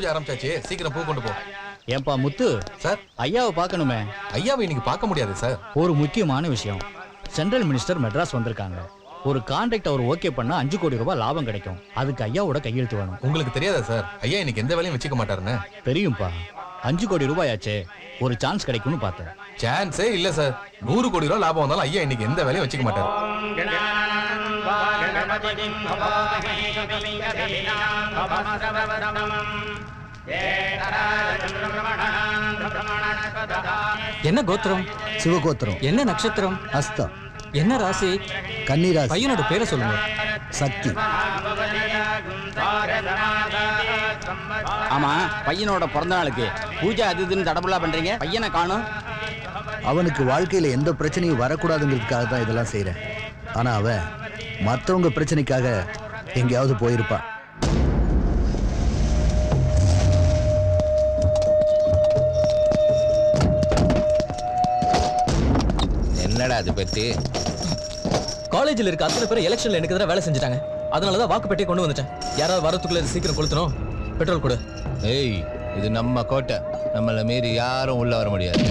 ஆரம்பிச்சாச்சு சீக்கிரம் பூ கொண்டு போ ஏன்பா முத்து சார் ஐயாவை பார்க்கணுமே ஐயாவை இன்னைக்கு பார்க்க முடியாது சார் ஒரு முக்கியமான விஷயம் சென்ட்ரல் மினிஸ்டர் மெட்ராஸ் வந்திருக்காங்க ஒரு கான்ட்ராக்ட் அவர் ஓகே பண்ணா அஞ்சு கோடி ரூபாய் லாபம் கிடைக்கும் அதுக்கு ஐயாவோட கையெழுத்து வேணும் உங்களுக்கு தெரியாதா சார் ஐயா இன்னைக்கு எந்த வேலையும் வச்சுக்க மாட்டாருன்னு தெரியும்பா அஞ்சு கோடி ரூபாய் ஆச்சே ஒரு சான்ஸ் கிடைக்கும்னு பார்த்தேன் சான்ஸே இல்ல சார் நூறு கோடி ரூபாய் லாபம் வந்தாலும் ஐயா இன்னைக்கு எந்த வேலையும் வச்சுக்க மாட்டாரு என்ன கோத்திரம் சிவகோத்திரம் என்ன நட்சத்திரம் அஸ்தம் என்ன ராசி கன்னிராசி பையனோட பேரை சொல்லுங்க சக்தி ஆமா பையனோட பிறந்த நாளுக்கு பூஜை அது இதுன்னு தடபுலா பண்றீங்க பையனை காணும் அவனுக்கு வாழ்க்கையில எந்த பிரச்சனையும் வரக்கூடாதுங்கிறதுக்காக தான் இதெல்லாம் செய்றேன் ஆனா அவன் மற்றவங்க பிரச்சனைக்காக எங்கேயாவது போயிருப்பான் என்னடா அது பத்தி காலேஜில் இருக்க அத்தனை பேர் எலெக்ஷன்ல எனக்கு எதிராக வேலை செஞ்சுட்டாங்க அதனால தான் வாக்குப்பெட்டியை கொண்டு வந்துட்டேன் யாராவது வரத்துக்குள்ள இது சீக்கிரம் கொளுத்தணும் பெட்ரோல் கொடு ஏய் இது நம்ம கோட்டை நம்மள மீறி யாரும் உள்ள வர முடியாது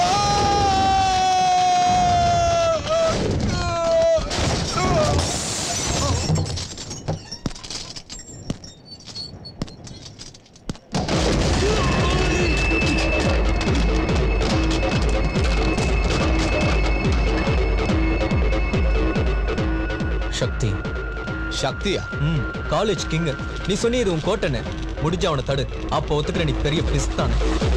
சக்தி சக்தியா ம் காலேஜ் கிங் நீ சொன்னி இது உன் கோட்டைன்னு முடிஞ்ச அவனை தடு அப்போ ஒத்துக்கிற நீ பெரிய பிஸ்தான்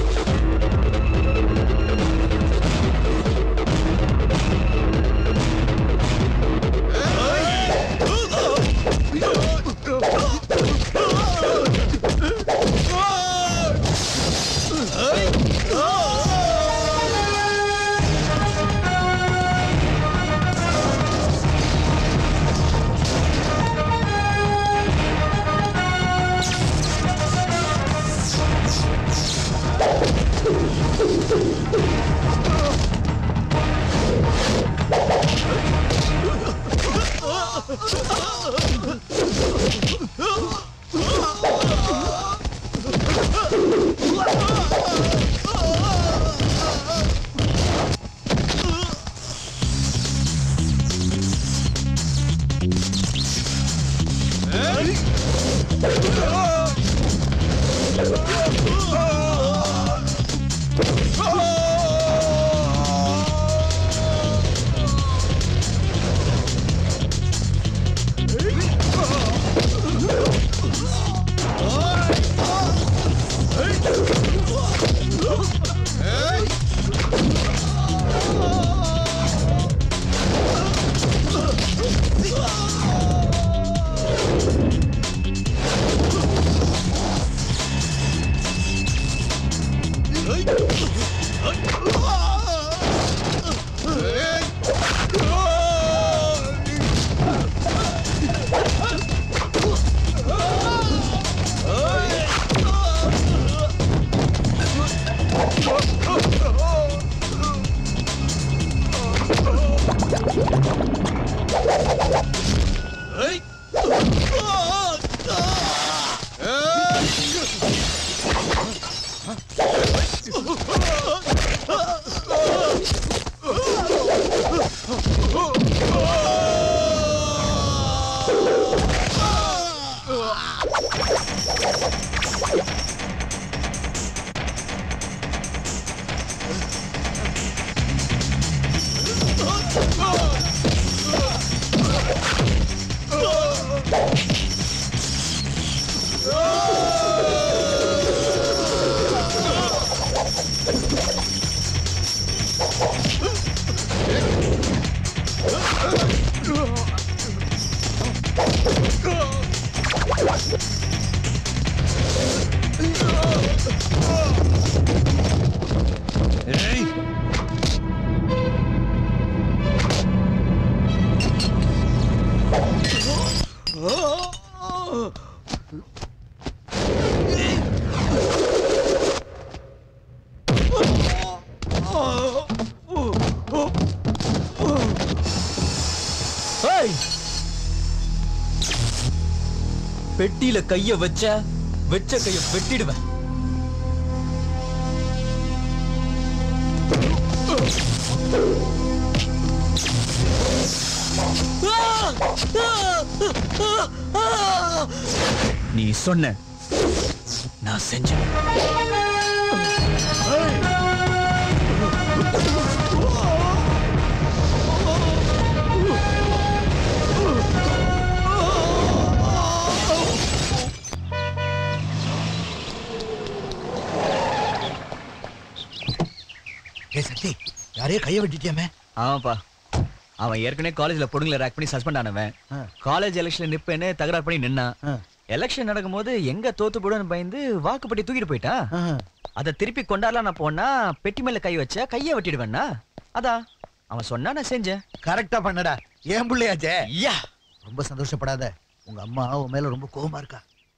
ஏய்! பெட்டியில கைய வச்ச வெச்ச கைய வெட்டிடுவேன் நீ சொன்ன நான் செஞ்சேன் ஏ சக்தி யாரையோ கையை வெட்டிட்டியாமே ஆமாப்பா அவன் ஏற்கனவே காலேஜ்ல பொண்ணுங்களை ரேக் பண்ணி சஸ்பெண்ட் ஆனவன் ஆ. காலேஜ் எலெக்ஷன்ல நிப்பேன்னு தகராறு பண்ணி நின்னான் ஆ. எலெக்ஷன் நடக்கும்போது எங்க தோத்து போடுன்னு பயந்து வாக்குப்பட்டி தூக்கிட்டு போயிட்டான் ஆஹா. அதை திருப்பி கொண்டாடலாம் நான் போனா பெட்டி மேல கை வச்சா கையை வெட்டிடுவேன்னா அதான் அவன் சொன்னா நான் செஞ்சேன் கரெக்டா பண்ணடா ஏன் பிள்ளையாச்சே ஐயா ரொம்ப சந்தோஷப்படாத உங்க அம்மா உன் மேல ரொம்ப கோவமா இருக்கா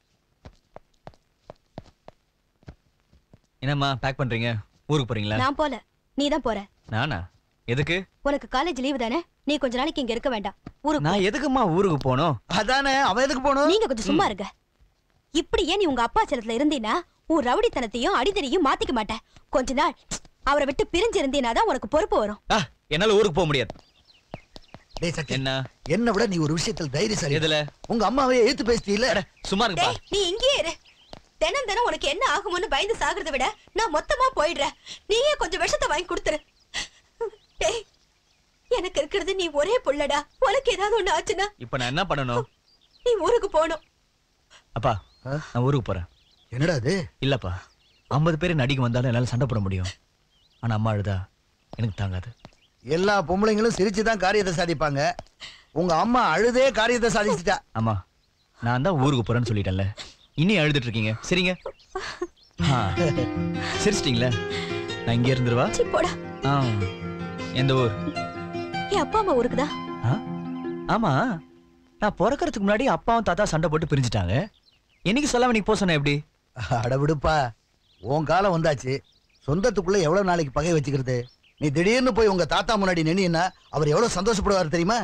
என்னம்மா பேக் பண்றீங்க ஊருக்கு போறீங்களா நான் போல நீ தான் போற நானா எதுக்கு உனக்கு காலேஜ் லீவு தானே நீ கொஞ்ச நாளைக்கு இங்க இருக்க வேண்டாம் ஊருக்கு நான் எதுக்குமா ஊருக்கு போகணும் அதானே அவன் எதுக்கு போகணும் நீங்க கொஞ்சம் சும்மா இருங்க இப்படியே நீ உங்க அப்பா செலத்துல இருந்தீனா உன் ரவுடித்தனத்தையும் அடிதடியும் மாத்திக்க மாட்ட கொஞ்ச நாள் அவரை விட்டு பிரிஞ்சு இருந்தீனா தான் உனக்கு பொறுப்பு வரும் ஆ, என்னால ஊருக்கு போக முடியாது டேய் சக்தி என்ன என்ன விட நீ ஒரு விஷயத்துல தைரியசாலி எதுல உங்க அம்மாவே ஏத்து பேசிட்டீல அட, சும்மா இருப்பா டேய் நீ இங்கேயே இரு தினம் தினம் உனக்கு என்ன ஆகுமோன்னு பயந்து சாகிறத விட நான் மொத்தமா போயிடுறேன் நீயே கொஞ்சம் விஷத்தை வாங்கி கொடுத்துரு டேய் எனக்கு இருக்கிறது நீ ஒரே புள்ளடா உனக்கு ஏதாவது ஒண்ணு ஆச்சுன்னா இப்ப நான் என்ன பண்ணணும் நீ ஊருக்கு போகணும் அப்பா ஆ? நான் ஊருக்கு போறேன் என்னடா அது இல்லப்பா ஐம்பது பேர் நடிக்க வந்தாலும் என்னால சண்டை போட முடியும் ஆனா அம்மா அழுதா எனக்கு தாங்காது எல்லா பொம்பளைங்களும் சிரிச்சுதான் காரியத்தை சாதிப்பாங்க உங்க அம்மா அழுதே காரியத்தை சாதிச்சுட்டா அம்மா நான் தான் ஊருக்கு போறேன்னு சொல்லிட்டேன்ல இனி அழுதுட்டு இருக்கீங்க சரிங்க ஆ, சிரிச்சிட்டீங்களா நான் இங்கே இருந்துருவா சீ போடா ஆ எந்த ஊர் என் அப்பா அம்மா ஊருக்கு தான் ஆ? ஆமா நான் பிறக்கறதுக்கு முன்னாடி அப்பாவும் தாத்தா சண்டை போட்டு பிரிஞ்சுட்டாங்க என்னைக்கு சொல்லாம நீ போ சொன்ன எப்படி அட விடுப்பா உன் காலம் வந்தாச்சு சொந்தத்துக்குள்ள எவ்வளவு நாளைக்கு பகை வச்சுக்கிறது நீ திடீர்னு போய் உங்க தாத்தா முன்னாடி நின்னா அவர் எவ்வளவு சந்தோஷப்படுவார் தெரியுமா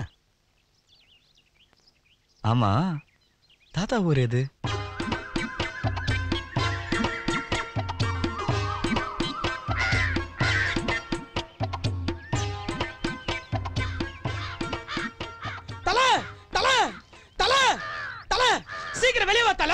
ஆமா தாத்தா ஊர் எது தல தல தல தல சீக்கிரம் வெளியே வா தல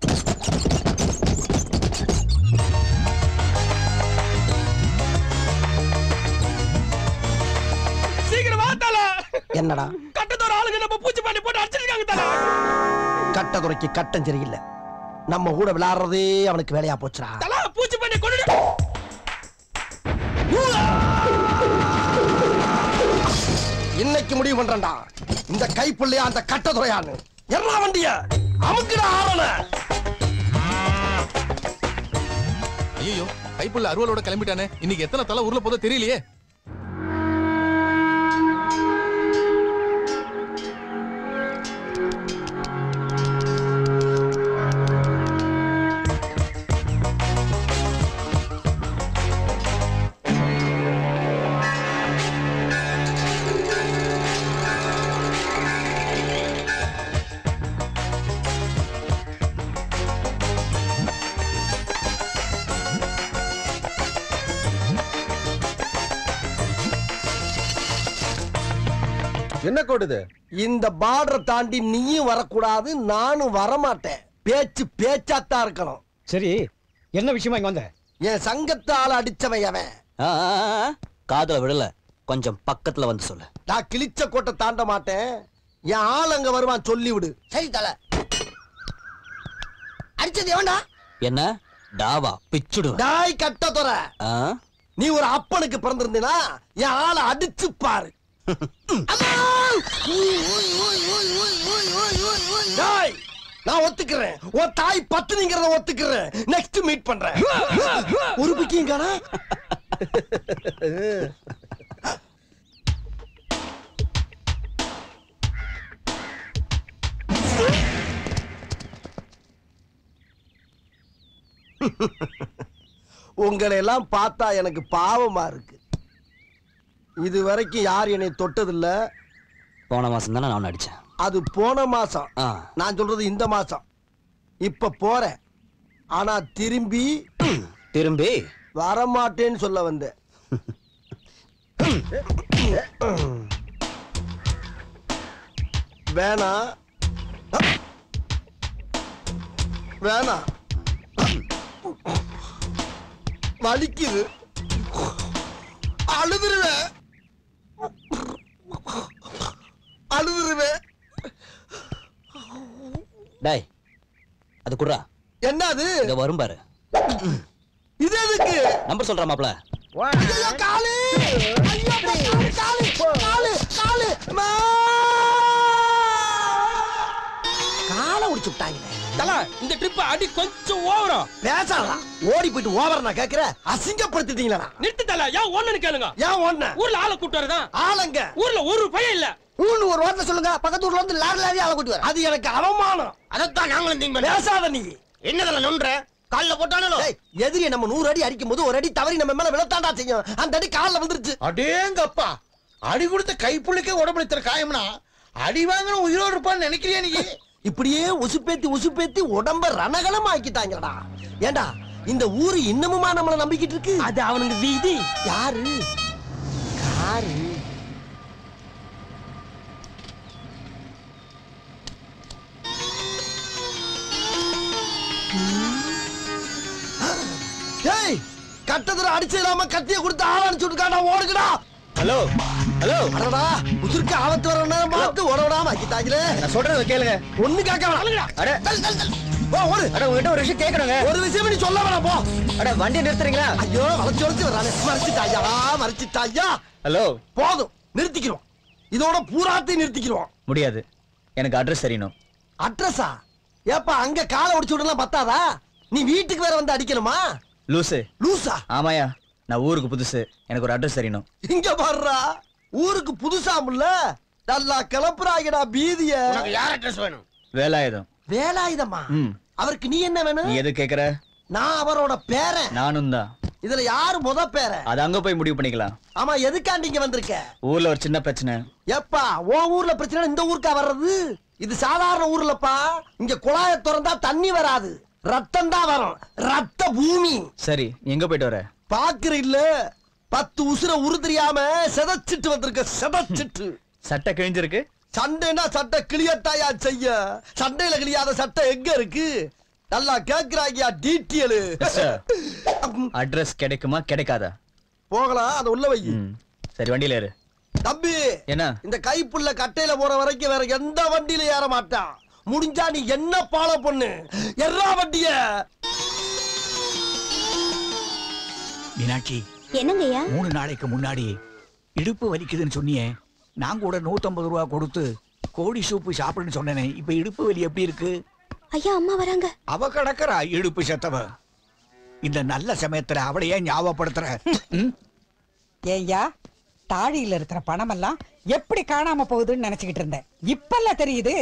சீக்கிரம் வா தல என்னடா கட்டத்தோட ஆளுங்க நம்ம பூச்சி பண்ணி போட்டு அடிச்சிருக்காங்க தல கட்ட குறைக்கு கட்டம் சரியில்லை நம்ம கூட விளையாடுறதே அவனுக்கு வேலையா போச்சுடா தல பூச்சி பண்ணி கொண்டு இன்னைக்கு முடிவு பண்றேன்டா இந்த கைப்புள்ளையா அந்த கட்ட துறையான்னு எல்லா வண்டிய அமுக்குடா ஆரல ஐயோ கைப்புள்ள அருவலோட கிளம்பிட்டானே இன்னைக்கு எத்தனை தலை ஊர்ல போதோ தெரியலையே என்ன கோடுது இந்த பார்டரை தாண்டி நீயும் வரக்கூடாது நானும் வரமாட்டேன் பேச்சு பேச்சாத்தான் இருக்கணும் சரி என்ன விஷயமா இங்க வந்த என் சங்கத்தால அடிச்சவன் அவன் காதல விடல கொஞ்சம் பக்கத்துல வந்து சொல்லு நான் கிழிச்ச கோட்டை தாண்ட மாட்டேன் என் ஆள் அங்க வருவான் சொல்லி விடு சரி தல அடிச்சது எவன்டா என்ன டாவா பிச்சுடுவேன் டாய் கட்ட துற ஆ? நீ ஒரு அப்பனுக்கு பிறந்திருந்தீனா என் ஆளை அடிச்சு பாரு அம்மா! டாய், நான் ஒத்துக்கிறேன் உன் தாய் பத்துனிங்கிறத ஒத்துக்கிறேன் நெக்ஸ்ட் மீட் பண்றேன் ஒரு பிக்கியும் காணா உங்களை எல்லாம் பார்த்தா எனக்கு பாவமா இருக்கு இது வரைக்கும் யார் என்னை தொட்டதில்ல போன மாசம் தானே நான் அடிச்சேன் அது போன மாசம் ஆ. நான் சொல்றது இந்த மாசம் இப்ப போறேன் ஆனா திரும்பி திரும்பி வரமாட்டேன்னு சொல்ல வந்தேன் வேணாம் வேணாம் வலிக்குது அழுதுருவேன் அழுதுருவேன் டேய் அது குடுறா என்ன அது இங்க வரும் பாரு இது எதுக்கு நம்பர் சொல்றா மாப்ள ஐயோ காலு ஐயோ காலு காலு காலு காலு அம்மா! காலை உடிச்சு விட்டாங்க தல இந்த ட்ரிப் அடி கொஞ்சம் ஓவரா பேசாதடா ஓடி போயிட்டு ஓவர் நான் கேக்குறேன் அசிங்கப்படுத்திட்டீங்களா நிறுத்து தல ஏன் ஒண்ணுன்னு கேளுங்க ஏன் ஒண்ணு ஊர்ல ஆளை கூட்டு வரதான் ஆளுங்க ஊர்ல ஒரு பையன் இல்ல ஊன்னு ஒரு வார்த்தை சொல்லுங்க பக்கத்து ஊர்ல வந்து லாரி லாரி ஆள கூட்டி வர அது எனக்கு அவமானம் அதைத்தான் நாங்களும் திங்க் பேசாத நீ என்னதுல நொன்ற கால்ல போட்டாலும் ஏய், எதிரியை நம்ம நூறு அடி அடிக்கும் போது ஒரு அடி தவறி நம்ம மேல விழத்தாண்டா செய்யும் அந்த அடி கால்ல வந்துருச்சு அடேங்கப்பா அடி கொடுத்த கைப்புள்ளிக்கே உடம்புல இத்தனை காயம்னா அடி வாங்கின உயிரோடு இருப்பான்னு நினைக்கிறியா நீ இப்படியே உசுப்பேத்தி உசுப்பேத்தி உடம்ப ரணகலம் ஆக்கிட்டாங்கடா ஏண்டா இந்த ஊரு இன்னமுமா நம்மள நம்பிக்கிட்டு இருக்கு அது அவனுக்கு வீதி யாரு யாரு ஏய் கட்டத்துல அடிச்சு இல்லாம கத்திய கொடுத்து ஆள் அடிச்சு விட்டுக்காடா ஓடுங்கடா ஹலோ ஹலோ அடடா உசுருக்கு ஆபத்து வர நேரம் பார்த்து ஓட விடாம ஆக்கிட்டாங்களே நான் சொல்றத கேளுங்க ஒண்ணு கேட்க வேணாம் அட தள், தள், தள். போ ஓடு அட உங்ககிட்ட ஒரு விஷயம் கேட்கணுங்க ஒரு விஷயம் நீ சொல்ல வேணாம் போ அட வண்டி நிறுத்துறீங்களா ஐயோ வளைச்சு வளைச்சு வரானே மறைச்சிட்டாயா மறைச்சிட்டாயா ஹலோ போதும் நிறுத்திக்கிறோம் இதோட பூராத்தையும் நிறுத்திக்கிறோம் முடியாது எனக்கு அட்ரஸ் தெரியணும் அட்ரஸா ஏப்பா அங்க காலை ஒடிச்சு விடலாம் பத்தாதா நீ வீட்டுக்கு வேற வந்து அடிக்கணுமா லூசு லூசா ஆமாயா நான் ஊருக்கு புதுசு எனக்கு ஒரு அட்ரஸ் தெரியணும் இங்க பாருடா ஊருக்கு புதுசாமுல்ல நல்லா கிளப்புறாங்கடா பீதிய உனக்கு யார் அட்ரஸ் வேணும் வேலாயுதம் வேலாயுதமா ம் அவருக்கு நீ என்ன நீ வேணும் எது கேக்குற நான் அவரோட பேரன் நானும் தான் இதுல யாரு முத பேரன் அது அங்க போய் முடிவு பண்ணிக்கலாம் ஆமா எதுக்காண்டி இங்க வந்திருக்க ஊர்ல ஒரு சின்ன பிரச்சனை எப்பா உன் ஊர்ல பிரச்சனை இந்த ஊருக்கா வர்றது இது சாதாரண ஊர்லப்பா இங்க குழாய திறந்தா தண்ணி வராது ரத்தம் தான் வரும் ரத்த பூமி சரி நீ எங்க போயிட்டு வர பாக்குற இல்ல பத்து உசுர உரு தெரியாம செதச்சிட்டு வந்திருக்க செதச்சிட்டு சட்டை கிழிஞ்சிருக்கு சண்டைனா சட்டை கிளியத்தாயா செய்ய சண்டையில கிளியாத சட்டை எங்க இருக்கு நல்லா கேக்குறாங்கயா டீட்டியலு அட்ரஸ் கிடைக்குமா கிடைக்காதா போகலாம் அதை உள்ள வை ம் சரி வண்டியில ஏறு தம்பி என்ன இந்த கைப்புள்ள கட்டையில போற வரைக்கும் வேற எந்த வண்டியில ஏற மாட்டான் முடிஞ்சா நீ என்ன ஃபாலோ பண்ணு எறா வண்டிய மீனாட்சி என்னங்கய்யா மூணு நாளைக்கு முன்னாடி இடுப்பு வலிக்குதுன்னு சொன்னியே நான் கூட நூத்தம்பது ரூபா கொடுத்து கோழி சூப்பு சாப்பிடுன்னு சொன்னேனே இப்ப இடுப்பு வலி எப்படி இருக்கு ஐயா அம்மா வராங்க அவ கிடக்குறா இடுப்பு செத்தவ இந்த நல்ல சமயத்துல அவளை ஏன் ஞாபகப்படுத்துற ம்? ஏய்யா தாழியில இருக்கிற பணமெல்லாம் எப்படி காணாம போகுதுன்னு நினைச்சுக்கிட்டு இருந்தேன் இப்பெல்லாம் தெரியுது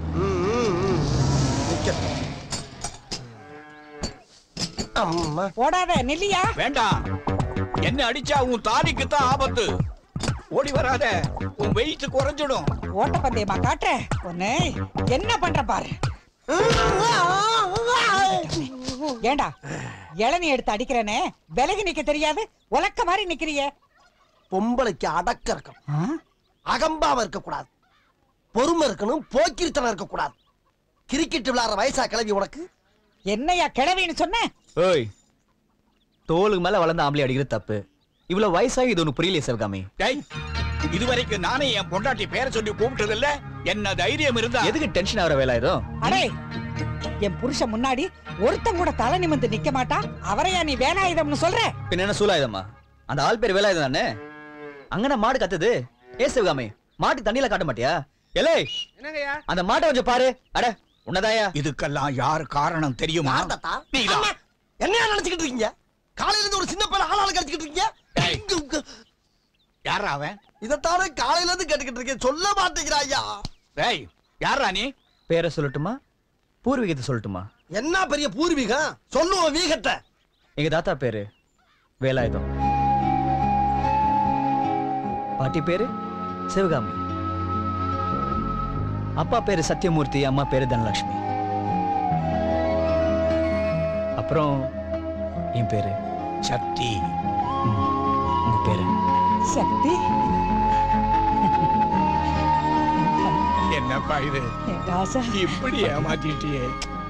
அம்மா ஓடாத நில்லியா வேண்டாம் என்ன அடிச்சா உன் தாலிக்கு தான் ஆபத்து ஓடி வராத உன் வெயிட் குறைஞ்சிடும் ஓட்டப்பந்தயமா காட்டுற ஒண்ணு என்ன பண்ற பாரு ஏண்டா இளநீ எடுத்து அடிக்கிறேனே விலகி நிக்க தெரியாது உலக்க மாதிரி நிக்கிறிய பொம்பளைக்கு அடக்க இருக்கணும் அகம்பாவ இருக்க கூடாது பொறுமை இருக்கணும் போக்கிரித்தனம் இருக்க கூடாது கிரிக்கெட் விளையாடுற வயசா கிளவி உனக்கு என்னையா கிழவின்னு சொன்ன ஓய் தோலுக்கு மேல வளர்ந்த ஆம்பளை அடிக்கிறது தப்பு இவ்வளவு வயசாகி இது ஒண்ணு புரியலையே சிவகாமி டேய் இதுவரைக்கும் நானே என் பொண்டாட்டி பேரை சொல்லி கூப்பிட்டது இல்ல என்ன தைரியம் இருந்தா எதுக்கு டென்ஷன் ஆகிற வேலாயுதம் அடே என் புருஷன் முன்னாடி ஒருத்தன் கூட தலை நிமிந்து நிக்க மாட்டா அவரையா நீ வேலாயுதம்னு சொல்ற பின்ன என்ன சூலாயுதமா அந்த ஆள் பேர் வேலாயுதம் தானே அங்கன மாடு கத்துது ஏ சிவகாமி மாட்டு தண்ணியில காட்ட மாட்டியா எலே என்னங்கய்யா அந்த மாட்டை கொஞ்சம் பாரு அட உன்னதாயா இதுக்கெல்லாம் யார் காரணம் தெரியுமா யார் தாத்தா? நீதான். அம்மா, என்னையா நினைச்சுக்கிட்டு இருக்கீங்க காலையில இருந்து ஒரு சின்ன பையன் ஆளாளு கடிச்சுக்கிட்டு இருக்கீங்க யாரா அவன் இதைத்தானே காலையில இருந்து கேட்டுக்கிட்டு இருக்கேன் சொல்ல மாட்டேங்கிறாயா டேய் யாரா நீ பேரை சொல்லட்டுமா பூர்வீகத்தை சொல்லட்டுமா என்ன பெரிய பூர்வீகம் சொல்லுவோம் வீகத்தை எங்க தாத்தா பேரு வேலாயுதம் பாட்டி பேரு சிவகாமி அப்பா பேரு சத்யமூர்த்தி அம்மா பேரு தனலட்சுமி அப்புறம் என் பேரு சக்தி ம், உங்க பேரு சக்தி என்னப்பா இது என் ராசா இப்படி ஏமாத்திட்டியே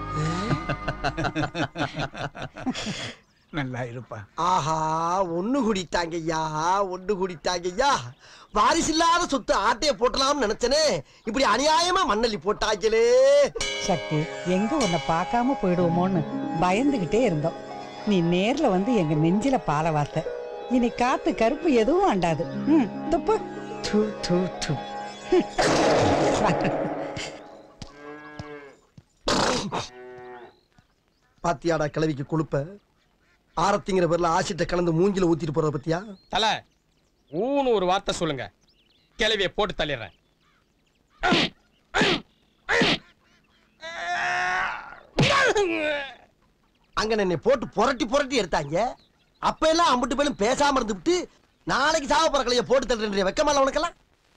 நல்லா இருப்பா ஆஹா ஒண்ணு குடித்தாங்கய்யா ஒண்ணு குடித்தாங்கய்யா வாரிசில்லாத சொத்து ஆட்டைய போட்டலாம்னு நினைச்சனே இப்படி அநியாயமா மண்ணள்ளி போட்டாங்களே சக்தி எங்க உன்னை பார்க்காம போயிடுவோமோன்னு பயந்துகிட்டே இருந்தோம் நீ நேர்ல வந்து எங்க நெஞ்சில பால வார்த்த இனி காத்து கருப்பு எதுவும் அண்டாது ம் துப்பு து து து பாத்தியாடா கிளவிக்கு கொழுப்ப ஆரத்திங்கிற பேர்ல ஆசிட்ட கலந்து மூஞ்சில ஊத்திட்டு போறத பத்தியா தல ஊன்னு ஒரு வார்த்தை சொல்லுங்க கிளவிய போட்டு தள்ளிடுறேன் அங்க என்னை போட்டு புரட்டி புரட்டி எடுத்தாங்க அப்ப எல்லாம் அம்பிட்டு பேரும் பேசாம இருந்துவிட்டு நாளைக்கு சாவ போற கலைய போட்டு தள்ளுற வெக்கமால உனக்கெல்லாம்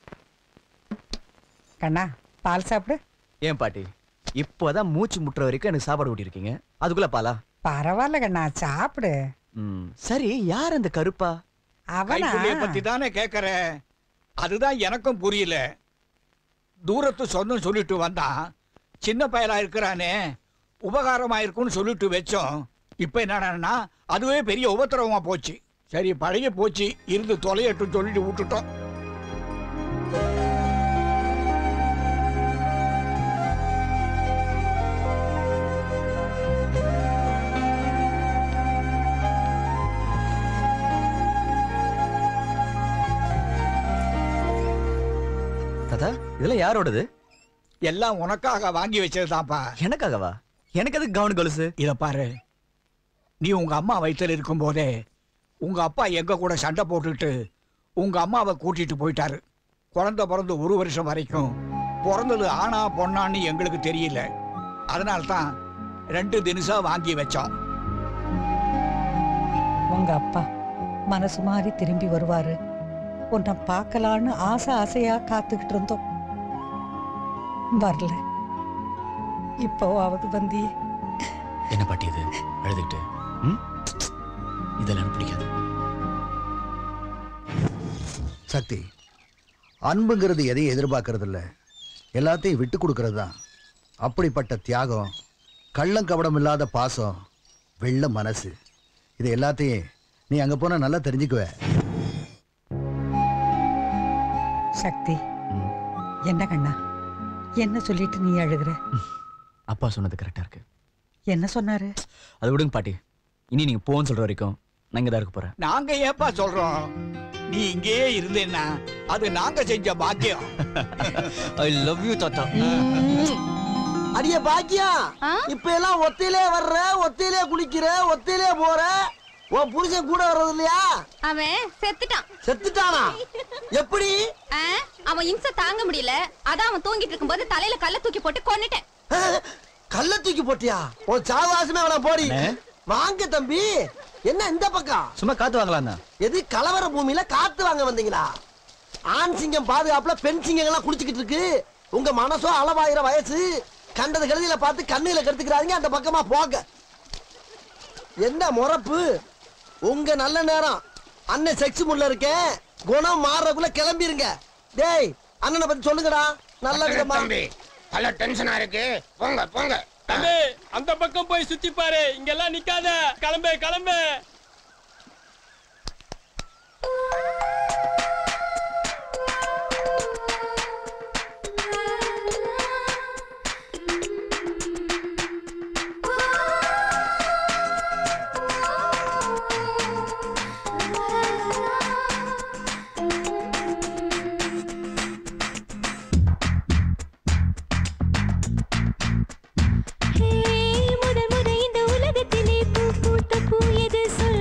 கண்ணா பால் சாப்பிடு ஏன் பாட்டி இப்போதான் மூச்சு முட்டுற வரைக்கும் எனக்கு சாப்பாடு ஊட்டிருக்கீங்க அதுக்குள்ள பாலா பரவாயில்ல கண்ணா சாப்பிடு ம், சரி யார் அந்த கருப்பா அவனா கைப்புள்ளைய பத்தி தானே கேக்குறேன் அதுதான் எனக்கும் புரியல தூரத்து சொந்தம் சொல்லிட்டு வந்தான் சின்ன பயலா இருக்கிறானே உபகாரமா இருக்கும்னு சொல்லிட்டு வச்சோம் இப்ப என்னடான்னா அதுவே பெரிய உபத்திரவமா போச்சு சரி பழகி போச்சு இருந்து தொலையட்டும் சொல்லிட்டு விட்டுட்டோம் தாத்தா இதெல்லாம் யாரோடது எல்லாம் உனக்காக வாங்கி வச்சதுதான்ப்பா எனக்காகவா எனக்கு அதுக்கு கவுன் கொலுசு இத பாரு நீ உங்க அம்மா வயித்துல இருக்கும் போதே உங்க அப்பா எங்க கூட சண்டை போட்டுட்டு உங்க அம்மாவை கூட்டிட்டு போயிட்டாரு குழந்தை பிறந்து ஒரு வருஷம் வரைக்கும் பிறந்தது ஆனா பொண்ணான்னு எங்களுக்கு தெரியல அதனால தான் ரெண்டு தினசா வாங்கி வச்சோம் உங்க அப்பா மனசு மாறி திரும்பி வருவாரு உன்னை பார்க்கலான்னு ஆசை ஆசையா காத்துக்கிட்டு இருந்தோம் வரல இப்போவாவது வந்தியே என்ன பாட்டி இது அழுதுகிட்டு ம்? இதெல்லாம் எனக்கு பிடிக்காது சக்தி அன்புங்கிறது எதையும் எதிர்பார்க்கறது இல்ல எல்லாத்தையும் விட்டு கொடுக்கறது தான் அப்படிப்பட்ட தியாகம் கள்ளம் கபடம் இல்லாத பாசம் வெள்ள மனசு இது எல்லாத்தையும் நீ அங்க போனா நல்லா தெரிஞ்சுக்குவ சக்தி என்ன கண்ணா என்ன சொல்லிட்டு நீ அழுகுற அப்பா சொன்னது கரெக்டா இருக்கு என்ன சொன்னாரு அது விடுங்க பாட்டி இனி நீங்க போன்னு சொல்ற வரைக்கும் நான் இங்க தான் இருக்க போறேன் நாங்க ஏப்பா சொல்றோம் நீ இங்கேயே இருந்தேன்னா அது நாங்க செஞ்ச பாக்கியம் ஐ லவ் யூ தாத்தா அடிய பாக்கியம் இப்ப எல்லாம் ஒத்தையிலே வர்ற ஒத்தையிலே குளிக்கிற ஒத்தையிலே போற உன் புருஷன் கூட வர்றது இல்லையா அவன் செத்துட்டான் செத்துட்டானா எப்படி ஆ, அவன் இம்சை தாங்க முடியல அதான் அவன் தூங்கிட்டு இருக்கும்போது தலையில கல்ல தூக்கி போட்டு கொன்னுட்டேன் கல்ல தூக்கி போட்டியா உன் சாவாசமே அவன போடி வாங்க தம்பி என்ன இந்த பக்கம் சும்மா காத்து வாங்கலாம் தான் எது கலவர பூமியில காத்து வாங்க வந்தீங்களா ஆண் சிங்கம் பாதுகாப்புல பெண் சிங்கங்கள்லாம் குடிச்சுக்கிட்டு இருக்கு உங்க மனசோ அளவாயிர வயசு கண்டது கழுதியில பார்த்து கண்ணில கெடுத்துக்கிறாங்க அந்த பக்கமா போங்க என்ன முறப்பு உங்க நல்ல நேரம் அண்ணன் செக்ஸ் முள்ள இருக்கேன் குணம் மாறக்குள்ள கிளம்பிருங்க டேய் அண்ணனை பத்தி சொல்லுங்கடா நல்ல விதமா தம்பி பல டென்ஷனா இருக்கு போங்க போங்க தம்பி அந்த பக்கம் போய் சுத்தி பாரு இங்கெல்லாம் நிக்காத கிளம்பு கிளம்பு முதல் முறை இந்த உலகத்திலே பூ பூத்த பூ எது சொல்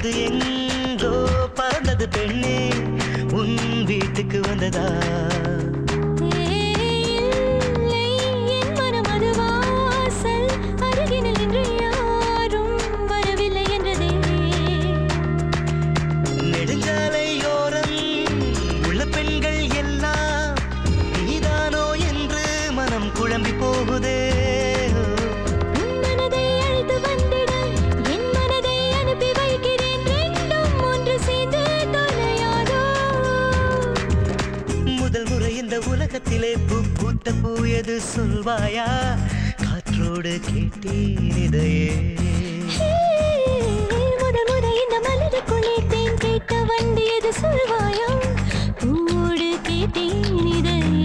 அது எங்கோ பறந்தது பெண்ணே உன் வீட்டுக்கு வந்ததா இல்லை, என் மனம் அது வாசல் அருகினில் இன்று யாரும் வரவில்லை என்றதே நெடுஞ்சாலையோரம் உள்ள பெண்கள் எல்லாம் நீதானோ என்று மனம் குழம்பி போகுதே உன் மனதை அழைத்து வந்திட என் மனதை அனுப்பி வைக்கிறேன் ரெண்டும் ஒன்று சேர்ந்து தொலையாதோ முதல் முறை இந்த உலகத்திலே பூ பூத்த பூ எது சொல்வாயா காற்றோடு கேட்டேன் இதையே முதல் முறை இந்த மலருக்குள்ளே தேன் கேட்க வண்டியது சொல்வாயா பூவோடு கேட்டேன் இதையே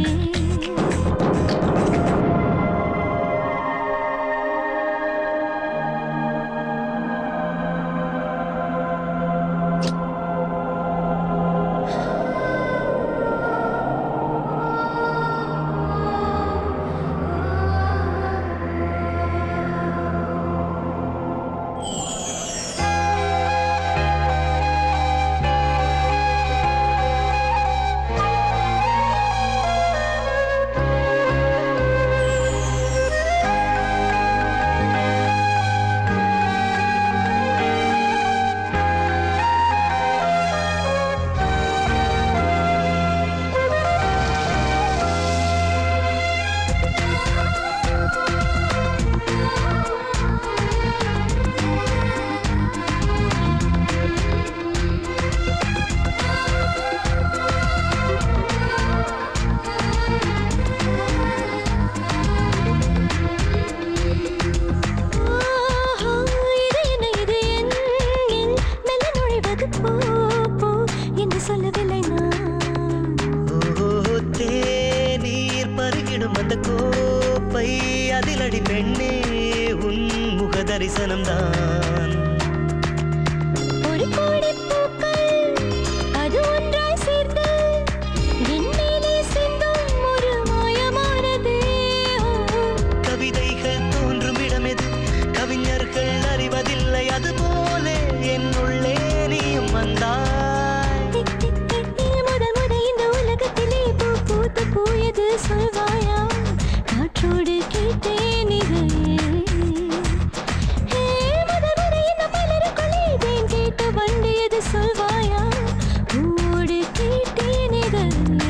ஆஹா, இது என்ன இது என்னில் மெல்ல நுழைவது போ போ என்று சொல்லவில்லை நான் ஓ தேநீர் பருகிடும் அந்த கோப்பை அதிலடி பெண்ணே உன் முக தரிசனம்தான் ஒரு கோடி பூக்கள் அது ஒன்றாய் சேர்ந்து என் மேலே சிந்தும் ஒரு மாயமானதே கவிதைகள் தோன்றும் இடமெது கவிஞர்கள் அறிவதில்லை அதுபோல என்னுள்ளே நீயும் வந்தாய் முதல் முறை இந்த உலகத்திலே பூ பூத்து பூயது சொல்வாயா காற்றோடு கேட்டேன் இதையே ஹே, முதல் முறை இந்த மலருக்குள்ளே தேன் கேட்ட வண்டியது சொல்வாயா பூவோடு கேட்டேன் இதையே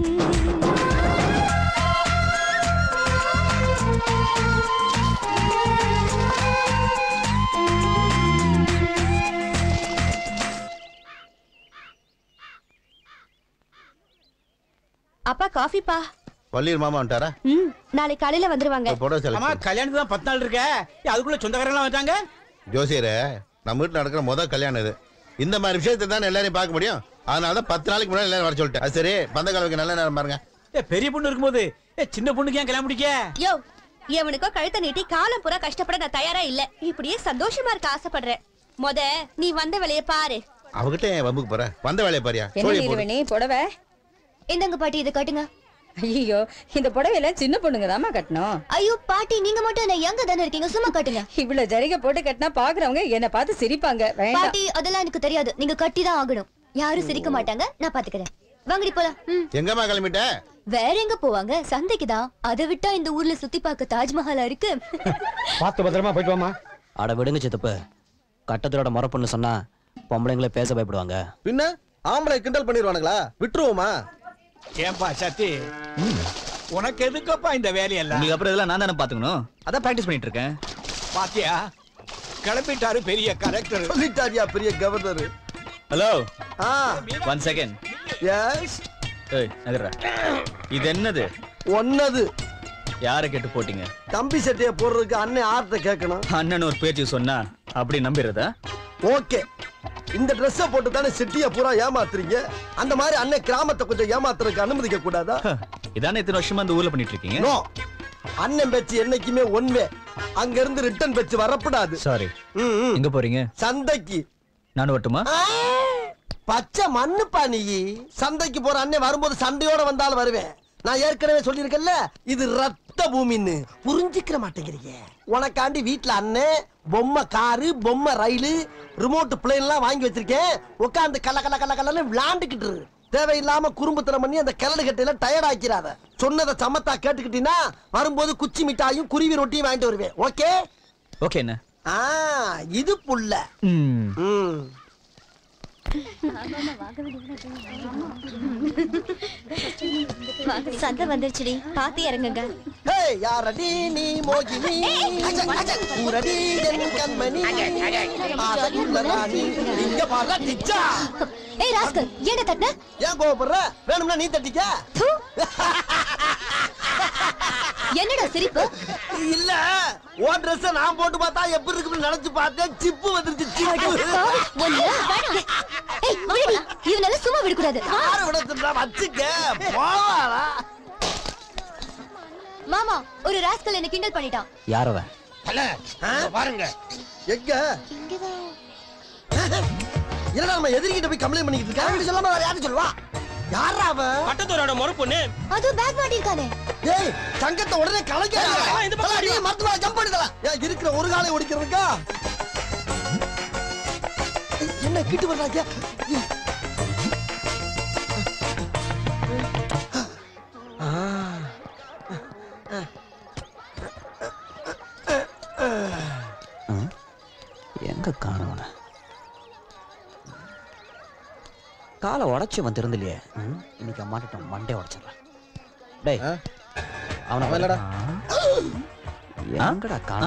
அப்பா காஃபிப்பா வள்ளியூர் மாமா வந்துட்டாரா ம் நாளை காலையில வந்துருவாங்க போட ஆமா கல்யாணத்துக்கு தான் பத்து நாள் இருக்க ஏய், அதுக்குள்ள சொந்தக்காரங்களாம் வந்தாங்க ஜோசியரே நம்ம வீட்டில் நடக்கிற முதல் கல்யாணம் இது இந்த மாதிரி விஷயத்தை தானே எல்லாரையும் பார்க்க முடியும் அதனால தான் பத்து நாளைக்கு முன்னாடி எல்லாரும் வர சொல்லிட்டேன் அது சரி பந்த கலவைக்கு நல்ல நேரம் பாருங்க ஏ பெரிய பொண்ணு இருக்கும்போது ஏ சின்ன பொண்ணுக்கு ஏன் கல்யாணம் முடிக்க யோ எவனுக்கோ கழுத்தை நீட்டி காலம் பூரா கஷ்டப்பட நான் தயாரா இல்ல இப்படியே சந்தோஷமா இருக்க ஆசைப்படுறேன் மொத நீ வந்த வேலைய பாரு அவகிட்ட ஏன் வம்புக்கு போற வந்த வேலையை பாரியா என்ன சோழியை போடு. நீர்வணி புடவை இந்தங்க பாட்டி இதை கட்டுங்க ஐயோ இந்த புடவையில சின்ன பொண்ணுங்க தாமா கட்டணும் ஐயோ பாட்டி நீங்க மட்டும் என்ன எங்க தானே இருக்கீங்க சும்மா கட்டுங்க இவ்வளவு ஜரிகை போட்டு கட்டினா பாக்குறவங்க என்ன பார்த்து சிரிப்பாங்க வேண்டாம் பாட்டி அதெல்லாம் எனக்கு தெரியாது நீங்க கட்டி தான் ஆகணும் யாரும் சிரிக்க மாட்டாங்க நான் பாத்துக்கிறேன் வாங்கடி போலாம் ம். எங்கம்மா கிளம்பிட்ட வேற எங்க போவாங்க சந்தைக்கு தான் அதை விட்டா இந்த ஊர்ல சுத்தி பார்க்க தாஜ்மஹாலா இருக்கு பார்த்து பத்திரமா போயிட்டு வாமா அட விடுங்க சித்தப்பு கட்டத்தோட முறை பொண்ணு சொன்னா பொம்பளைங்களே பேச பயப்படுவாங்க பின்ன ஆம்பளை கிண்டல் பண்ணிடுவானுங்களா விட்டுருவோமா ஏன்பா சத்தி உனக்கு எதுக்கப்பா இந்த வேலையெல்லாம் உங்களுக்கு அப்புறம் இதெல்லாம் நான் தானே பாத்துக்கணும் அதான் பிராக்டிஸ் பண்ணிட்டு இருக்கேன் பாத்தியா கிளம்பிட்டாரு பெரிய கலெக்டர் சொல்லிட்டாரியா பெரிய கவர்னர் ஹலோ ஆ ஒன் செகண்ட் எஸ் ஏய் நகர்றா இது என்னது ஒன்னது யாரை கேட்டு போட்டீங்க கம்பி சட்டையை போடுறதுக்கு அண்ணன் ஆர்ட்ட கேட்கணும் அண்ணன் ஒரு பேச்சு சொன்னா அப்படி நம்பிடுறதா ஓகே இந்த ட்ரெஸ்ஸை போட்டு தானே சிட்டியை பூரா ஏமாத்துறீங்க அந்த மாதிரி அண்ணன் கிராமத்தை கொஞ்சம் ஏமாத்துறதுக்கு அனுமதிக்க கூடாதா இதானே இத்தனை வருஷமா அந்த ஊர்ல பண்ணிட்டு இருக்கீங்க நோ அண்ணன் பேச்சு என்னைக்குமே ஒன்வே அங்க இருந்து ரிட்டர்ன் பேச்சு வரப்படாது சாரி ம், ம். எங்க போறீங்க சந்தைக்கு நானும் வரட்டுமா ஆ, பச்சை மண்ணுப்பா நீ சந்தைக்கு போற அண்ணன் வரும்போது சண்டையோட வந்தாலும் வருவேன் நான் ஏற்கனவே சொல்லியிருக்கேன்ல இது ரத்த பூமின்னு புரிஞ்சுக்கிற மாட்டேங்கிறீங்க உனக்காண்டி வீட்ல அண்ணன் பொம்மை காரு பொம்மை ரயிலு ரிமோட் பிளேன் எல்லாம் வாங்கி வச்சிருக்கேன் உட்காந்து கல கல கல கலன்னு விளாண்டுக்கிட்டு இரு. தேவையில்லாம குறும்புத்தனம் பண்ணி அந்த கிளடு கட்டையில டயர்ட் ஆக்கிறாத சொன்னதை சமத்தா கேட்டுக்கிட்டீங்கன்னா வரும்போது குச்சி மிட்டாயும் குருவி ரொட்டியும் வாங்கிட்டு வருவேன் ஓகே ஓகே என்ன ஆ இது புள்ள ம் ம் சந்தை வந்துருச்சுடி பாத்து இறங்குங்க ஹே யாரடி நீ மோகினி ஊரடி என் கண்மணி ஆசையுள்ள ராணி இங்க பாரு டிச்சா ஏய் ராஸ்கல் ஏன்டா தட்டின ஏன் கோவப்படுற வேணும்னா நீ தட்டிக்க என்னடா சிரிப்பு இல்ல உன் ட்ரெஸ் நான் போட்டு பார்த்தா எப்படி இருக்குன்னு நினைச்சு பார்த்தேன் சிப்பு வந்துருச்சு சிப்பு ஒண்ணு வேணாம் ஏய் விடுடி இவனால சும்மா விடக்கூடாது யாரை விட சொல்றா வச்சுக்க போவாடா மாமா ஒரு ராஸ்கல் என்ன கிண்டல் பண்ணிட்டான் யார் அவன் பாருங்க எங்க என்னடா நம்ம எதிர்கிட்ட போய் கம்ப்ளைண்ட் பண்ணிக்கிட்டு இருக்கா அப்படி சொல்லாம வேற யாரும் சொல்லுவா யாரா அவன் பட்டத்தோரோட மறு பொண்ணு அது பேக் மாட்டிருக்கானே ஏய் தங்கத்தை உடனே கலக்க இந்த பக்கம் அடி. மருத்துவ ஜம்ப் பண்ணிடலாம் ஏன் இருக்கிற ஒரு காலை ஒடிக்கிறதுக்கா என்ன கிட்டு பண்றாங்க எங்க காணவன காலை உடைச்சு வந்திருந்தில்லையே ம், இன்னைக்கு மாட்டோம் மண்டே உடைச்சிடலாம் டேய் அவனை இல்லடா. எங்கடா காண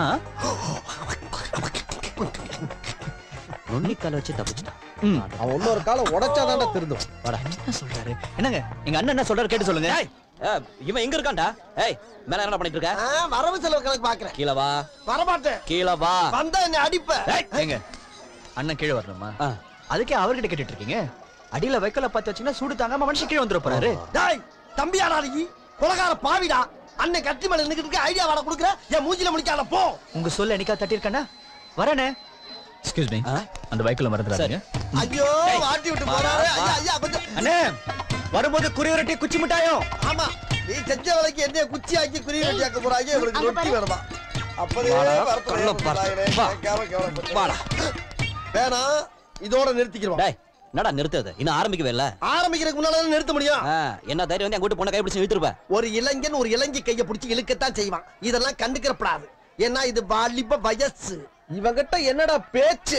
நுண்ணிக்கால வச்சு தப்பிச்சிட்டான் அவன் இன்னொரு காலை உடைச்சாதான்டா திருந்தும் வாடா என்ன சொல்றாரு என்னங்க எங்க அண்ணன் என்ன சொல்றாரு கேட்டு சொல்லுங்க இவன் எங்க இருக்கான்டா ஏய் மேல என்ன பண்ணிட்டு இருக்க ஆ, வரவு செலவு கணக்கு பாக்குறேன் கீழ வா வரமாட்டேன் கீழ வா வந்தா என்ன அடிப்ப ஏங்க அண்ணன் கீழே வரணுமா அதுக்கே அவர்கிட்ட கேட்டுட்டு இருக்கீங்க அடியில வைக்கல பார்த்து வச்சீங்கன்னா சூடு தாங்காம மனுஷன் கீழே வந்துட போறாரு டேய் தம்பியாடா நீ கொலகார பாவிடா அண்ணன் கட்டி மேல நின்னுக்கிட்டு இருக்க ஐடியா வாட குடுக்குற என் மூஞ்சில முடிக்காத போ உங்க சொல்ல என்னைக்கா தட்டியிருக்கேனா வரேனே எக்ஸ்கியூஸ் மீ அந்த பைக்கில் மறந்துடாதீங்க ஐயோ வாட்டி விட்டு போறாரு ஐயா ஐயா கொஞ்சம் அண்ணே வரும்போது குறியரட்டி குச்சி மிட்டாயும் ஆமா நீ செஞ்ச வேலைக்கு என்ன குச்சி ஆக்கி குறி வெட்டி ஆக்க போறாங்க இவருக்கு அங்க ரொட்டி பாரு. வேணுமா அப்பதே வாடா, வரத்துல கள்ள பாரு. ஏறுறாங்களே, வா. கேட்காம கேவலப்பட்டு. வாடா. வேணாம் இதோட நிறுத்திக்கிறோம் டேய் என்னடா நிறுத்தது இன்னும் ஆரம்பிக்கவே இல்ல ஆரம்பிக்கிறதுக்கு முன்னால தான் நிறுத்த முடியும் என்ன தைரியம் வந்து என் பொண்ணை கைப்பிடிச்சு இழுத்துருப்ப ஒரு இளைஞன் ஒரு இளைஞி கைய பிடிச்சி இழுக்கத்தான் செய்வான் இதெல்லாம் கண்டுக்கிறப்படாது ஏன்னா இது வாலிப வயசு இவங்கிட்ட என்னடா பேச்சு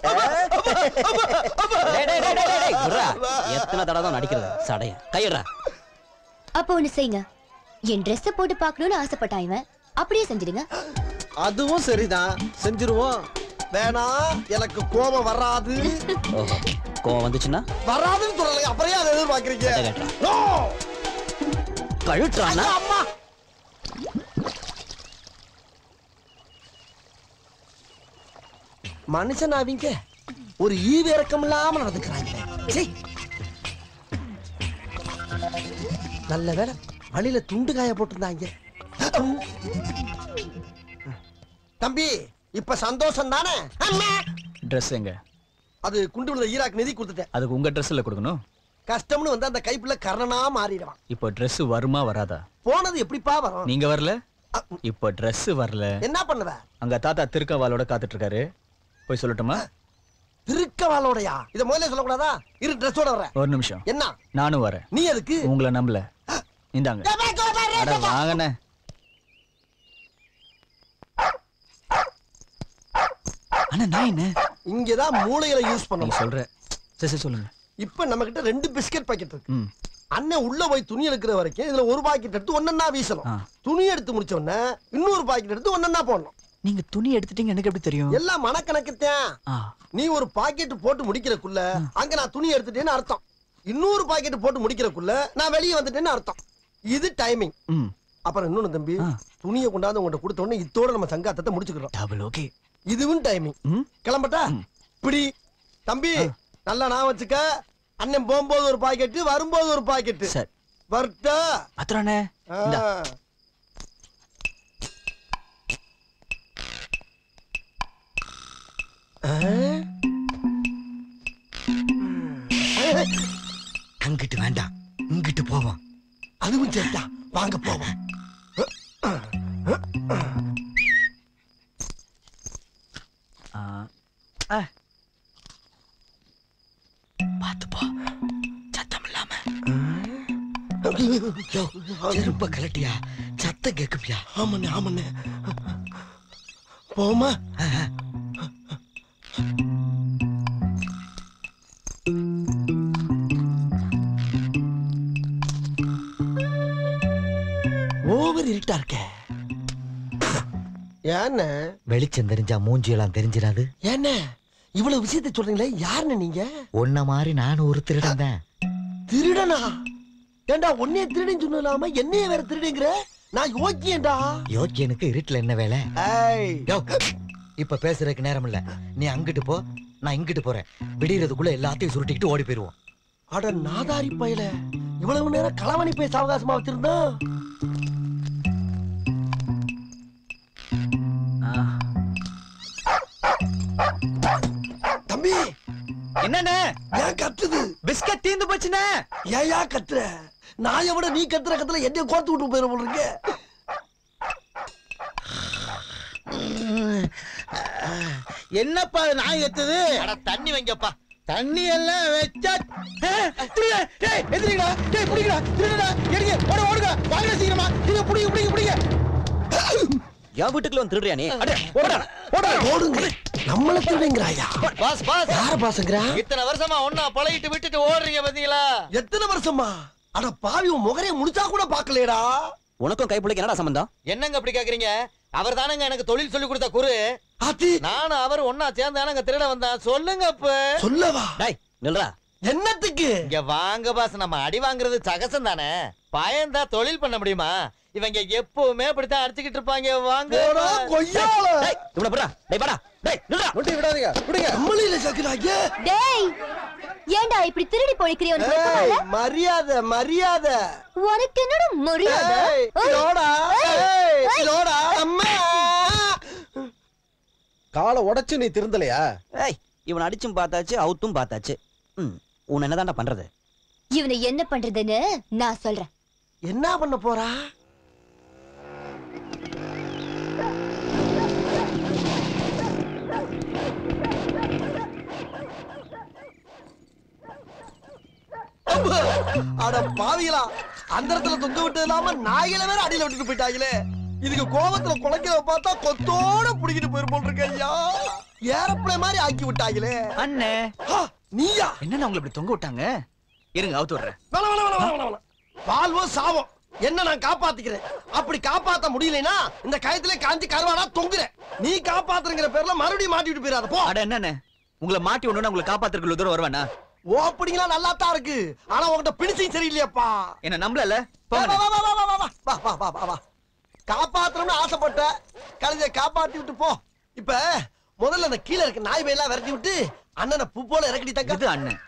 டேய், டேய், டேய், டேய், டேய், விட்றா. எத்தனை தடவை தான் நடிக்கிறது சடைய கையிடுறா அப்போ ஒண்ணு செய்யுங்க என் ட்ரெஸ் போட்டு பார்க்கணும்னு ஆசைப்பட்டான் இவன் அப்படியே செஞ்சிடுங்க அதுவும் சரிதான் செஞ்சிருவோம் வேணாம் எனக்கு கோபம் வராது ஓஹோ கோவம் வந்துச்சுன்னா வராதுன்னு சொல்லல அப்புறம் ஏன் அதை எதிர்பார்க்கறீங்க சட்டை கட்டுறா. No! கழுட்டுறானா ஐயோ, அம்மா மனுஷன் அவங்க ஒரு ஈவு இறக்கம் இல்லாம நடந்துக்கிறாங்க சீ. நல்ல வேலை வழியில துண்டு காய போட்டிருந்தாங்க தம்பி இப்ப சந்தோஷம் தானே ட்ரெஸ் எங்க அது குண்டு விழுந்த ஈராக் நிதி கொடுத்துட்டேன் அதுக்கு உங்க ட்ரெஸ்ல கொடுக்கணும் கஷ்டம்னு வந்து அந்த கைப்புல கர்ணனா மாறிடுவான் இப்போ Dress வருமா வராதா போனது எப்படிப்பா வரும் நீங்க வரல இப்போ Dress வரல என்ன பண்ணுவ அங்க தாத்தா திருக்கவாலோட காத்துட்டு இருக்காரு போய் சொல்லட்டுமா திருக்கவாலோடையா இத முதல்ல சொல்லக்கூடாதா இரு ட்ரெஸ்ஸோட வர ஒரு நிமிஷம் என்ன நானும் வரேன் நீ எதுக்கு உங்களை நம்பல இந்தாங்க அட வாங்கண்ணே அண்ணா நான் என்ன இங்கதான் மூளையில யூஸ் நீ பண்ணணும் சொல்ற சரி சரி சொல்லுங்க இப்ப நம்ம கிட்ட ரெண்டு பிஸ்கட் பாக்கெட் இருக்கு ம் அண்ணன் உள்ள போய் துணி எடுக்கிற வரைக்கும் இதுல ஒரு பாக்கெட் எடுத்து ஒன்னொன்னா வீசணும் துணி எடுத்து முடிச்ச உடனே இன்னொரு பாக்கெட் எடுத்து ஒன்னொன்னா போடணும் நீங்க துணி எடுத்துட்டீங்க எனக்கு எப்படி தெரியும் எல்லாம் மனக்கணக்குத்தான் ஆ நீ ஒரு பாக்கெட் போட்டு முடிக்கிறக்குள்ள அங்க நான் துணி எடுத்துட்டேன்னு அர்த்தம் இன்னொரு பாக்கெட் போட்டு முடிக்கிறக்குள்ள நான் வெளியே வந்துட்டேன்னு அர்த்தம் இது டைமிங் ம் அப்புறம் இன்னொன்னு தம்பி துணியை கொண்டாந்து உங்கள்ட்ட கொடுத்த உடனே இத்தோட நம்ம சங்காத்தத்தை முடிச்சுக்கிறோம் டபுள் ஓகே இதுவும் டைமிங் கிளம்பட்டா இப்படி தம்பி நல்லா நான் வச்சுக்க அண்ணன் போகும்போது ஒரு பாக்கெட் வரும்போது ஒரு பாக்கெட் சரி வரட்டா பத்திரண்ணே இந்தா. அங்கிட்டு வேண்டாம் இங்கிட்டு போவோம் அதுவும் சரியா வாங்க போவோம் ஆ, ஆ. பாத்து போ சத்தம் இல்லாம செருப்ப கலட்டியா சத்தம் கேக்குப்பியா ஆமண்ணே ஆமண்ணே போமா ஓவர் இருட்டா இருக்க ஏண்ணே வெளிச்சம் தெரிஞ்சா மூஞ்சியெல்லாம் தெரிஞ்சிடாது ஏண்ணே இவ்வளவு விஷயத்தை சொல்றீங்களே யாருன்னு நீங்க உன்ன மாதிரி நானும் ஒரு திருடன் தான் திருடனா ஏண்டா உன்னைய திருடன் சொல்லாம என்னைய வேற திருடுங்கிற நான் யோக்கியேண்டா யோக்கியனுக்கு இருட்டுல என்ன வேலை ஏய் யோ, இப்ப பேசுறதுக்கு நேரம் இல்ல நீ அங்கிட்டு போ நான் இங்கிட்டு போறேன் விடியறதுக்குள்ள எல்லாத்தையும் சுருட்டிக்கிட்டு ஓடி போயிருவோம் அட நாதாரி பயல இவ்வளவு நேரம் களவணி போய் சாவகாசமா வச்சிருந்தான் தம்பி என்னண்ணே ஏன் கத்துது பிஸ்கட் தீந்து போச்சுண்ணே ஏயா கத்துற நாயை விட நீ கத்துற கத்துல என்னைய கோர்த்து விட்டு போயிட போல இருக்கு என்னப்பா அது நாய் எத்துது தண்ணி வைங்கப்பா தண்ணி எல்லாம் வச்சா திருடா டேய் எதிரிடா டேய் புடிங்கடா திருடா எடுங்க ஓட ஓடுங்க வாங்க சீக்கிரமா நீங்க புடிங்க புடிங்க புடிங்க என் வீட்டுக்குள்ள வந்து திருடுறியா நீ அடே ஓடா ஓடா ஓடுங்க நம்மள திருடுங்கிறாயா பாஸ் பாஸ் யார பாசங்கிறா இத்தனை வருஷமா ஒன்னா பழகிட்டு விட்டுட்டு ஓடுறீங்க பாத்தீங்களா எத்தனை வருஷமா அட பாவி உன் முகரைய முடிச்சா கூட பாக்கலையடா உனக்கும் கைப்பிள்ளைக்கு என்னடா சம்பந்தம் என்னங்க அப்படி கேக்குறீங்க அவர் தானங்க எனக்கு தொழில் சொல்லி கொடுத்த குரு ஆத்தி நானும் அவர் ஒன்னா சேர்ந்து தானங்க திருட வந்தான் சொல்லுங்க இப்ப சொல்லவா டேய் நில்றா என்னத்துக்கு இங்க வாங்க பாஸ் நம்ம அடி வாங்குறது சகசம் தானே பயந்தா தொழில் பண்ண முடியுமா இவங்க எப்பவுமே அப்படித்தான் அடிச்சுக்கிட்டு இருப்பாங்க வாங்க போடா, கொய்யால. டேய் இவனை போடா டேய் வாடா டேய் நில்றா முட்டி விடாதீங்க விடுங்க நம்மளையில சக்குறாங்க டேய் ஏன்டா இப்படி திருடி பொழிக்கிறிய உனக்கு வெக்கமா இல்ல? மரியாதை மரியாதை உனக்கு என்னடா மரியாதை ஏய், ஓய். இதோடா, ஏய், ஏய். இதோடா, அம்மா. காலை உடைச்சு நீ திருந்தலையா ஏய் இவனை அடிச்சும் பார்த்தாச்சு அவுத்தும் பார்த்தாச்சு ம் உன்னை என்னதான்டா பண்றது இவனை என்ன பண்றதுன்னு நான் சொல்றேன் என்ன பண்ண போறா அம்மா, அட பாவிகளா அந்த இடத்துல தொங்க விட்டு இல்லாம நாய்களை வேற அடியில விட்டுட்டு போயிட்டாங்களே இதுக்கு கோபத்துல குலைக்கிறத பார்த்தா கொத்தோட புடிக்கிட்டு போயிருப்போம் இருக்கு ஐயா ஏறப்பிள்ளை மாதிரி ஆக்கி விட்டாங்களே அண்ணே ஆ, நீயா என்னண்ணா உங்களை இப்படி தொங்க விட்டாங்க இருங்க அவுத்து விடுறேன் வேணாம், வேணாம், வேணாம், வேணாம், வேணாம். வாழ்வோ சாவோ என்ன நான் காப்பாத்திக்கிறேன் அப்படி காப்பாத்த முடியலைன்னா இந்த கயத்துல காஞ்சி கருவாடா தொங்குறேன் நீ காப்பாத்துறங்கிற பேர்ல மறுபடியும் மாட்டிட்டு போயிடாத போ அட என்னண்ணே உங்களை மாட்டி ஒண்ணு உங்களை காப்பாத்துறதுக்கு தூரம் வருவானா ஓப்பனிங்லாம் நல்லா தான் இருக்கு ஆனா உன்கிட்ட பிடிச்சும் சரியில்லையாப்பா என்ன நம்பல வா, வா, வா, வா, வா, வா, வா, வா, வா, வா, வா, வா. காப்பாத்தணும்னு ஆசைப்பட்ட கழுதைய காப்பாத்தி விட்டு போ இப்ப முதல்ல அந்த கீழே இருக்க நாய் பையெல்லாம் விரட்டி விட்டு அண்ணனை பூ போல இறக்கடி தங்க இது அண்ணன்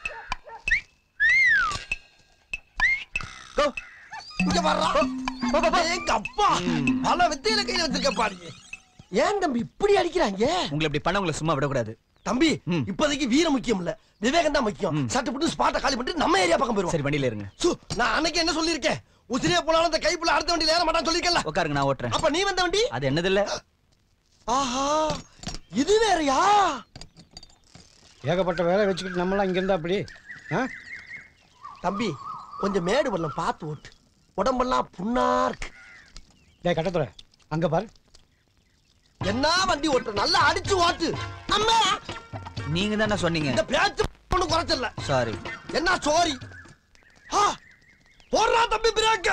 இங்க வர்றா எங்க அப்பா பல வித்தையில கையில வச்சிருக்க பாருங்க ஏன் தம்பி இப்படி அடிக்கிறாங்க உங்களை இப்படி பண்ண உங்களை சும்மா விடக்கூடாது தம்பி இப்போதைக்கு வீரம் முக்கியம் இல்ல விவேகம் தான் முக்கியம் சட்டு போட்டு ஸ்பாட்டை காலி பண்ணிட்டு நம்ம ஏரியா பக்கம் போயிருவோம் சரி வண்டியில இருங்க சு, நான் அன்னைக்கு என்ன சொல்லியிருக்கேன் உசிரியா போனாலும் அந்த கைப்புள்ள அடுத்த வண்டியில ஏற மாட்டான்னு சொல்லிருக்கல உட்காருங்க நான் ஓட்டுறேன் அப்ப நீ வந்த வண்டி அது என்னது இல்ல ஆஹா இது வேறயா ஏகப்பட்ட வேலை வச்சுக்கிட்டு நம்மளாம் இங்க இருந்தா அப்படி ஆ? தம்பி கொஞ்சம் மேடு வெள்ளம் பார்த்து ஓட்டு உடம்பெல்லாம் புண்ணா இருக்கு டேய் கட்டத்துற அங்க பாரு என்ன வண்டி ஓட்டு நல்லா அடிச்சு ஓட்டு அம்மா நீங்க தானே சொன்னீங்க இந்த பேச்சு ஒண்ணும் குறைச்சல சாரி என்ன சோரி ஆ, போடுறா தம்பி பிரேக்க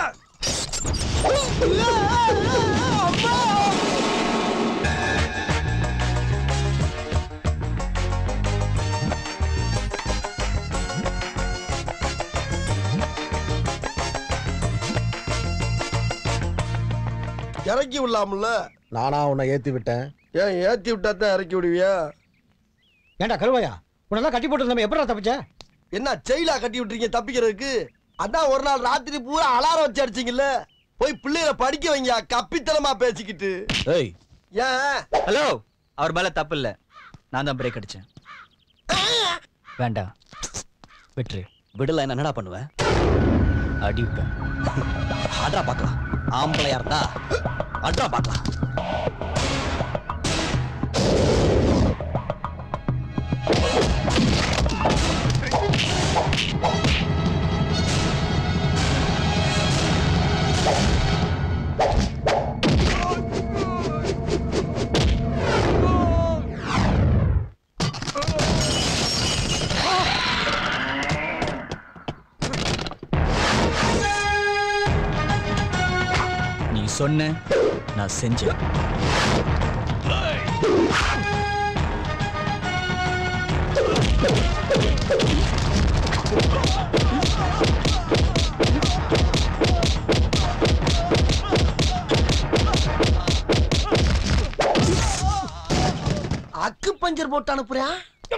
இறக்கி விடலாம்ல நானா உன்னை ஏத்தி விட்டேன் ஏன் ஏத்தி விட்டா தான் இறக்கி விடுவியா ஏன்டா கருவாயா உன்னெல்லாம் கட்டி போட்டு நம்ம எப்படா தப்பிச்ச என்ன செயலா கட்டி விட்டுறீங்க தப்பிக்கிறதுக்கு அதான் ஒரு நாள் ராத்திரி பூரா அலாரம் வச்சு அடிச்சீங்கல்ல போய் பிள்ளைகளை படிக்க வைங்க கப்பித்தனமா பேசிக்கிட்டு ஏய் ஏன் ஹலோ அவர் மேல தப்பு இல்ல நான் தான் பிரேக் அடிச்சேன் வேண்டாம் விட்டுரு விடல என்னடா பண்ணுவேன் அடி விட்டேன் அட்ரா பார்க்கலாம் ஆம்பளையா இருந்தா அட்ரா பார்க்கலாம் நீ சொன்ன நான் செஞ்சேன் அக்கு பஞ்சர் போட்டு அனுப்புறியா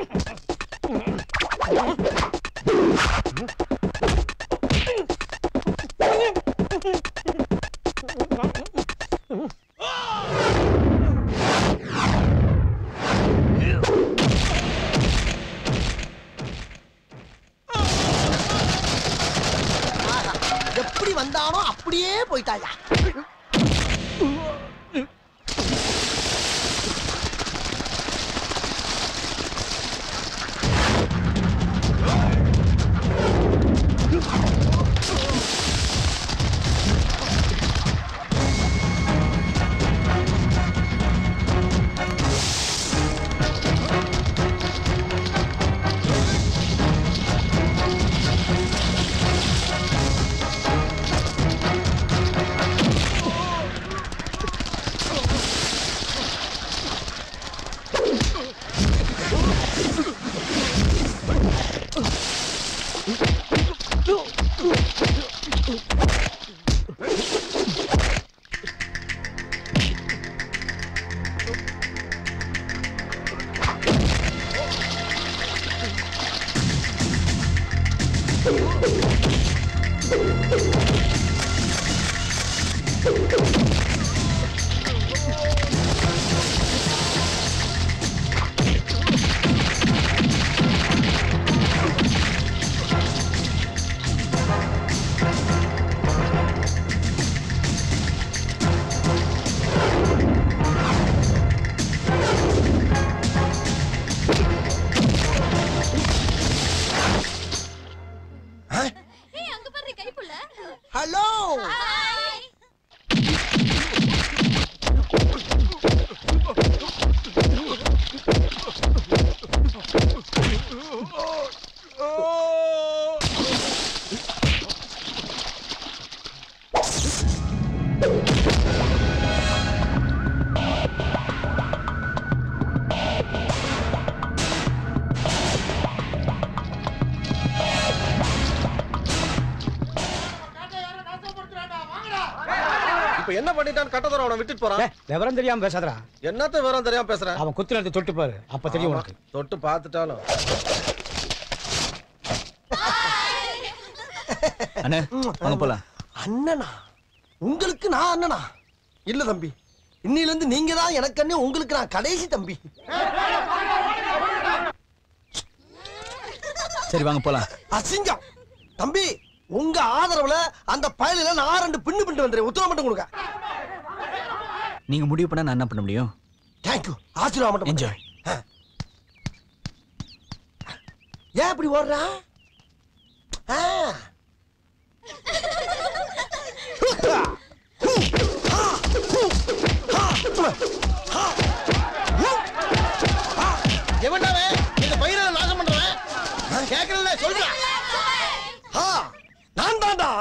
ஆஹா, எப்படி வந்தானோ அப்படியே போயிட்டாயா ஹலோ இப்ப என்ன பண்ணிட்டான் கட்டதர அவனை விட்டுட்டு போறான் விவரம் தெரியாம பேசாதடா என்னத்த விவரம் தெரியாம பேசுற அவன் குத்துன இடத்த தொட்டு பாரு அப்ப தெரியும் உனக்கு தொட்டு பார்த்துட்டாலும் அண்ணே வாங்க போலாம் அண்ணனா உங்களுக்கு நான் அண்ணனா இல்ல தம்பி இன்னில இருந்து நீங்க தான் எனக்கு அண்ணே உங்களுக்கு நான் கடைசி தம்பி சரி வாங்க போலாம் அசிங்கம் தம்பி உங்க ஆதரவுல அந்த பயலில நான் ரெண்டு பின்னு பின்னு வந்துறேன் உத்தரவு மட்டும் கொடுங்க நீங்க முடிவு பண்ணா நான் என்ன பண்ண முடியும் தேங்க்யூ ஆசீர்வாதம் மட்டும் என்ஜாய் ஏன் இப்படி ஓடுறா ஆ. எவன்டாவே இந்த பயிரை நாசம் பண்றவன் கேட்கல சொல்றா ஆ, நான் தான்டா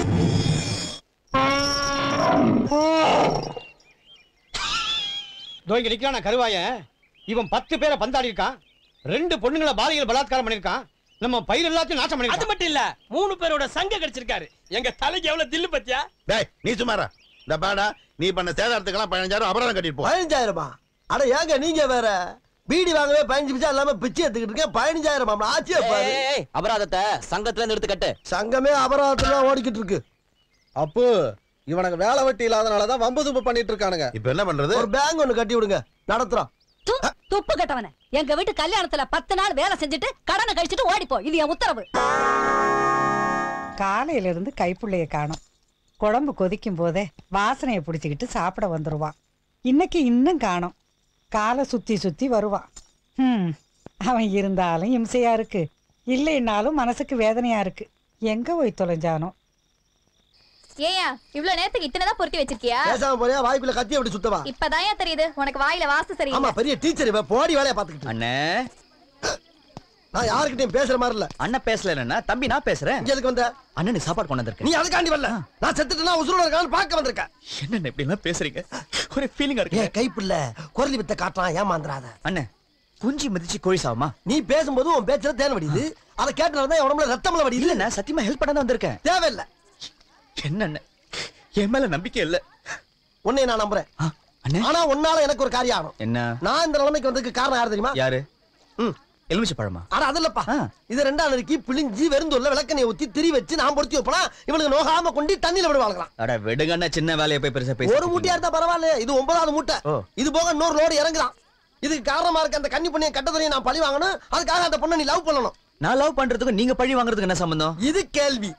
இதோ இங்க நிக்கிறான் கருவாயன் இவன் பத்து பேரை பந்தாடி இருக்கான் ரெண்டு பொண்ணுங்களை பாலியல் பலாத்காரம் பண்ணிருக்கான் நம்ம பயிர் எல்லாத்தையும் நாசம் அது பண்ணிருக்கான் மட்டும் இல்ல மூணு பேரோட சங்க கிடைச்சிருக்காரு எங்க தலைக்கு எவ்வளவு தில்லு பத்தியா டேய் நீ சுமாரா இந்த பாடா நீ பண்ண சேதாரத்துக்கெல்லாம் பதினஞ்சாயிரம் அபராதம் கட்டிட்டு போ பதினஞ்சாயிரமா அட ஏங்க நீங்க வேற பீடி வாங்கவே பதினஞ்சு பிச்சா இல்லாம பிச்சை எடுத்துக்கிட்டு இருக்கேன் பதினஞ்சாயிரம் ஆச்சியா பாரு அபராதத்தை சங்கத்துல இருந்து எடுத்து கட்டு சங்கமே அபராதத்துல ஓடிக்கிட்டு இருக்கு அப்பு இவனுக்கு வேலை வெட்டி இல்லாதனாலதான் வம்பு தும்பு பண்ணிட்டு இருக்கானுங்க இப்ப என்ன பண்றது ஒரு பேங்க் ஒண்ணு கட்டி விடுங்க நடத்துறோம் து, துப்பு கட்டவன எங்க வீட்டு கல்யாணத்துல பத்து நாள் வேலை செஞ்சுட்டு கடனை கழிச்சிட்டு ஓடிப்போ இது என் உத்தரவு காலையில இருந்து கைப்புள்ளைய காணும் குழம்பு கொதிக்கும் போதே வாசனையை பிடிச்சிக்கிட்டு சாப்பிட வந்துருவான் இன்னைக்கு இன்னும் காணோம் காலை சுத்தி சுத்தி வருவான் ம் அவன் இருந்தாலும் இம்சையா இருக்கு இல்லைன்னாலும் மனசுக்கு வேதனையா இருக்கு எங்க போய் தொலைஞ்சானோ ஏயா இவ்வளவு நேரத்துக்கு இத்தனை தான் பொருத்தி வச்சிருக்கியா பேசாம போறியா வாய்க்குள்ள கத்தி அப்படி சுத்தவா இப்பதான் தெரியுது உனக்கு வாயில வாசு ஆமா சரியில்லை பெரிய டீச்சர் இவ போடி வேலைய பாத்துக்கிட்டு அண்ணே நான் யாருக்கிட்டையும் பேசுற மாதிரி இல்ல அண்ணன் பேசல தம்பி நான் பேசுறேன் இங்க எதுக்கு வந்த அண்ணனுக்கு சாப்பாடு கொண்டு வந்திருக்கேன் நீ அதுக்காண்டி வரல நான் செத்துட்டேன்னா உசுரோட இருக்கான்னு பார்க்க வந்திருக்கேன் என்ன இப்படி எல்லாம் பேசுறீங்க ஒரு ஃபீலிங்கா இருக்கு ஏன் கைப்புள்ள குரலி வித்த காட்டுறான் ஏமாந்துறாத அண்ணே குஞ்சு மிதிச்சு கோழி சாவுமா நீ பேசும்போது உன் பேச்சுல தேன் வடியுது அதை கேட்டனால தான் என் உடம்புல ரத்தம்ல வடியுது இல்ல நான் சத்தியமா ஹெல்ப் பண்ண தான் வந்திருக்கேன் தேவையில்ல என்ன அண்ணே என் மேல நம்பிக்கை இல்ல உன்னை நான் நம்புறேன் ஆனா உன்னால எனக்கு ஒரு காரியம் ஆகணும் என்ன நான் இந்த நிலைமைக்கு வந்ததுக்கு காரணம் யாரு தெரியுமா யாரு ம் எலுமிச்சை பழமா ஆனா அது இல்லப்பா இது ரெண்டாம் நறுக்கி பிழிஞ்சி வெறுந்துள்ள விளக்கணையை ஊத்தி திரி வச்சு நான் பொருத்தி வைப்பனா இவனுக்கு நோகாம கொண்டு தண்ணியில விடுவாங்களாம் அட விடுங்க அண்ணா சின்ன வேலையை போய் பெருசா பேசி ஒரு மூட்டையா இருந்தா பரவாயில்ல இது ஒன்பதாவது மூட்டை இது போக இன்னொரு லோடு இறங்குறான் இதுக்கு காரணமா இருக்க அந்த கன்னி பொண்ணைய கட்டதுறையை நான் பழி வாங்கணும் அதுக்காக அந்த பொண்ணை நீ லவ் பண்ணணும் நான் லவ் பண்றதுக்கு நீங்க பழி வாங்குறதுக்கு என்ன சம்பந்தம் இது கேள்வி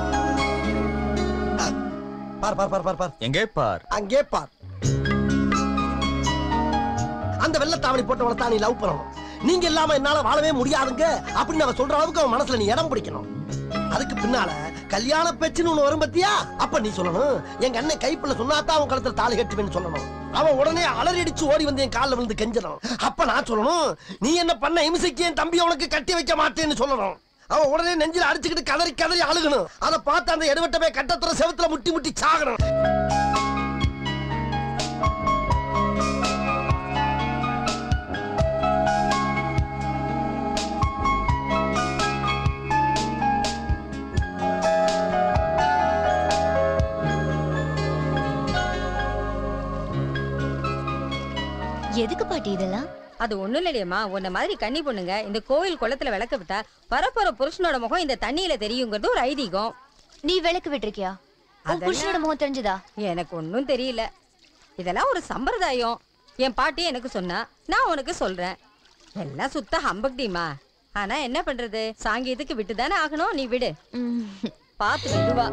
பார் பார் பார் பார் பார் எங்கே பார் அங்கே பார் அந்த வெள்ளத்தாவணி போட்டவளை தான் நீ லவ் பண்ணணும் நீங்க இல்லாம என்னால வாழவே முடியாதுங்க அப்படின்னு அவ சொல்ற அளவுக்கு அவன் மனசுல நீ இடம் பிடிக்கணும் அதுக்கு பின்னால கல்யாண பேச்சுன்னு ஒண்ணு வரும் பத்தியா அப்ப நீ சொல்லணும் எங்க அண்ணன் கைப்புள்ள சொன்னாதான் அவன் கழுத்துல தாலி கட்டுவேன்னு சொல்லணும் அவன் உடனே அலறி அடிச்சு ஓடி வந்து என் காலில் விழுந்து கெஞ்சணும் அப்ப நான் சொல்லணும் நீ என்ன பண்ண இம்சைக்கு என் தம்பி உனக்கு கட்டி வைக்க மாட்டேன்னு சொல்லணும் அவன் உடனே நெஞ்சில அடிச்சுக்கிட்டு கதறி கதறி அழுகணும் அதை பார்த்து அந்த எடுவட்டமே கட்டத்துற செவத்துல முட்டி முட்டி சாகணும் எதுக்கு பாட்டி இதெல்லாம் அது ஒண்ணும் இல்லையம்மா உன்ன மாதிரி கன்னி பொண்ணுங்க இந்த கோயில் குளத்துல விளக்க விட்டா வரப்போற புருஷனோட முகம் இந்த தண்ணியில தெரியுங்கிறது ஒரு ஐதீகம் நீ விளக்கு விட்டுருக்கியா உன் அதெல்லாம் புருஷனோட முகம் தெரிஞ்சதா எனக்கு ஒன்றும் தெரியல இதெல்லாம் ஒரு சம்பிரதாயம் என் பாட்டி எனக்கு சொன்னா நான் உனக்கு சொல்றேன் எல்லாம் சுத்த ஹம்பக்டிமா ஆனா என்ன பண்றது சாங்கீதுக்கு விட்டு தானே ஆகணும் நீ விடு பார்த்து மெதுவா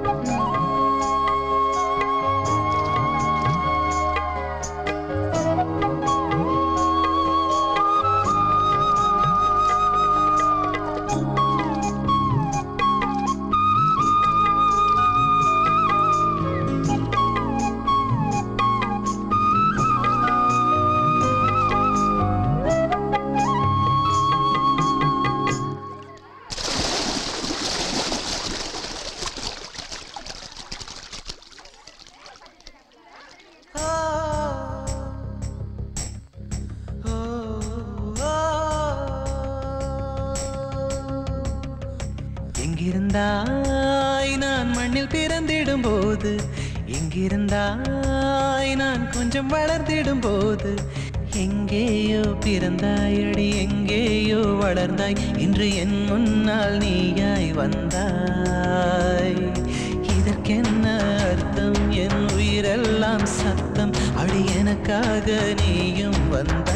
எங்கிருந்தாய் நான் மண்ணில் பிறந்திடும் போது எங்கிருந்தாய் நான் கொஞ்சம் வளர்ந்திடும் போது எங்கேயோ பிறந்தாயடி எங்கேயோ வளர்ந்தாய் இன்று என் முன்னால் நீயாய் வந்தாய் இதற்கென்ன அர்த்தம் என் உயிரெல்லாம் சத்தம் அடி எனக்காக நீயும் வந்தாய்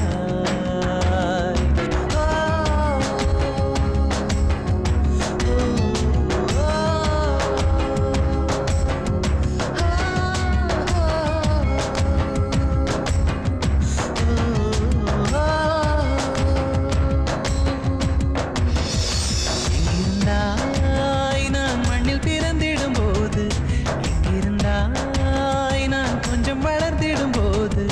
எங்கிருந்தாய் நான் மண்ணில் பிறந்திடும் போது எங்கிருந்தாய் நான் கொஞ்சம் வளர்ந்திடும் போது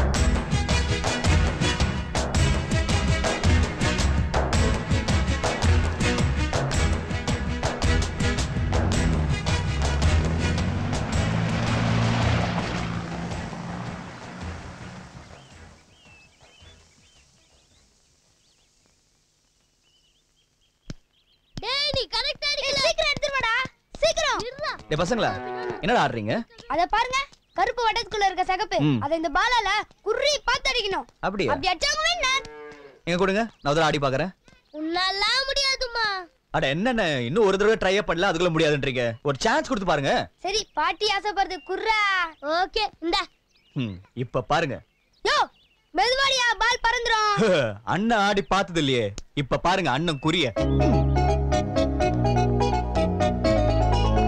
டேய் நீ கரெக்ட்டா அடிக்கல சீக்கிரம் எடுத்துட்டு வாடா சீக்கிரம் டே பசங்களா என்னடா ஆடுறீங்க அத பாருங்க கருப்பு வட்டத்துக்குள்ள இருக்க சகப்பு ம். அத இந்த பாலால குர்ரி பார்த்து அடிக்கணும் அப்படியா? அப்படி அடிச்சாங்க என்ன எங்க கொடுங்க நான் ஒரு தடவை ஆடி பாக்குறேன் உன்னாலாம் முடியாதுமா அட என்னண்ணே இன்னும் ஒரு தடவை ட்ரை பண்ணல அதுக்குள்ள முடியாதுன்றீங்க ஒரு சான்ஸ் கொடுத்து பாருங்க சரி பாட்டி ஆசைப்படுறது குர்ரா ஓகே இந்த ம், இப்ப பாருங்க யோ மெதுவாடியா பால் பறந்துரும் அண்ணன் ஆடி பார்த்தது இல்லையே இப்ப பாருங்க அண்ணன் குறிய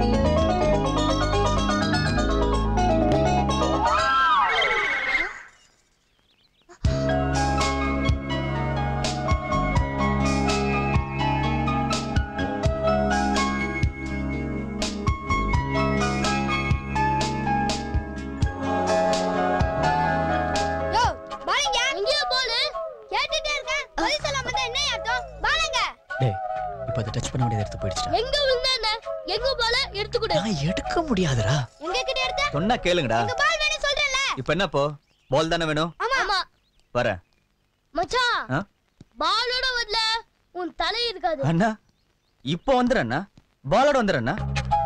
டேய் இப்போ அதை டச் பண்ண வேண்டியது எடுத்து போயிடுச்சுடா எங்க விழுந்தானே எங்க பால எடுத்து கொடு நான் எடுக்க முடியாதுடா எங்க கிட்ட எடுத்த சொன்னா கேளுங்கடா எங்க பால் வேணும் சொல்றேன்ல இப்போ என்னப்போ பால் தானே வேணும் ஆமா ஆமா வரேன் மச்சான் ஆ? பாலோட வரல உன் தலை இருக்காது அண்ணா இப்போ வந்துடுறேண்ணா பாலோட வந்துடுறேண்ணா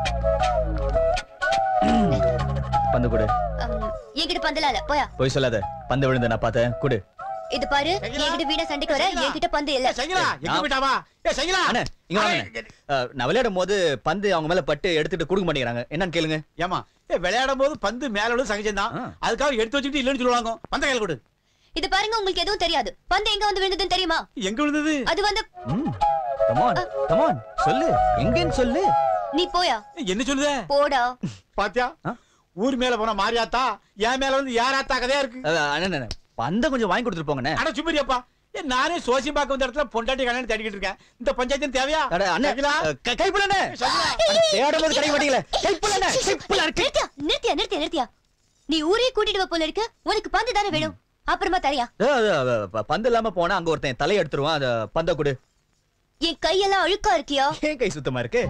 பந்து கொடு என்கிட்ட பந்தல இல்ல போயா போய் சொல்லாத பந்து விழுந்து நான் பார்த்தேன் கொடு இது பாரு என்கிட்ட வீணா சண்டைக்கு வர என்கிட்ட பந்து இல்ல எங்க போயிட்டாவா ஏ சைலா அண்ணே இங்க வாங்க அஹ், நான் விளையாடும் போது பந்து அவங்க மேல பட்டு எடுத்துட்டு கொடுக்க மாட்டேங்கிறாங்க என்னன்னு கேளுங்க ஏமா ஏ விளையாடும் போது பந்து மேல விழுந்து சகஜம் தான் அதுக்காக எடுத்து வச்சுட்டு இல்லைன்னு சொல்லுவாங்க பந்த கையில கொடு இது பாருங்க உங்களுக்கு எதுவும் தெரியாது பந்து எங்க வந்து விழுந்ததுன்னு தெரியுமா எங்க விழுந்தது அது வந்து கமான் கமான் சொல்லு எங்கன்னு சொல்லு நீ போயா என்ன சொல்லுத போடா பாத்தியா ஊர் மேல போன மாரியாத்தா என் மேல வந்து யாராத்தா கதையா இருக்கு அஹ், அண்ணே அண்ணே, பந்தை கொஞ்சம் வாங்கி கொடுத்துட்டு போங்கண்ணே அட சுப்பரியாப்பா ஏ நானே சோசியம் பார்க்க வந்த இடத்துல பொண்டாட்டி கல்யாணம் தேடிக்கிட்டு இருக்கேன் இந்த பஞ்சாயத்து தேவையா அட, அண்ணே, சகிலா? அஹ், கை- கைப்புலண்ணே. சகிலா. தேடும் போது கிடைக்க மாட்டீங்களே கைப்புலண்ணே, கைப்புல இருக்கு. நிறுத்தியா நிறுத்தியா நிறுத்தியா நிறுத்தியா நீ ஊரே கூட்டிட்டு வா போல இருக்கு உனக்கு பந்து தானே வேணும் அப்புறமா தரியா அஹ், அது, அஹ், ப- பந்து இல்லாம போனா அங்க ஒருத்தன் தலையை எடுத்துருவான் அத பந்த கொடு என் கையெல்லாம் அழுக்கா இருக்கியா ஏன் கை சுத்தமா இருக்கு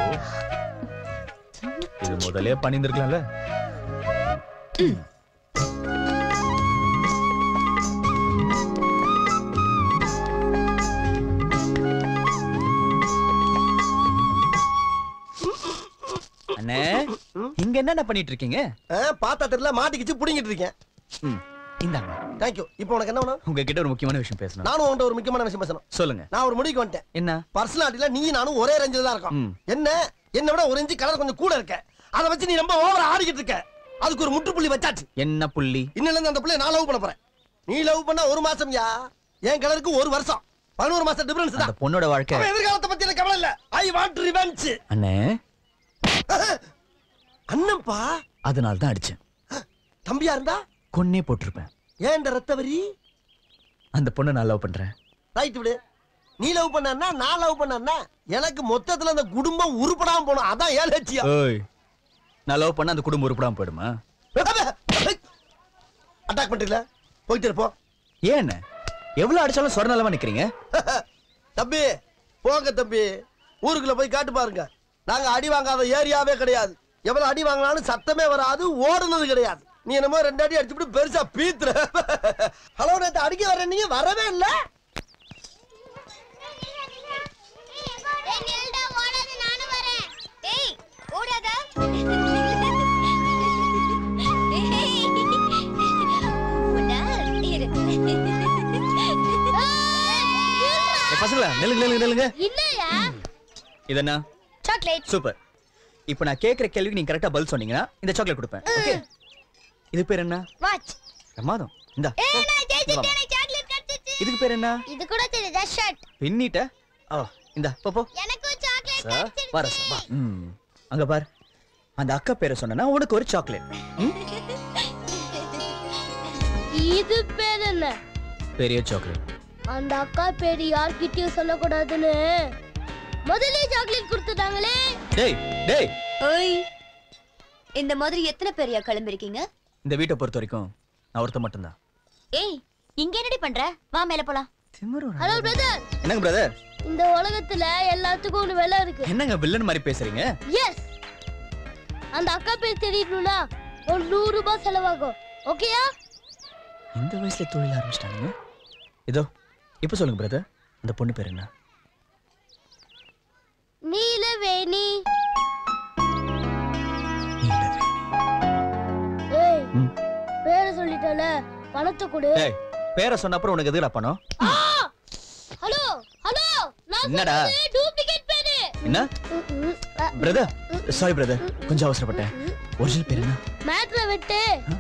இது முதலே பண்ணியிருந்திருக்கலாம்ல அண்ணே இங்க என்னென்ன பண்ணிட்டு இருக்கீங்க பார்த்தா தெரியல மாட்டிக்கிச்சு புடிங்கிட்டு இருக்கேன் ம், இந்தாங்க தேங்க்யூ இப்போ உனக்கு என்ன வேணும் உங்ககிட்ட ஒரு முக்கியமான விஷயம் பேசணும் நானும் உன்கிட்ட ஒரு முக்கியமான விஷயம் பேசணும் சொல்லுங்க நான் ஒரு முடிவுக்கு வந்துட்டேன் என்ன பர்சனாலிட்டில நீ நானும் ஒரே ரேஞ்சில தான் இருக்கோம் ம். என்ன என்ன விட ஒரு இன்ச்சு கலர் கொஞ்சம் கூட இருக்க அதை வச்சு நீ ரொம்ப ஓவரா ஆடிக்கிட்டு இருக்க அதுக்கு ஒரு முற்றுப்புள்ளி வச்சாச்சு என்ன புள்ளி இன்னில இருந்து அந்த பிள்ளை நான் லவ் பண்ண போறேன் நீ லவ் பண்ணா ஒரு மாசம் யா என் கலருக்கு ஒரு வருஷம் பதினோரு மாசம் டிஃபரன்ஸ் தான் அந்த பொண்ணோட வாழ்க்கை அவன் எதிர்காலத்தை பத்தி எனக்கு கவலை இல்ல ஐ வாண்ட் ரிவெஞ்ச் அண்ணே அண்ணன்பா அதனால தான் அடிச்சேன் தம்பியா இருந்தா கொன்னே போட்டிருப்பேன் ஏன் இந்த ரத்த வரி அந்த பொண்ணை நான் லவ் பண்றேன் ரைட் விடு நீ லவ் பண்ணா நான் லவ் பண்ணா எனக்கு மொத்தத்துல அந்த குடும்பம் உருப்படாம போகணும் அதான் ஏன் லட்சியம் ஓய் நான் லவ் பண்ண அந்த குடும்பம் உருப்படாம போயிடுமா அட்டாக் பண்றீங்களா போயிட்டு இருப்போம் ஏன் அண்ணே? எவ்வளவு அடிச்சாலும் சொர நிலமா நிக்கிறீங்க தம்பி போங்க தம்பி ஊருக்குள்ள போய் காட்டு பாருங்க நாங்க அடி வாங்காத ஏரியாவே கிடையாது எவ்வளவு அடி வாங்கினாலும் சத்தமே வராது ஓடுனது கிடையாது நீ என்னமோ ரெண்டு அடி அடிச்சுட்டு பெருசா பீத்துற ஹலோ நேத்து அடிக்க வர நீங்க வரவே இல்ல ஏய் ஓடாத ஏய், பசங்களா நில்லுங்க நில்லுங்க நில்லுங்க இல்லையா இது என்ன சாக்லேட் சூப்பர் இப்போ நான் கேக்குற கேள்விக்கு நீங்க கரெக்டா பதில் சொன்னீங்கன்னா இந்த சாக்லேட் கொடுப்பேன் ஓகே இது பேர் என்ன வாட்ச் பிரமாதம் இந்தா ஏய் நான் இங்க வாம்மா. ஜெயிச்சிட்டேன் சாக்லேட் கிடைச்சிச்சு இதுக்கு பேர் என்ன இது கூட தெரியுதா ஷர்ட் பின்னிட்ட ஓ இந்தா போ போ எனக்கும் சாக்லேட் சார் வர வா ம் அங்க பார் அந்த அக்கா பேரை சொன்னா உனக்கு ஒரு சாக்லேட் இது பேர் என்ன பெரிய சாக்லேட் அந்த அக்கா பேர் யார்கிட்டயும் சொல்லக்கூடாதுன்னு முதல்ல சாக்லேட் கொடுத்துட்டாங்களே டேய் டேய் ஓய் இந்த மாதிரி எத்தனை பேரையா கிளம்பிருக்கீங்க இந்த வீட்டை பொறுத்த வரைக்கும் நான் ஒருத்த மட்டும்தான் ஏய் இங்க என்னடி பண்ற வா மேல போலாம் ஹலோ பிரதர் என்னங்க பிரதர் இந்த உலகத்துல எல்லாத்துக்கும் ஒரு விலை இருக்கு என்னங்க வில்லன் மாதிரி பேசுறீங்க எஸ் அந்த அக்கா பேர் தெரியணும்னா ஒரு நூறு ரூபாய் செலவாகும் ஓகேயா இந்த வயசுல தொழில் ஆரம்பிச்சிட்டாங்க இதோ இப்போ சொல்லுங்க பிரதர் அந்த பொண்ணு பேர் என்ன நீலவேணி ஏய் ம். பேரை சொல்லிட்டல பணத்தை கொடு டேய் பேரை சொன்ன அப்புறம் உனக்கு எதுக்குடா பணம் ஹலோ ஹலோ நான் என்னடா? சொன்னது டூப்ளிகேட் பேரு என்ன பிரதர் சாரி பிரதர் கொஞ்சம் அவசரப்பட்டேன் ஒரிஜினல் பேர் என்ன மேட்ர விட்டு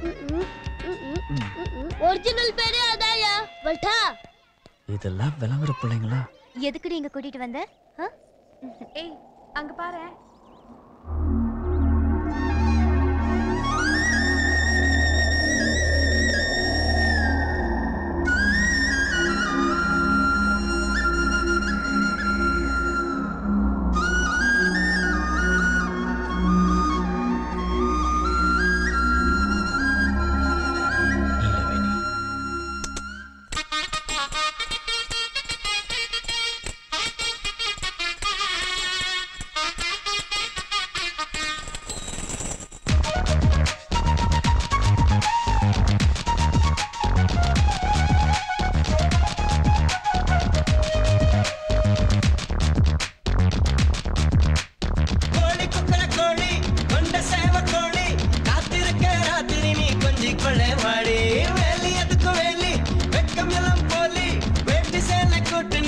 ஒரிஜினல் பேரு அதாயா வட்டா இதெல்லாம் விளங்குற பிள்ளைங்களா எதுக்குடி இங்க கூட்டிட்டு வந்த ஆ? ஏய் அங்க பாரு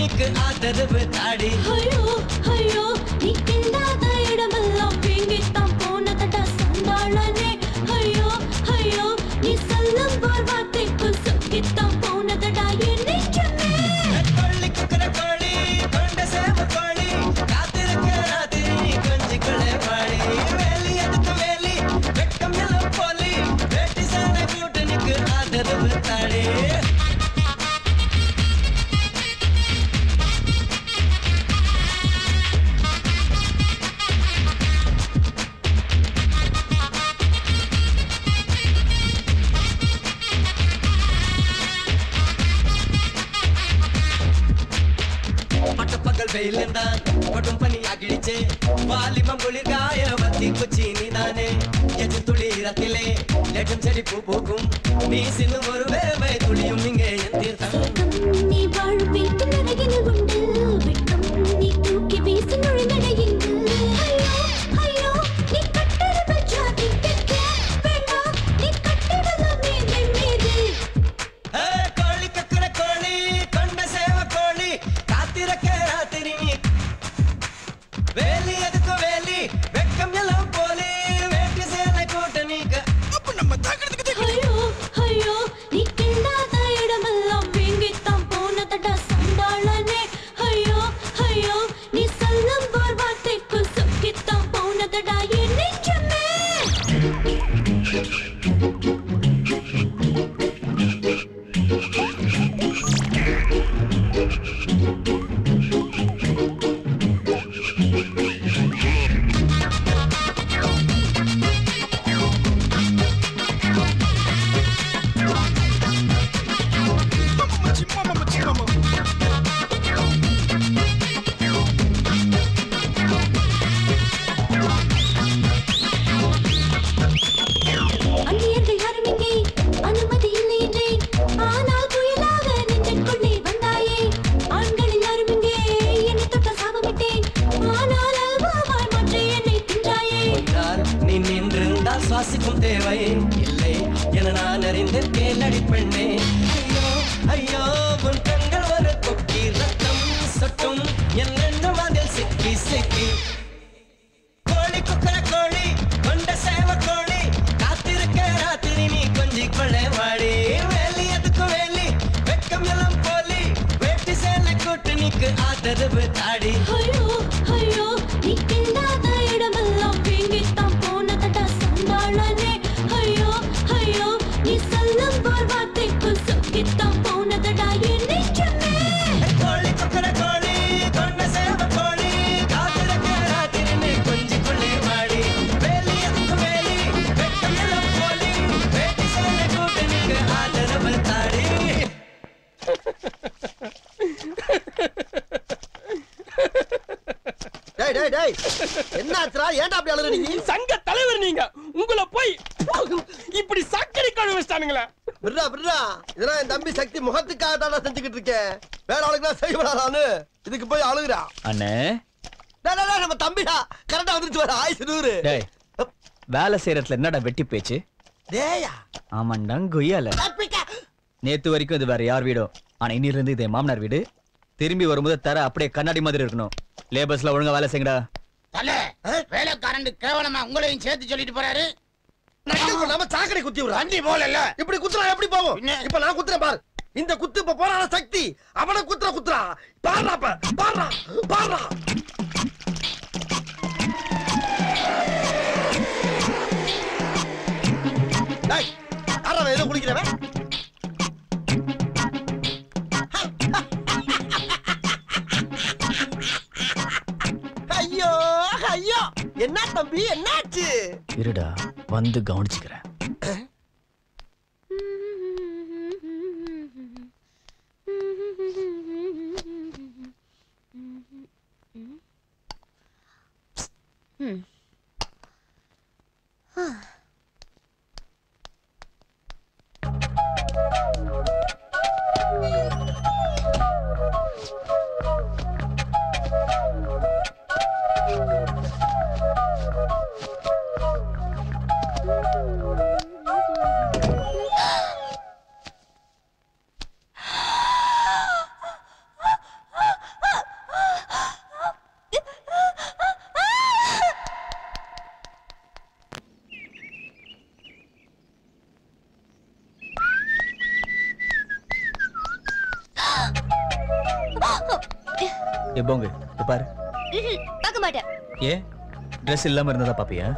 கூட்டணிக்கு ஆதரவு தாடி ஐயோ ஐயோ நீ கிண்டாத இடமெல்லாம் வீங்கித்தான் போனதடா சண்டாளனே ஐயோ ஐயோ நீ சொல்லும் போர் வார்த்தைக்கு சுக்கித்தான் போனதடா என் நெஞ்சமே கொள்ளி குக்கர கோழி கொண்ட சேவ கோழி காத்திருக்க ராத்திரி நீ கொஞ்சி கொள்ளை பாடி வேலி எதுக்கு வேலி வெட்கம் எல்லாம் போலி வேட்டி சேனை கூட்டணிக்கு ஆதரவு தாடி பட்டப்பகல் வெயில் தான் கொட்டும் பனி அகிழிச்சே வாலிபம் குளிர்காய வத்தி குச்சி நீதானே எச்சு துளி ரத்திலே லெட்டும் செடி பூ பூக்கும் நீ சின்னும் ஒரு வேவை துளியும் இங்கே என் தீர்த்தம் நீ வாழ் வீட்டு நரகினில் உண்டு வெட்கம் நீ தூக்கி வீசி நுழைந்தடையுங்கள் ஐயோ ஐயோ நீ கட்டிட ஜாதி கெட்ட வேண்டாம் நீ கட்டிடலாம் மேதை மீது ஏ, கோழி கக்கட கோழி கொண்ட சேவ கோழி காத்திருக்க ராத்திரி நீ வேலி எதுக்கு வேலி வெட்கம் எல்லாம் போலி வேட்டி சேலை கூட்டணிக்கு ஐயோ ஐயோ நீ கிண்டாத இடமெல்லாம் வீங்கித்தான் போனதடா சண்டாளனே ஐயோ ஐயோ நீ சொல்லும் போர் வார்த்தைக்கு சுக்கித்தான் போனதடா என் நெஞ்சமே அந்நியர்கள் யாரும் இங்கே அனுமதி இல்லை என்றேன் ஆனால் புயலாக நெஞ்சுக்குள்ளே வந்தாயே ஆண்கள் யாரும் இங்கே என்னை தொட்ட சாபமிட்டேன் ஆனால் அல்வாவாய் மாற்றி என்னை தின்றாயே கொண்டார் நீ நின்றிருந்தால் சுவாசிக்கும் தேவை இல்லை என நான் அறிந்து கேளடி பெண்ணே ஐயோ ஐயோ உன் கண்கள் ஒரு கொக்கி ரத்தம் சொட்டும் என்னென்னும் அதில் சிக்கி சிக்கி கோழி குக்கர கோழி கொண்ட சேவ கோழி காத்திருக்க ராத்திரி நீ கொஞ்சி கொள்ளை வாடி வேலி எதுக்கு வேலி வெட்கம் எல்லாம் போலி வேட்டி சேலை கூட்டணிக்கு ஆதரவு தாடி ஐயோ ஐயோ நீ கிண்டாத இடமெல்லாம் வீங்கித்தான் போனதடா சண்டாளனே ஐயோ ஐயோ நீ சொல்லும் போர் வார்த்தைக்கு சுக்கித்தான் போனதடா என் நெஞ்சமே கோழி கொக்கர கோழி கொண்ட சேவ கோழி காத்திருக்க ராத்திரி நீ கொஞ்சி கொள்ளை வாடி வேலி எதுக்கு வேலி வெட்கம் எல்லாம் போலி வேட்டி சேலை கூட்டணிக்கு ஆதரவு தாடி டேய் டேய் டேய் என்னாச்சுடா ஏன்டா அப்படி அழுற நீ சங்க தலைவர் நீங்க உங்களை போய் இப்படி சக்கரை கழுவி வச்சிட்டானுங்களே விட்றா விட்றா இதெல்லாம் என் தம்பி சக்தி முகத்துக்காக தானே செஞ்சுக்கிட்டு இருக்கேன் வேற ஆளுக்குலாம் செய்யப்படாதான்னு இதுக்கு போய் அழுகுறா அண்ணே டேய், டேய், டேய், நம்ம தம்பிடா கரெக்டா வந்துருச்சு வர ஆயுசு நூறு டேய் வேலை செய்யறதுல என்னடா வெட்டி பேச்சு டேயா ஆமாண்டா கொய்யால நேத்து வரைக்கும் இது வேற யார் வீடோ ஆனா இன்னில இருந்து இது என் மாமனார் வீடு திரும்பி வரும்போது தர அப்படியே கண்ணாடி மாதிரி இருக்கணும் லேபர்ஸ்ல ஒழுங்கா வேலை செய்யுங்கடா தல வேலைக்காரன் கேவலமா உங்களையும் சேர்த்து சொல்லிட்டு போறாரு நம்ம சாக்கடை குத்தி விடுறா வண்டி போகல இப்படி குத்துறா எப்படி போகும் இப்ப நான் குத்துறேன் பாரு இந்த குத்து இப்ப போறான சக்தி அவன குத்துற குத்துறா பாடுறா அப்ப பாடுறா பாடுறா டேய் யாரா ஏதோ குளிக்கிறவன் ஐயோ ஐயோ என்ன தம்பி என்னாச்சு இருடா வந்து கவனிச்சுக்கிறேன் ம். Thank you. எப்போங்க இப்ப பாரு ம்ஹும், பார்க்க மாட்டேன் ஏ ட்ரெஸ் இல்லாம இருந்ததா பாப்பியா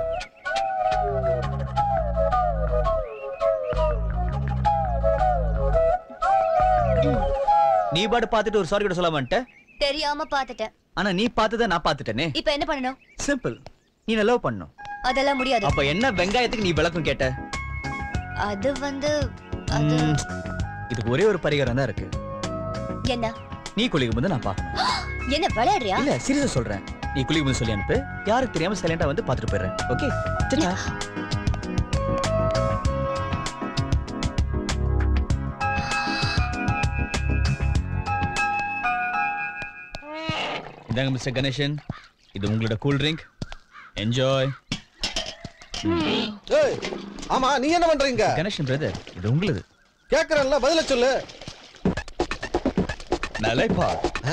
நீ பாட்டு பார்த்துட்டு ஒரு சாரி கூட சொல்ல மாட்டேன் தெரியாம பார்த்துட்டேன் ஆனா நீ பார்த்ததை நான் பார்த்துட்டேனே இப்ப என்ன பண்ணணும் சிம்பிள் நீ லவ் பண்ணும் அதெல்லாம் முடியாது அப்ப என்ன வெங்காயத்துக்கு நீ விளக்கம் கேட்ட அது வந்து அது ம், இதுக்கு ஒரே ஒரு பரிகாரம் தான் இருக்கு என்ன நீ குளிக்கும் போது நான் பார்க்கணும் என்ன விளையாடுறியா இல்ல சீரியஸா சொல்றேன் நீ குளிக்கும் போது சொல்லி அனுப்பு யாருக்கு தெரியாம சைலண்டா வந்து பார்த்துட்டு போயிடுறேன் ஓகே சரியா இதாங்க மிஸ்டர் கணேசன் இது உங்களோட கூல் ட்ரிங்க் என்ஜாய் ஏய் ஆமா நீ என்ன பண்றீங்க கணேசன் பிரதர் இது உங்களுது கேக்குறேன்ல பதில சொல்லு நலைப்பா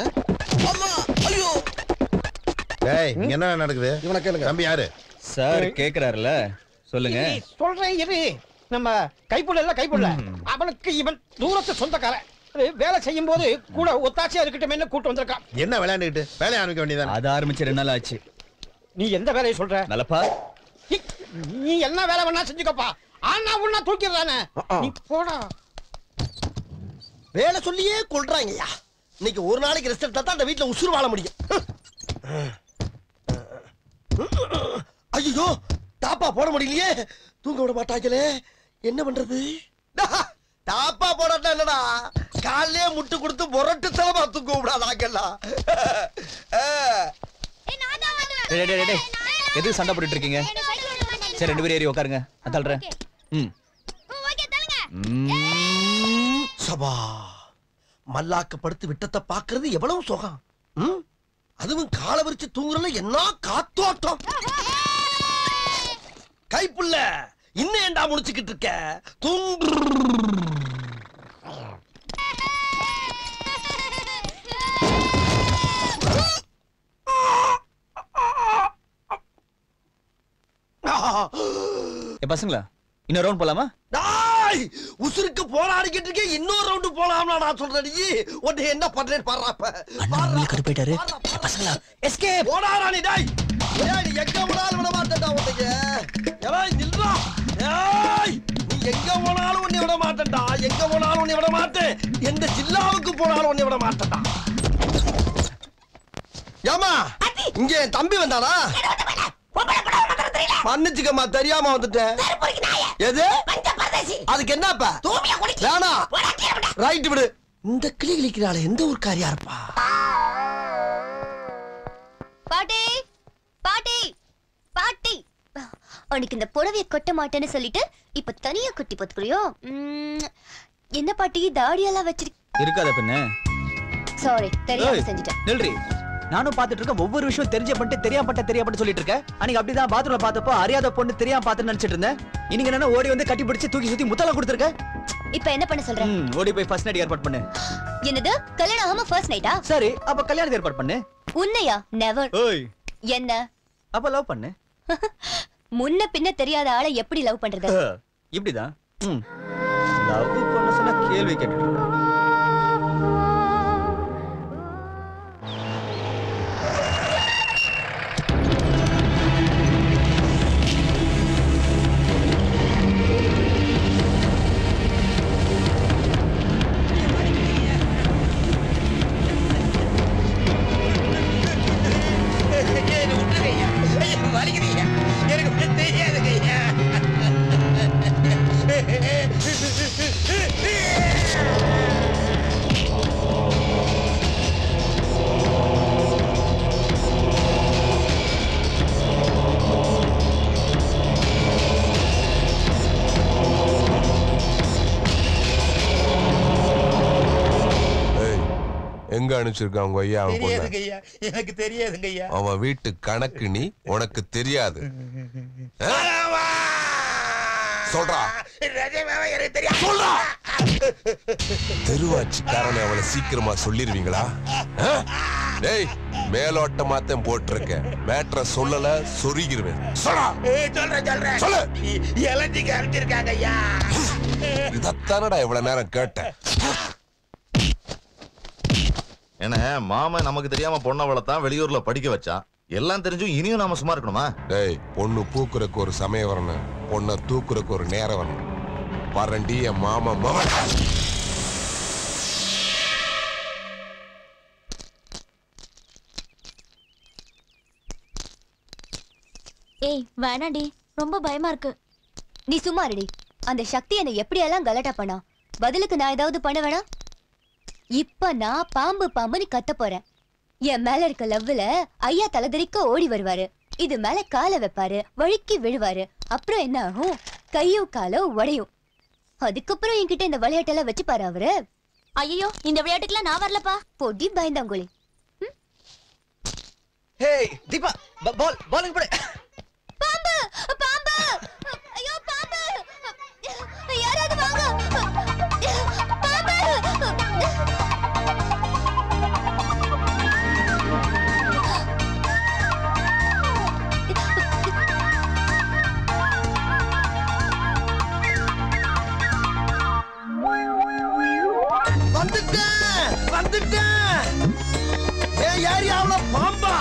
டேய் இங்க என்ன நடக்குது இவனை கேளுங்க தம்பி யாரு சார் கேக்குறாருல சொல்லுங்க இரு, சொல்றேன் இரு நம்ம கைப்புள்ள இல்ல கைப்புள்ள அவனுக்கு இவன் தூரத்து சொந்தக்காரன் அது வேலை செய்யும் போது கூட ஒத்தாச்சியா இருக்கட்டுமே கூட்டு வந்திருக்கான் என்ன விளையாண்டுக்கிட்டு வேலையை ஆரம்பிக்க வேண்டியதானே அது ஆரம்பிச்சு ரெண்டு நாள் ஆச்சு நீ எந்த வேலையை சொல்ற நலப்பா இ, நீ என்ன வேலை வேணா செஞ்சுக்கப்பா ஆனா உன்னா தூக்கிடுறானே நீ போடா வேலை சொல்லியே கொள்றாங்கய்யா இன்னைக்கு ஒரு நாளைக்கு ரெஸ்ட் எடுத்தா தான் அந்த வீட்டுல உசுறு வாழ முடியும் ஐயோ தாப்பா போட முடியலையே தூங்க விட மாட்டாங்களே என்ன பண்றது தாப்பா போடட்டா என்னடா காலையே முட்டு கொடுத்து முரட்டு தலமா தூங்க விடாதாங்கல்லாம் டேய், டேய், டேய், டேய். எதுக்கு சண்டை போட்டுட்டு இருக்கீங்க சரி ரெண்டு பேரும் ஏறி உட்காருங்க நான் தள்ளுறேன் ம் ம். சபா மல்லாக்க படுத்து விட்டத்தை பாக்குறது எவ்வளவு சுகம் ம்? அதுவும் காலை விரிச்சு தூங்குறதுல என்ன காத்தோட்டம் கைப்புள்ள இன்னும் ஏண்டா முடிச்சுக்கிட்டு இருக்க தூங்கு ஏ பசங்களா இன்னொரு ரவுண்ட் போலாமா டாய் உசுருக்கு போராடிக்கிட்டு இருக்கே இன்னொரு ரவுண்டு போலாம்னா நான் சொல்றேன் நீ உன்னை என்ன பண்றேன்னு பாடுறாப்ப கருப்பாயிட்டாரு பசங்களா எஸ்கேப் போடாடா நீ டாய் ஏய் நீ எங்க போனாலும் விட மாட்டேன்டா உன்னைய ஏய் நில்றா ஏய் நீ எங்க போனாலும் உன்னை விட மாட்டேன்டா எங்க போனாலும் உன்னை விட மாட்டேன் எந்த ஜில்லாவுக்கு போனாலும் உன்னை விட மாட்டேன்டா ஏமா இங்க என் தம்பி வந்தானா மன்னிச்சுக்கம்மா தெரியாம வந்துட்டேன் எது அதுக்கு என்னப்பா வேணா ரைட் விடு இந்த கிளி கிளிக்கிறாள் எந்த ஊர்க்காரியா இருப்பா பாட்டி பாட்டி பாட்டி உனக்கு இந்த புடவைய கொட்ட மாட்டேன்னு சொல்லிட்டு இப்ப தனியா கொட்டி போத்துக்கிறியோ ம், என்ன பாட்டி தாடியெல்லாம் வச்சிருக்க இருக்காத பின்ன சாரி தெரியாம ஏய், செஞ்சுட்டேன் நில்றி நானும் பார்த்துட்டு இருக்கேன் ஒவ்வொரு விஷயம் தெரிஞ்ச பண்ணிட்டு தெரியாம பண்ணிட்டு தெரியாம பண்ணிட்டு சொல்லிட்டு இருக்கேன் அன்னைக்கு அப்படிதான் பாத்ரூம்ல பார்த்தப்போ அறியாத பொண்ணு தெரியாம பார்த்து நினைச்சிட்டு இருந்தேன் இன்னைக்கு என்ன ஓடி வந்து கட்டி பிடிச்சு தூக்கி சுத்தி முத்தலாம் கொடுத்துருக்க இப்ப என்ன பண்ண சொல்ற ம், ஓடி போய் ஃபர்ஸ்ட் நைட் ஏற்பாடு பண்ணு என்னது கல்யாணம் ஆகாம ஃபர்ஸ்ட் நைட்டா சரி அப்ப கல்யாணத்துக்கு ஏற்பாடு பண்ணு உன்னையா நெவர் ஓய் என்ன அப்ப லவ் பண்ணு முன்ன பின்ன தெரியாத ஆளை எப்படி லவ் பண்றது இப்படிதான் ம் லவ் பண்ண சொன்னா கேள்வி கேட்டுட்டு இருக்க. எனக்கு தெரியாதுங்க ஐயா ஏய், எங்க அனுப்பிச்சிருக்கான் உங்க ஐயா அவன் பொண்ண தெரியாதுங்க ஐயா எனக்கு தெரியாதுங்க ஐயா அவன் வீட்டு கணக்கு நீ உனக்கு தெரியாது ஆ? சொல்றா நிஜமாவே எனக்கு தெரியாது சொல்றா தெருவாச்சிக்காரனை அவளை சீக்கிரமா சொல்லிருவீங்களா ஆ? டேய் மேலோட்டமாத்தான் போட்டிருக்கேன் மேட்ர சொல்லல சொருகிருவேன் சொல்றா ஏய், சொல்றேன் சொல்றேன் சொல்லு. இளஞ்சிக்கு அனுப்பிச்சிருக்காங்க ஐயா இதத்தானடா இவ்வளவு நேரம் கேட்டேன் ஏன்னா மாமன் நமக்கு தெரியாம பொண்ணை வளர்த்தான் வெளியூர்ல படிக்க வச்சான் எல்லாம் தெரிஞ்சும் இனியும் நாம சும்மா இருக்கணுமா டேய் பொண்ணு பூக்குறக்கு ஒரு சமயம் வரணும் பொண்ணை தூக்குறக்கு ஒரு நேரம் வரணும் வரண்டி என் மாமா மவன் ஏய் வேணாண்டி ரொம்ப பயமா இருக்கு நீ சும்மா இருடி அந்த சக்தி என்னை எப்படியெல்லாம் கலட்டா பண்ணா பதிலுக்கு நான் ஏதாவது பண்ண வேணாம் இப்ப நான் பாம்பு பாம்புன்னு கத்த போறேன் என் மேல இருக்க லவ்வுல ஐயா தலைதறிக்க ஓடி வருவாரு இது மேல காலை வைப்பாரு வழுக்கி விழுவாரு அப்புறம் என்ன ஆகும் கையோ காலோ உடையும் அதுக்கப்புறம் என்கிட்ட இந்த விளையாட்டெல்லாம் வச்சு பாரு அவரு ஐயோ இந்த விளையாட்டுக்கெல்லாம் நான் வரலப்பா பொடி பயந்தாங்குழி ஹேய் தீபா பால் பாலுங்க போடு பாம்பு பாம்பு ஐயோ பாம்பு யாராவது வாங்க பாம்பு வந்துட்டேன் வந்துட்டேன் என் ஏரியாவுல பாம்பா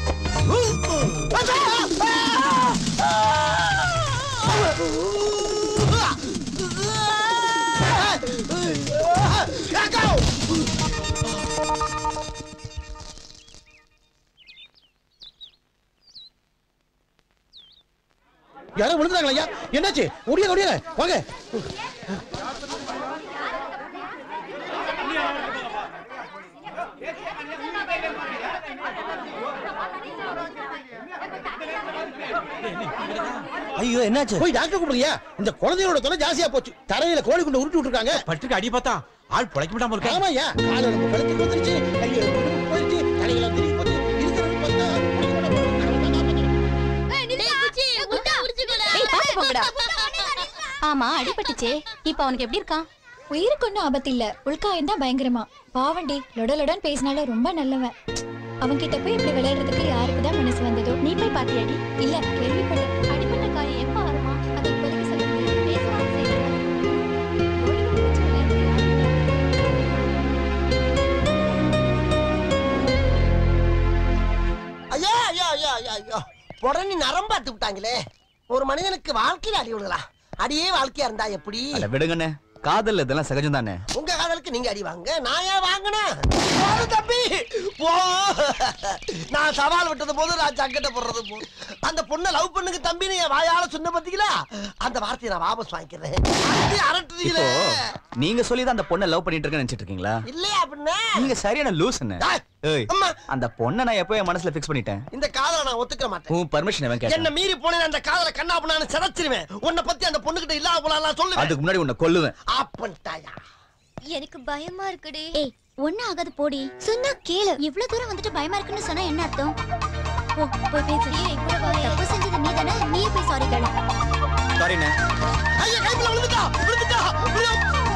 யாரும் விழுந்துறாங்களா ஐயா என்னாச்சு முடியல முடியல வாங்க ஐயோ என்னாச்சு போய் டாக்டர் கூப்பிடுறியா இந்த குழந்தையோட தொலை ஜாஸ்தியா போச்சு தரையில கோழி குண்டு உருட்டி விட்டுருக்காங்க பட்டுக்கு அடி பார்த்தா ஆள் பிழைக்க விடாம இருக்கா ஆமா ஐயா கால நம்ம கழுத்துக்கு வந்துருச்சு ஐயோ உடம்புக்கு போயிருச்சு தலையெல்லாம் திரும்பி போச்சு இருக்கிறது பார்த்தா ஆமா அடிபட்டுச்சே இப்ப அவனுக்கு எப்படி இருக்கான் உயிருக்கு ஒன்றும் ஆபத்து இல்ல உள்காயம் தான் பயங்கரமா பாவண்டி லொட லொடன்னு பேசினாலும் ரொம்ப நல்லவன் அவன்கிட்ட போய் இப்படி விளையாடுறதுக்கு யாருக்கு தான் மனசு வந்ததோ நீ போய் பாத்தியாடி இல்ல கேள்விப்படல அடிபட்ட காயம் எப்ப ஆறுமா அதை இப்போதைக்கு சொல்ல முடியாது பேசுவாங்க செய்யறாங்க ஐயா ஐயா ஐயா ஐயா ஐயோ உடனே நரம்பாத்து விட்டாங்களே ஒரு மனிதனுக்கு வாழ்க்கையில அடி விடுங்களா அடியே வாழ்க்கையா இருந்தா எப்படி அட விடுங்கண்ணே காதல் இதெல்லாம் சகஜம் தானே உங்க காதலுக்கு நீங்க அடி வாங்க நான் ஏன் வாங்கினேன் போடு தம்பி போ நான் சவால் விட்டது போது நான் சங்கட்ட போடுறது போது அந்த பொண்ணை லவ் பண்ணுங்க தம்பின்னு என் வாயால சொன்ன பாத்தீங்களா அந்த வார்த்தையை நான் வாபஸ் வாங்கிக்கிறேன் அடி இப்போ அரட்டுறீங்களே நீங்க சொல்லி தான் அந்த பொண்ணை லவ் பண்ணிட்டு இருக்கேன்னு நினைச்சிட்டு இருக்கீங்களா இல்லையா அப்படின்னா நீங்க சரியான லூசுன்னு ஏய் அந்த பொண்ணை நான் எப்போ என் மனசுல ஃபிக்ஸ் பண்ணிட்டேன் இந்த காதலை நான் ஒத்துக்க மாட்டேன் உன் பர்மிஷன் எவன் என்ன கேட்டேன் மீறி போனேன் அந்த காதலை கண்ணா பண்ணான்னு சிதைச்சிருவேன் உன்னை பத்தி அந்த பொண்ணுகிட்ட இல்லாம போலாம் சொல்லுவேன் அதுக்கு முன்னாடி உன்னை கொல்லுவேன் அப்படின்ட்டாயா எனக்கு பயமா இருக்குடி ஏய் ஒண்ணு ஆகாது போடி சொன்னா கேளு இவ்ளோ தூரம் வந்துட்டு பயமா இருக்குன்னு சொன்னா என்ன அர்த்தம் ஓ போய் பேசு ஏய் கூட வா தப்பு செஞ்சது நீ தானே நீயே போய் சாரி கேளு சாரிண்ணே ஐயா கைப்புல விழுந்துட்டா விழுந்துட்டா விழு.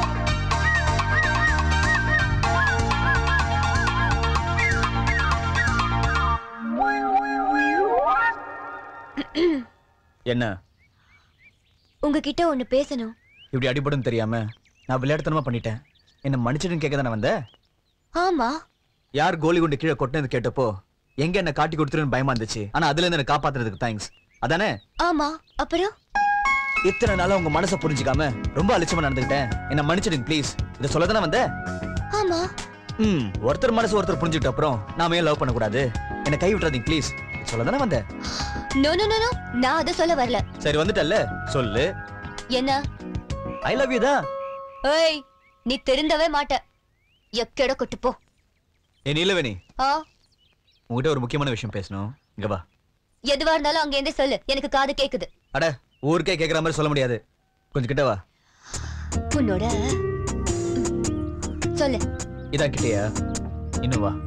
என்ன உங்ககிட்ட ஒண்ணு பேசணும் இப்படி அடிபடும் தெரியாம நான் விளையாட்டுத்தனமா பண்ணிட்டேன் என்ன மன்னிச்சிடுன்னு கேட்க தானே வந்த ஆமா யார் கோலி குண்டு கீழே கொட்டினது கேட்டப்போ எங்க என்ன காட்டி கொடுத்துருன்னு பயமா இருந்துச்சு ஆனா அதுல இருந்து என்ன காப்பாத்துறதுக்கு தேங்க்ஸ் அதானே ஆமா அப்புறம் இத்தனை நாளா உங்க மனசை புரிஞ்சுக்காம ரொம்ப அலட்சியமா நடந்துக்கிட்டேன் என்ன மன்னிச்சிடுங்க ப்ளீஸ் இதை சொல்ல தானே வந்த ஆமா ம் ஒருத்தர் மனசு ஒருத்தர் புரிஞ்சுக்கிட்ட அப்புறம் நாம ஏன் லவ் பண்ண கூடாது என்ன கை விட்டுறாதீங்க ப்ளீஸ் சொல்ல தானே வந்த நோ நோ நோ நோ நான் அத சொல்ல வரல சரி வந்துட்டல்ல சொல்லு என்ன ஐ லவ் யூ தான் ஏய் நீ திருந்தவே மாட்ட எக்கட கொட்டு போ ஏ நீலவேணி ஆ உங்ககிட்ட ஒரு முக்கியமான விஷயம் பேசணும் இங்க வா எதுவா இருந்தாலும் அங்க இருந்தே சொல்லு எனக்கு காது கேக்குது அட ஊருக்கே கேக்குற மாதிரி சொல்ல முடியாது கொஞ்சம் கிட்ட வா உன்னோட ம், சொல்லு இதான் கிட்டயா இன்னும் வா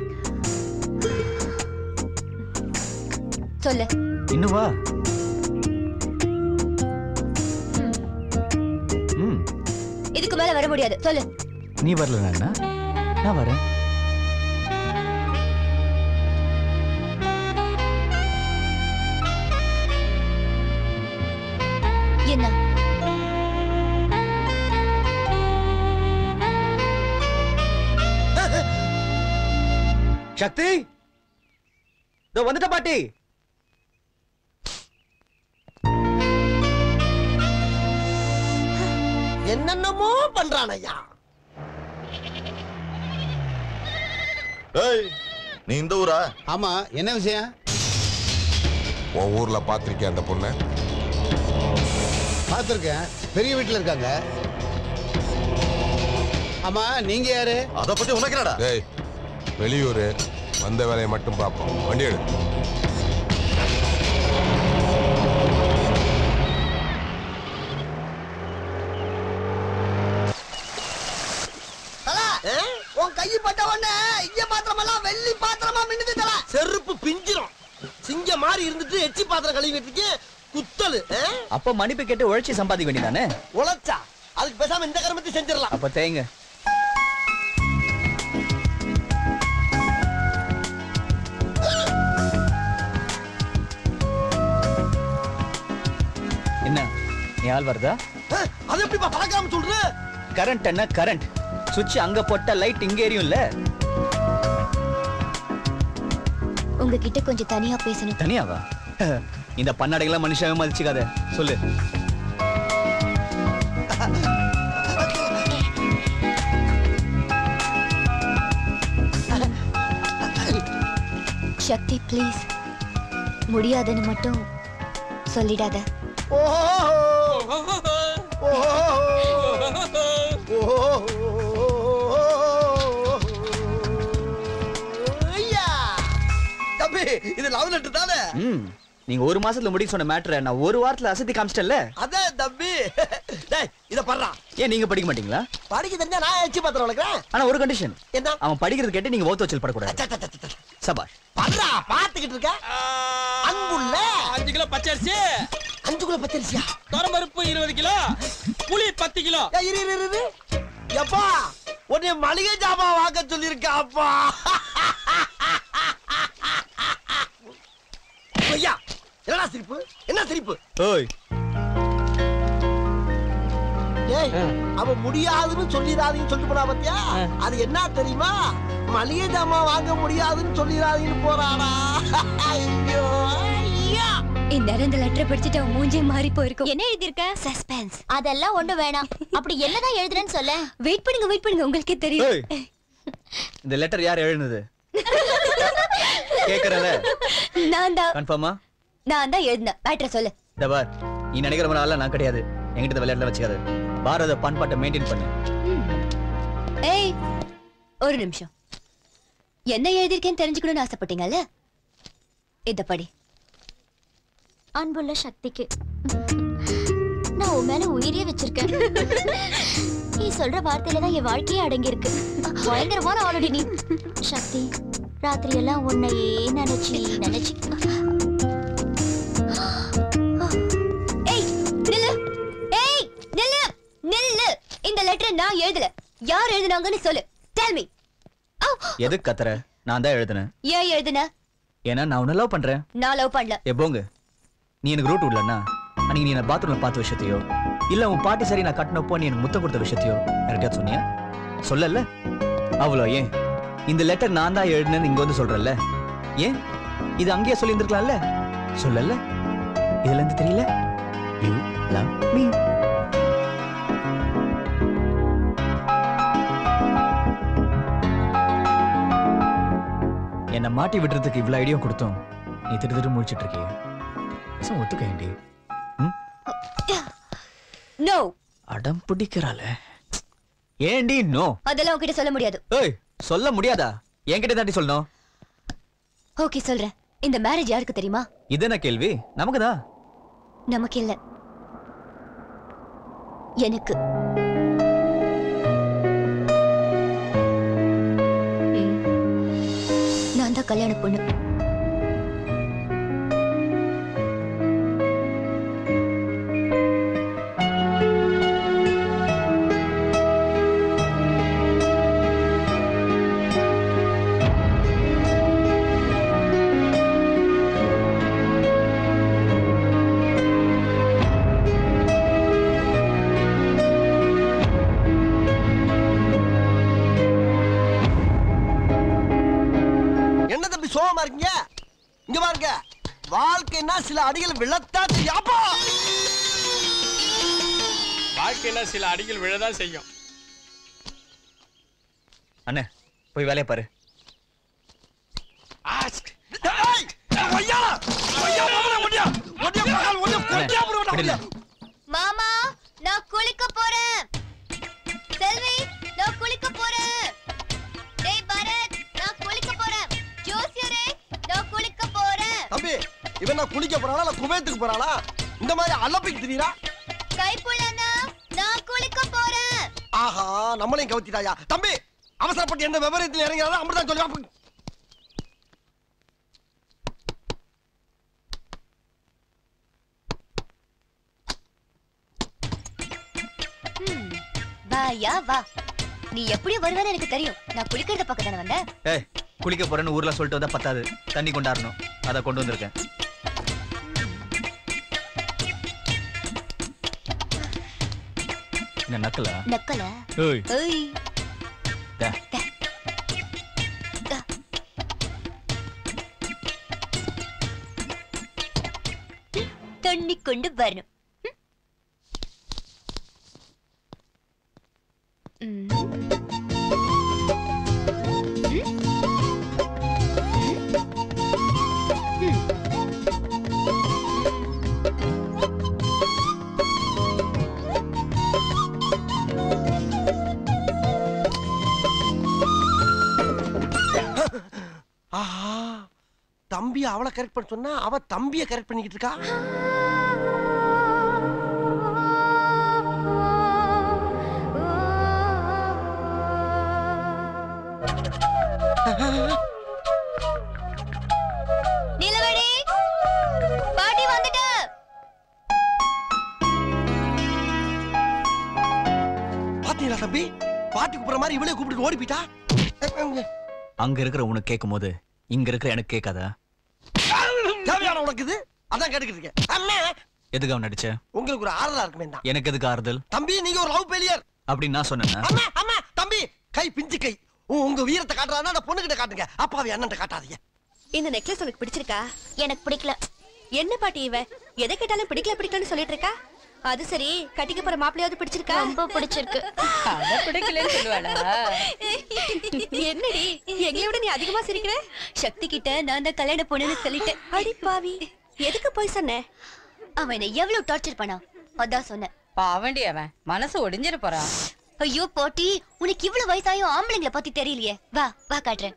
சொல்லு இன்னும் வா ம் இதுக்கு மேல வர முடியாது சொல்லு நீ வரல என்ன நான் வரேன் என்ன சக்தி இதோ வந்துட்ட பாட்டி என்னென்னமோ பண்றான் ஐயா ஏய் நீ இந்த ஊரா ஆமா என்ன விஷயம் உன் ஊர்ல பாத்திருக்கேன் அந்த பொண்ணை பார்த்துருக்கேன் பெரிய வீட்டில் இருக்காங்க ஆமா நீங்க யாரு அத பத்தி உனக்கு என்னடா டேய் வெளியூர் வந்த வேலையை மட்டும் பார்ப்போம் வண்டி எடு தல, உன் கை பட்ட உடனே இங்க பாத்திரமெல்லாம் வெள்ளி பாத்திரமா மின்னுது தல செருப்பு பிஞ்சிரும் சிங்க மாதிரி இருந்துட்டு எச்சி பாத்திரம் கழுவிட்டு குத்தலு ஆ? அப்ப மன்னிப்பு கேட்டு உழைச்சி சம்பாதிக்க வேண்டியதானே உழைச்சா அதுக்கு பேசாம இந்த கருமத்தை செஞ்சிடலாம் அப்ப தேங்க என்ன நீ ஆள் வருதா ஆ, அது எப்படிப்பா பழக்காம சொல்ற கரண்ட் என்ன கரண்ட் சுவிட்ச் அங்க போட்ட லைட் இங்க எரியும்ல உங்ககிட்ட கொஞ்சம் தனியா பேசணும் தனியாவா இந்த பன்னாடைகளாம் மனுஷாவே மதிச்சுக்காத சொல்லு சக்தி ப்ளீஸ் முடியாதுன்னு மட்டும் சொல்லிடாத ஐயா தம்பி இது லவ் லெட்டர் தானே ம் நீங்க ஒரு மாசத்துல முடிக்க சொன்ன மேட்டரை நான் ஒரு வாரத்துல அசத்தி காமிச்சிட்டேன்ல அதான் தம்பி டேய் இத பண்றா ஏன் நீங்க படிக்க மாட்டீங்களா படிக்க தெரிஞ்சா நான் எச்சி பாத்திரம் வளர்க்குறேன் ஆனா ஒரு கண்டிஷன் என்ன அவன் படிக்கிறது கேட்டு நீங்க ஓத்து வச்சல் படக்கூடாது சபாஷ் பண்றா பாத்துக்கிட்டு இருக்க அன்புள்ள அஞ்சு கிலோ பச்சரிசி அஞ்சு கிலோ பச்சரிசியா துரம்பருப்பு இருபது கிலோ புளி பத்து கிலோ ஏய், இரு இரு, இரு இரு எப்பா உன்னை மளிகை ஜாமான் வாங்க சொல்லியிருக்கா அப்பா ஐயா என்னடா சிரிப்பு என்ன சிரிப்பு ஓய் ஏய் அவ முடியாதுன்னு சொல்லிடாதீங்கன்னு சொல்லிட்டு போனா பாத்தியா அது என்ன தெரியுமா மளிகை ஜாமான் வாங்க முடியாதுன்னு சொல்லிடாதீங்கன்னு போறானா ஐயோ ஐயா இந்நேரம் இந்த லெட்டரை படிச்சுட்டு அவன் மூஞ்சே மாறி போயிருக்கும் என்ன எழுதியிருக்க சஸ்பென்ஸ் அதெல்லாம் ஒண்ணு வேணாம் அப்படி என்னதான் எழுதுறேன்னு சொல்ல வெயிட் பண்ணுங்க வெயிட் பண்ணுங்க உங்களுக்கே ஏய். தெரியும் இந்த லெட்டர் யார் எழுதுனது கேக்குறல நான் தான் கன்ஃபார்மா நான் தான் எழுதினேன் மேட்ரை சொல்லு இந்த பார் நீ நினைக்கிற மாதிரி ஆளா நான் கிடையாது என்கிட்ட இந்த விளையாட்டுல வச்சுக்காது பாரத பண்பாட்டை மெயின்டைன் பண்ணு ஏய் ஒரு நிமிஷம் என்ன எழுதியிருக்கேன்னு தெரிஞ்சுக்கணும்னு ஆசைப்பட்டீங்கல்ல இத படி அன்புள்ள சக்திக்கு நான் உன் மேல உயிரே வச்சிருக்கேன் நீ சொல்ற வார்த்தையில தான் என் வாழ்க்கையே அடங்கி இருக்கு பயங்கரமான ஆல்ரெடி நீ சக்தி ராத்திரி எல்லாம் உன்னையே நினைச்சு நினைச்சு ஏய் நில்லு ஏய் நில்லு நில்லு இந்த லெட்டரை நான் எழுதல யார் எழுதுனாங்கன்னு சொல்லு டெல் மீ எது கத்துற நான் தான் எழுதுனேன் ஏன் எழுதுன ஏன்னா நான் உன்னை லவ் பண்றேன் நான் லவ் பண்ணல ஏ போங்க நீ எனக்கு ரூட் விடலன்னா அன்னைக்கு நீ என்ன பாத்ரூம்ல பார்த்த விஷயத்தையோ இல்ல உன் பாட்டி சரி நான் கட்டினப்போ நீ எனக்கு முத்தம் கொடுத்த விஷயத்தையோ யார்கிட்டயாவது சொன்னியா சொல்லல அவ்வளோ ஏன் இந்த லெட்டர் நான் தான் எழுதுனேன்னு இங்க வந்து சொல்றேன்ல ஏன் இது அங்கேயே சொல்லி இருந்திருக்கலாம்ல சொல்லல இதுல இருந்து தெரியல யூ லவ் மீ என்னை மாட்டி விடுறதுக்கு இவ்வளவு ஐடியா கொடுத்தோம் நீ திரு திரு முடிச்சிட்டு இருக்கிய பேசாம ஒத்துக்க ஏண்டி நோ அடம் பிடிக்கிறாள ஏண்டி நோ அதெல்லாம் உன்கிட்ட சொல்ல முடியாது ஏய் சொல்ல முடியாதா என்கிட்ட தாண்டி சொல்லணும் ஓகே சொல்றேன் இந்த மேரேஜ் யாருக்கு தெரியுமா இது என்ன கேள்வி நமக்குதான் நமக்கு இல்ல எனக்கு ம். நான் தான் கல்யாண பொண்ணு என்ன தம்பி சோகமா இருக்கீங்க இங்க பாருங்க வாழ்க்கைன்னா சில அடிகள் விழத்தான் செய்யும் அப்பா வாழ்க்கையில சில அடிகள் விழதான் செய்யும் அண்ணே போய் வேலையை பாரு ஏய், ஒய்யா, ஒய்யா, மாமனே, ஒடியா, ஒடியா, மகால், ஒடியா, கொட்டியா போடுவேன்டா, ஒடியா. மாமா நான் குளிக்க போறேன் செல்வி நான் குளிக்க போறேன் டேய் பரத் நான் குளிக்க போறேன் ஜோசியரே நான் குளிக்க போறேன் தம்பி இவன் நான் குளிக்க போறாளா இல்ல குவைத்துக்கு போறாளா இந்த மாதிரி அலப்பிக்கு தெரியுறா கைப்புள்ளனா நான் குளிக்க போறேன் ஆஹா நம்மளையும் கவுத்திட்டாயா தம்பி அவசரப்பட்டு எந்த விவரத்தில் இறங்கிறாரோ அப்படிதான் சொல்லி அப்ப- வாயா வா நீ எப்படி வருவேன்னு எனக்கு தெரியும் நான் குளிக்கிறத பக்கம் தானே வந்தேன் ஏய் குளிக்க போறேன்னு ஊர்ல சொல்லிட்டு வந்தா பத்தாது தண்ணி கொண்டாடணும் அதை கொண்டு வந்திருக்கேன் என்ன நக்கலா நக்கல ஏய் ஏய் டே. தண்ணி கொண்டு வரணும் ம். ஆஹா தம்பி அவளை கரெக்ட் பண்ண சொன்னா அவ தம்பியை கரெக்ட் பண்ணிக்கிட்டு இருக்கா நிலவடி பாட்டி வந்துட்டு பாத்தீங்களா தம்பி பாட்டி கூப்பிடுற மாதிரி இவளே கூப்பிட்டு ஓடி போயிட்டா அங்க இருக்கிற உனக்கு கேட்கும் போது இங்க இருக்கிற எனக்கு கேட்காதா தேவையான உனக்கு இது அதான் கேட்டுக்கிட்டு இருக்கேன் அம்மா எதுக்கு அவன் நடிச்ச உங்களுக்கு ஒரு ஆறுதலா இருக்குமே தான் எனக்கு எதுக்கு ஆறுதல் தம்பி நீங்க ஒரு லவ் ஃபெயிலியர் அப்படின்னு நான் சொன்னேன்னா அம்மா அம்மா தம்பி கை பிஞ்சு கை உ- உங்க வீரத்தை காட்டுறானா அந்த பொண்ணுகிட்ட காட்டுங்க அப்பாவி அண்ணன்ட்ட காட்டாதீங்க இந்த நெக்லஸ் உனக்கு பிடிச்சிருக்கா எனக்கு பிடிக்கல என்ன பாட்டி இவ எதை கேட்டாலும் பிடிக்கல பிடிக்கலன்னு சொல்லிட்டு இருக்கா அது சரி கட்டிக்க போற மாப்பிளையாவது பிடிச்சிருக்கா ரொம்ப பிடிச்சிருக்கு அத பிடிக்கலன்னு சொல்லுவாளா என்னடி எங்களை விட நீ அதிகமா சிரிக்கிற சக்தி கிட்ட நான் தான் கல்யாண பொண்ணுன்னு சொல்லிட்டேன் அடி பாவி எதுக்கு போய் சொன்ன அவன் என்னை எவ்வளவு டார்ச்சர் பண்ணான் அதான் சொன்னேன் பாவண்டி அவன் மனசு ஒடிஞ்சிட போறான் ஐயோ போட்டி உனக்கு இவ்வளவு வயசாயும் ஆம்பளைங்களை பத்தி தெரியலையே வா வா காட்டுறேன்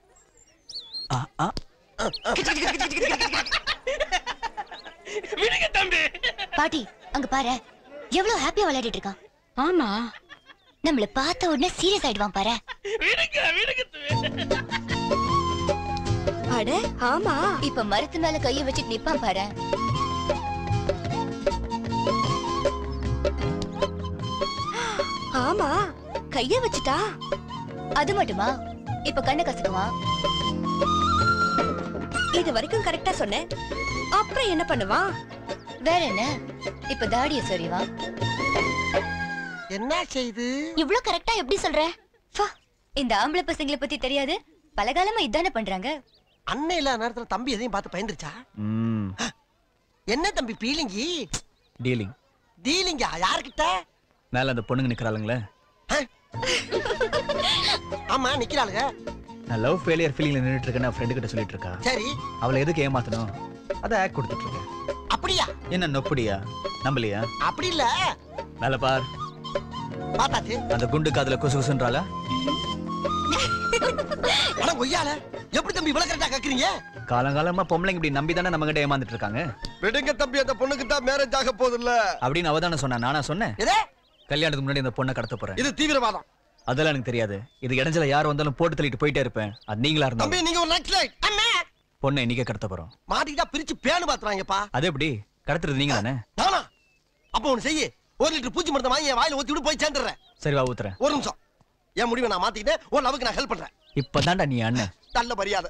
விடுங்க தம்பி பாட்டி அங்க பாரு எவ்வளவு ஹாப்பியா விளையாடிட்டு இருக்கான் ஆமா நம்மள பார்த்த உடனே சீரியஸ் ஆயிடுவான் பாரு விடுங்க விடுங்க அட ஆமா இப்ப மரத்து மேல கைய வச்சுட்டு நிப்பான் பாரு ஆமா கைய வச்சுட்டா அது மட்டுமா இப்ப கண்ணை கசக்குவான் இது வரைக்கும் கரெக்டா சொன்னேன் அப்புறம் என்ன பண்ணுவான் வேற என்ன இப்ப தாடிய சொறிவான் என்ன செய்து இவ்ளோ கரெக்டா எப்படி சொல்ற ஃபா, இந்த ஆம்பளை பசங்களை பத்தி தெரியாது பலகாலமா இதானே பண்றாங்க அண்ணன் இல்லாத நேரத்துல தம்பி எதையும் பார்த்து பயந்துருச்சா ம் என்ன தம்பி பீலிங்கி டீலிங் டீலிங்கா யார்கிட்ட மேல அந்த பொண்ணுங்க நிக்கிறாளுங்களே ஆமா நிக்கிறாளுங்க நான் லவ் ஃபெயிலியர் ஃபீலிங்ல நின்னுட்டு இருக்கேன்னு ஃப்ரெண்டு கிட்ட சொல்லிட்டு இருக்கா சரி அவளை எதுக்கு ஏமாத்தணும் அதை ஆக்ட் கொடுத்துட்டு இருக்கேன் அப்படியா என்ன நொப்படியா நம்பலையா அப்படி இல்ல மேல பார் பார்த்தாச்சு அந்த குண்டு காதுல குசு குசுன்றாளா ஆனா கொய்யால எப்படி தம்பி இவ்வளவு கரெக்டா கக்குறீங்க காலங்காலமா பொம்பளைங்க இப்படி நம்பி தானே நம்ம கிட்ட ஏமாந்துட்டு இருக்காங்க விடுங்க தம்பி அந்த பொண்ணுக்கு தான் மேரேஜ் ஆக போகுது இல்ல அப்படின்னு அவ தானே சொன்னா நானா சொன்னேன் எதே கல்யாணத்துக்கு முன்னாடி இந்த பொண்ணை கடத்த போறேன் இது தீவிரவாதம் அதெல்லாம் எனக்கு தெரியாது இது இடைஞ்சல யார் வந்தாலும் போட்டு தள்ளிட்டு போயிட்டே இருப்பேன் அது நீங்களா தம்பி இருந்தாலும் நீங்க ஒரு நக்ஸலைட் அண்ணே பொண்ணை இன்னைக்கே கடத்த போறோம் மாட்டிக்கிட்டா பிரிச்சு பேனு பாத்துறாங்கப்பா அது எப்படி கடத்துறது நீங்க தானே நானா அப்ப ஒண்ணு செய்யு ஒரு லிட்டர் பூச்சி மருந்தை வாங்கி என் வாயில ஊத்தி விட்டு போய் சேர்ந்துடுறேன் சரி வா ஊத்துறேன் ஒரு நிமிஷம் என் முடிவை நான் மாத்திக்கிட்டேன் ஒரு லவுக்கு நான் ஹெல்ப் பண்றேன் இப்பதான்டா நீ அண்ணன் நல்ல மரியாதை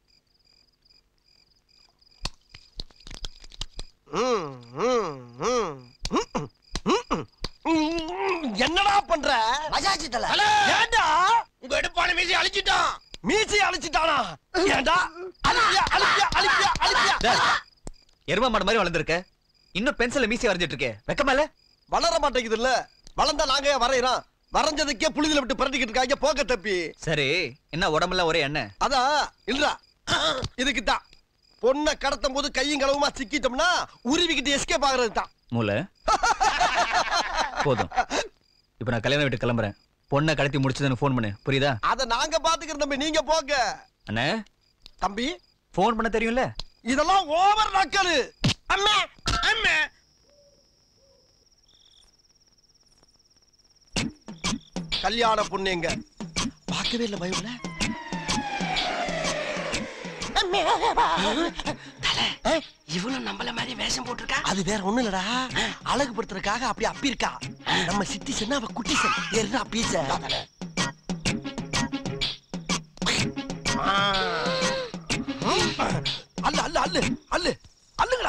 ம், ம், ம், ம், ம், ம், ம். என்னடா பண்ற மஜாச்சி தல ஏண்டா உங்க எடுப்பான மீசி அழிச்சிட்டான் மீசை அழிச்சிட்டானா ஏண்டா அழிப்பியா அழிப்பியா அழிப்பியா அழிப்பியா டேய், எரும மாடு மாதிரி வளர்ந்துருக்க இன்னும் பென்சில மீசி வரைஞ்சிட்டு இருக்கே வெக்கமா இல்ல வளர மாட்டேங்குது இல்ல வளர்ந்தா நாங்க ஏன் வரையறோம் வரைஞ்சதுக்கே புழுதில விட்டு பரட்டிக்கிட்டு இருக்காங்க போக்க தப்பி சரி என்ன உடம்புல ஒரே எண்ணெய் அதான் இல்லடா இதுக்கு தான் பொண்ணை கடத்தும் போது கையும் களவுமா சிக்கிட்டோம்னா உருவிக்கிட்டு எஸ்கேப் ஆகுறது தான் மூளை போதும் இப்ப நான் கல்யாணம் விட்டு கிளம்புறேன் பொண்ணை கடத்தி முடிச்சதுன்னு ஃபோன் பண்ணு புரியுதா அத நாங்க பாத்துக்கிறோம் தம்பி நீங்க போங்க அண்ணே தம்பி ஃபோன் பண்ண தெரியும்ல இதெல்லாம் ஓவர் நக்கலு அம்மா அம்மா கல்யாண பொண்ணு எங்க பார்க்கவே இல்ல பயவுல இவனும் நம்மள மாதிரி வேஷம் போட்டிருக்கா அது வேற ஒண்ணு இல்லடா அழகுபடுத்துறதுக்காக அப்படி அப்பி இருக்கா நம்ம சிட்டி சொன்னா அவ குட்டி சன் ஏறுடா பீச அல்ல அல்ல அல்ல அல்ல அல்லுங்கடா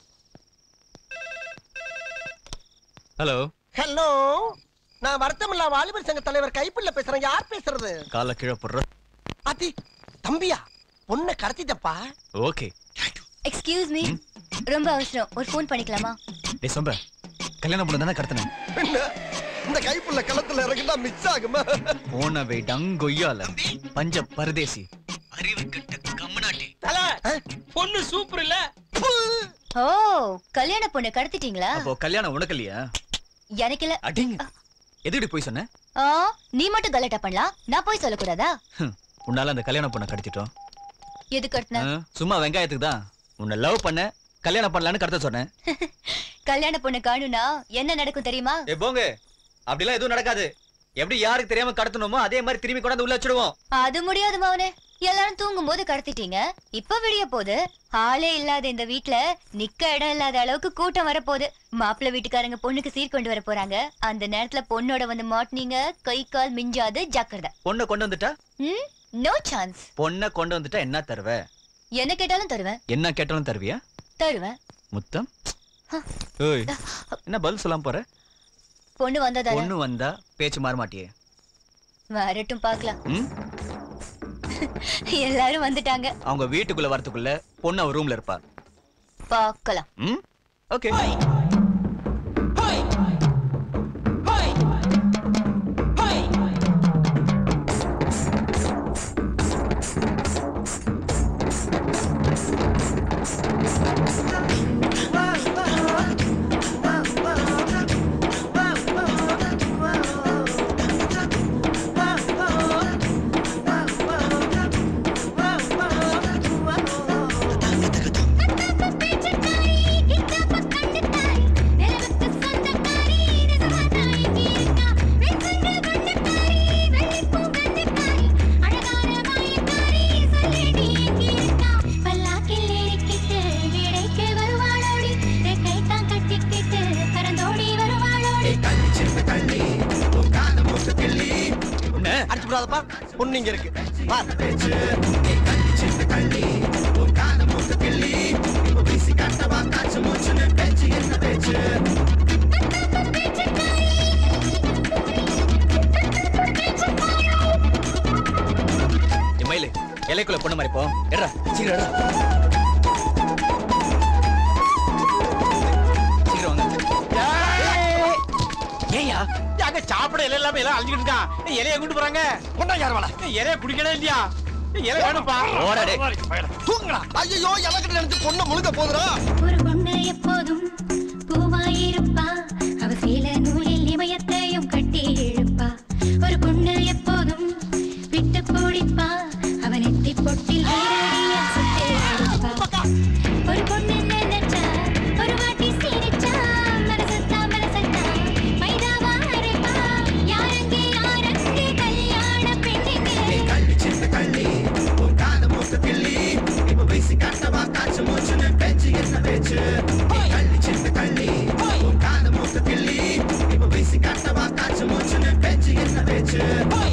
ஹலோ ஹலோ நான் வருத்தமில்லா வாலிபர் சங்க தலைவர் கைப்புள்ள பேசுறேன் யார் பேசுறது கால கீழே போடுற அதி தம்பியா பொண்ணை கடத்திட்டப்பா ஓகே எக்ஸ்கியூஸ் மீ ரொம்ப அவசரம் ஒரு ஃபோன் பண்ணிக்கலாமா டேய் சொம்ப கல்யாணம் பண்ண தானே கடத்தினேன் என்ன இந்த கைப்புள்ள களத்துல இறங்கிட்டா மிஸ் ஆகுமா போன வை டங்கொய்யால பஞ்ச பரதேசி அறிவு கெட்ட கம்மநாட்டி தல பொண்ணு சூப்பர் இல்ல ஓ கல்யாண பொண்ணு கடத்திட்டீங்களா அப்போ கல்யாணம் உனக்கு இல்லையா எனக்கு இல்ல அடிங்க எதுக்கு போய் சொன்ன ஆ, நீ மட்டும் கலாட்டா பண்ணலாம் நான் போய் சொல்லக்கூடாதா ஹம், உன்னால அந்த கல்யாண பொண்ணை கடத்திட்டோம் எது கட்டின ஆ, சும்மா வெங்காயத்துக்கு தான் உன்னை லவ் பண்ண கல்யாணம் பண்ணலான்னு கடத்த சொன்னேன் கல்யாண பொண்ணு காணும்னா என்ன நடக்கும் தெரியுமா ஏ போங்க அப்படிலாம் எதுவும் நடக்காது எப்படி யாருக்கு தெரியாம கடத்தணுமோ அதே மாதிரி திரும்பி கொண்டாந்து உள்ள வச்சிடுவோம் அது முடியாது மவனே எல்லாரும் தூங்கும் போது கடத்திட்டீங்க இப்ப விடிய போகுது ஆளே இல்லாத இந்த வீட்ல நிக்க இடம் இல்லாத அளவுக்கு கூட்டம் வரப்போகுது மாப்பிள்ளை வீட்டுக்காரங்க பொண்ணுக்கு சீர் கொண்டு வர போறாங்க அந்த நேரத்துல பொண்ணோட வந்து மாட்டினீங்க கை கால் மிஞ்சாது ஜாக்கிரதை பொண்ணை கொண்டு வந்துட்டா ம் நோ சான்ஸ் பொண்ணை கொண்டு வந்துட்டா என்ன தருவ என்ன கேட்டாலும் தருவேன் என்ன கேட்டாலும் தருவியா தருவேன் முத்தம் ஏய் என்ன பதில் சொல்லாம போற பொண்ணு வந்ததானே பொண்ணு வந்தா பேச்சு மாற மாட்டியே வரட்டும் பார்க்கலாம் ம் எல்லாரும் வந்துட்டாங்க அவங்க வீட்டுக்குள்ள வரதுக்குள்ள பொண்ணு அவ ரூம்ல இருப்பா பார்க்கலாம் ம் ஓகே அடிச்சு விடாதப்பா பொண்ணு இங்க இருக்கு பார் ஏய், மயிலு இலைக்குள்ள பொண்ணு மாதிரி போ எட்ரா சீக்கிரம் எட்ரா சீக்கிரம் வாங்க ஏயா யாங்க சாப்பிட இலை இல்லாம எல்லாம் அழிஞ்சுக்கிட்டு இருக்கா ஏய், இலைய கொண்டு போறாங்க கொண்டா யார் வாழ ஏய், இலைய குடிக்கவே இல்லையா ஏய், இலை வேணும்பா ஓடா டேய். தூங்குடா ஐயோ எனக்கு நினைச்சு பொண்ணை முழுக்க போதுடா ஒரு பொண்ணு எப்போதும் பூவாயிருப்பா அவ சேல நூலில் இமயத்தையும் கட்டி இழுப்பா ஒரு பொண்ணு எப்போதும் விட்டு பிடிப்பா அவன் எத்தி பொட்டில் வீரடிய சுட்டு எடுப்பா ஒரு பொண்ணு நினைச்சா ஒரு வாட்டி சிரிச்சா மனசத்தா மனசத்தா மைதாவா அரைப்பா யாரங்கே யாரங்கே கல்யாண பெண்ணுங்க கள்ளி சின்ன கள்ளி உன் காத மூக்க கிள்ளி இப்ப பேசி காட்டவா காய்ச்ச மூச்சுன்னு பேச்சு என்ன பேச்சு கள்ளி சின்ன கள்ளி உன் காத மூக்க கிள்ளி இப்ப பேசி காட்டவா காய்ச்ச மூச்சுன்னு பேச்சு என்ன பேச்சு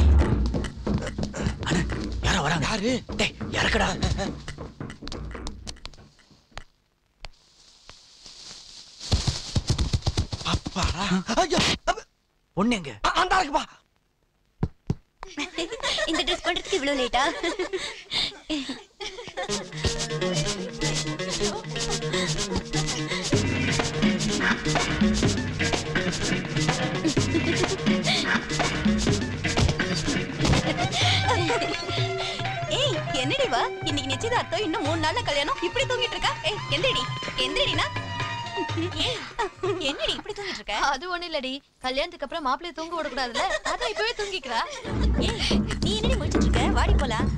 யாரோ வராங்க யாரு டேய் இறக்கடா அப்பாடா ஐயோ பொண்ணு எங்க அந்த இருக்குப்பா இந்த ட்ரெஸ் பண்றதுக்கு இவ்வளவு லேட்டா ஏய் என்னடி வா இன்னைக்கு நிச்சயதார்த்தம் இன்னும் மூணு நாள்ல கல்யாணம் இப்படி தூங்கிட்டு இருக்கா ஏய் எந்திரடி எந்திரடினா ஏய் என்னடி இப்படி தூங்கிட்டு இருக்க அது ஒண்ணு இல்லடி கல்யாணத்துக்கு அப்புறம் மாப்பிள்ளைய தூங்க விடக்கூடாதுல்ல அதான் இப்பவே தூங்கிக்கிறா ஏய் நீ என்னடி முடிச்சிட்டு இருக்க வாடி போலாம்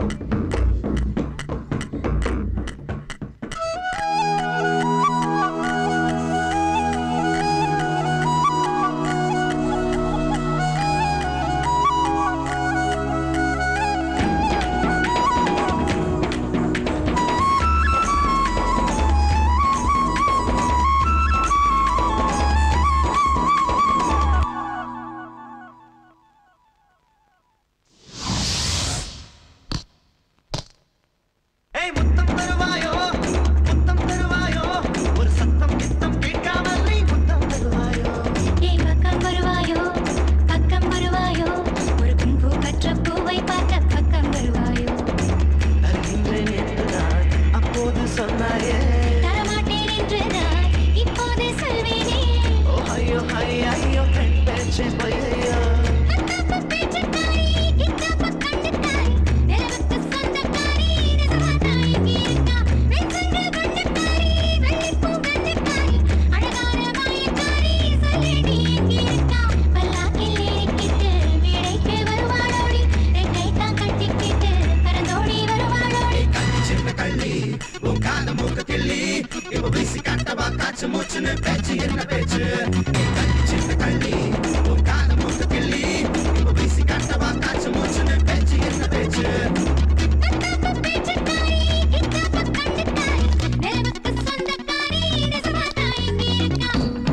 ஏய் முத்தம் தருவாயோ முத்தம் தருவாயோ ஒரு சத்தம் கித்தம் கேட்காமல் நீ முத்தம் தருவாயோ ஏய் பக்கம் வருவாயோ பக்கம் வருவாயோ ஒரு கும்பு கற்ற பூவை பார்க்க பக்கம் வருவாயோ தருகின்றேன் என்றுதான் அப்போது சொன்னாயே தரமாட்டேன் என்று நான் இப்போது சொல்வேனே ஓ ஐயோ ஹை ஐயோ பெண் பேச்சே பொய்யையோ நிலவுக்கு சொந்தக்காரி நிஜமாதான் இங்கே இருக்கா வெண்சங்க கொண்டக்காரி வெள்ளிப்பூ கண்டக்காரி அழகான மாயக்காரி சொல்லடி இங்கே இருக்கா பல்லாக்கில் ஏறிக்கிட்டு மேடைக்கு வருவாளோடி ரெக்கை தான் கட்டிக்கிட்டு பறந்தோடி வருவாளோடி சின்ன கள்ளி உன் கால மூக்க கிள்ளி இப்ப வீசி காட்டவா காச்சு மூச்சுன்னு பேச்சு என்ன பேச்சு சின்ன கள்ளி உன் கால மூக்க கிள்ளி இப்ப வீசி காட்டவா காச்சு மூச்சுன்னு பேச்சு என்ன பேச்சு நிலவுக்கு சொந்தக்காரி நிஜமாதான் இங்கே இருக்கா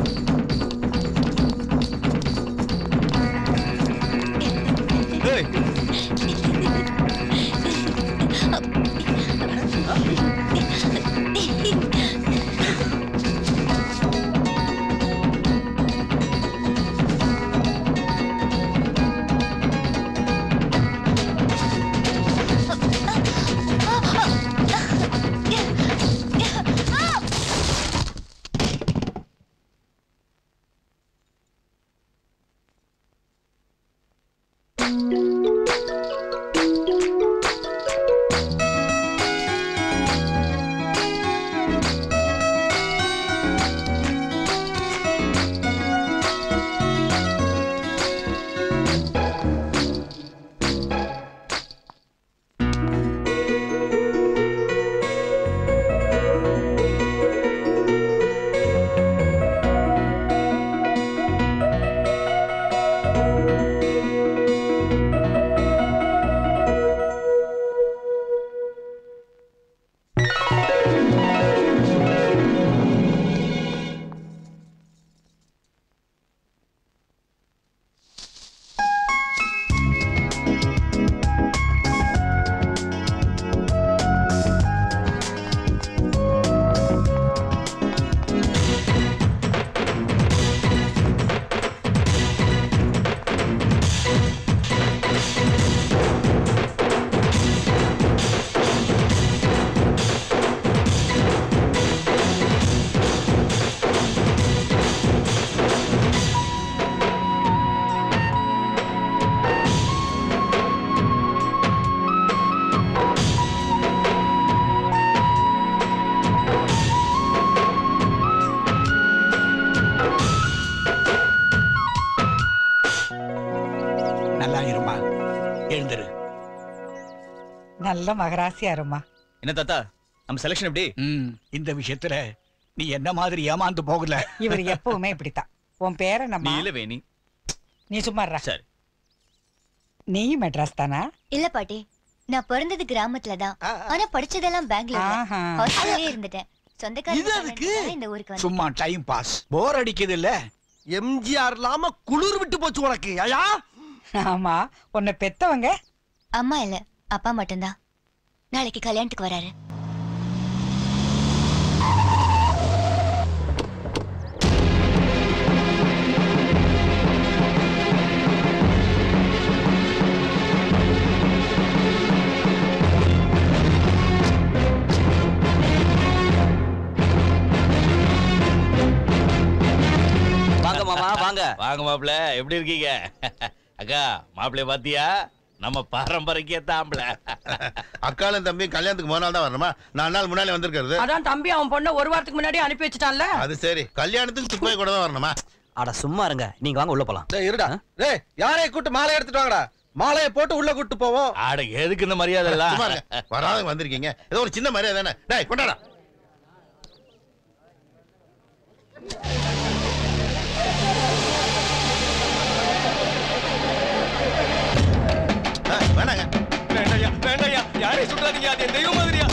நல்லா இருமா எழுந்துரு நல்ல மகராசியா இருமா என்ன தாத்தா நம்ம செலக்ஷன் எப்படி ம் இந்த விஷயத்துல நீ என்ன மாதிரி ஏமாந்து போகல இவர் எப்பவுமே இப்படித்தான் உன் பேரை நீ நம்ம இல்ல வேணி நீ சும்மா இருடா. சரி நீ மெட்ராஸ் தானா இல்ல பாட்டி நான் பிறந்தது கிராமத்துல தான் ஆனா படிச்சதெல்லாம் பெங்களூர்ல ஆஹா. ஹாஸ்டல்லே இருந்துட்டேன் சொந்தக்காரங்க இந்த ஊருக்கு வந்து சும்மா டைம் பாஸ் போர் அடிக்குது இல்ல எம்ஜிஆர் இல்லாம குளிர் விட்டு போச்சு உனக்கு ஐயா ஆமா உன்னை பெத்தவங்க அம்மா இல்ல அப்பா மட்டும்தான் நாளைக்கு கல்யாணத்துக்கு வராரு வாங்க மாப்பிள எப்படி இருக்கீங்க அக்கா மாப்பிளைய பாத்தியா நம்ம பாரம்பரிய தாம்பள அக்காலும் தம்பி கல்யாணத்துக்கு முதல் நாள் தான் வரணுமா நாலு நாள் முன்னாலே வந்திருக்கிறது அதான் தம்பி அவன் பொண்ணை ஒரு வாரத்துக்கு முன்னாடி அனுப்பி வச்சுட்டான்ல அது சரி கல்யாணத்துக்கு துப்பாக்கி கூட தான் வரணுமா அட சும்மா இருங்க நீங்க வாங்க உள்ள போலாம் டேய் இருடா டேய் யாரைய கூட்டு மாலை எடுத்துட்டு வாங்கடா மாலையை போட்டு உள்ள கூட்டு போவோம் ஆட எதுக்கு இந்த மரியாதை எல்லாம் சும்மா இருங்க. வராதவங்க வந்திருக்கீங்க ஏதோ ஒரு சின்ன மரியாதை தானே டேய் கொண்டாடா வேணாங்க வேண்டாயா வேண்டாயா யாரையும் சுட்டாதீங்க அது என் தெய்வம் மாதிரியா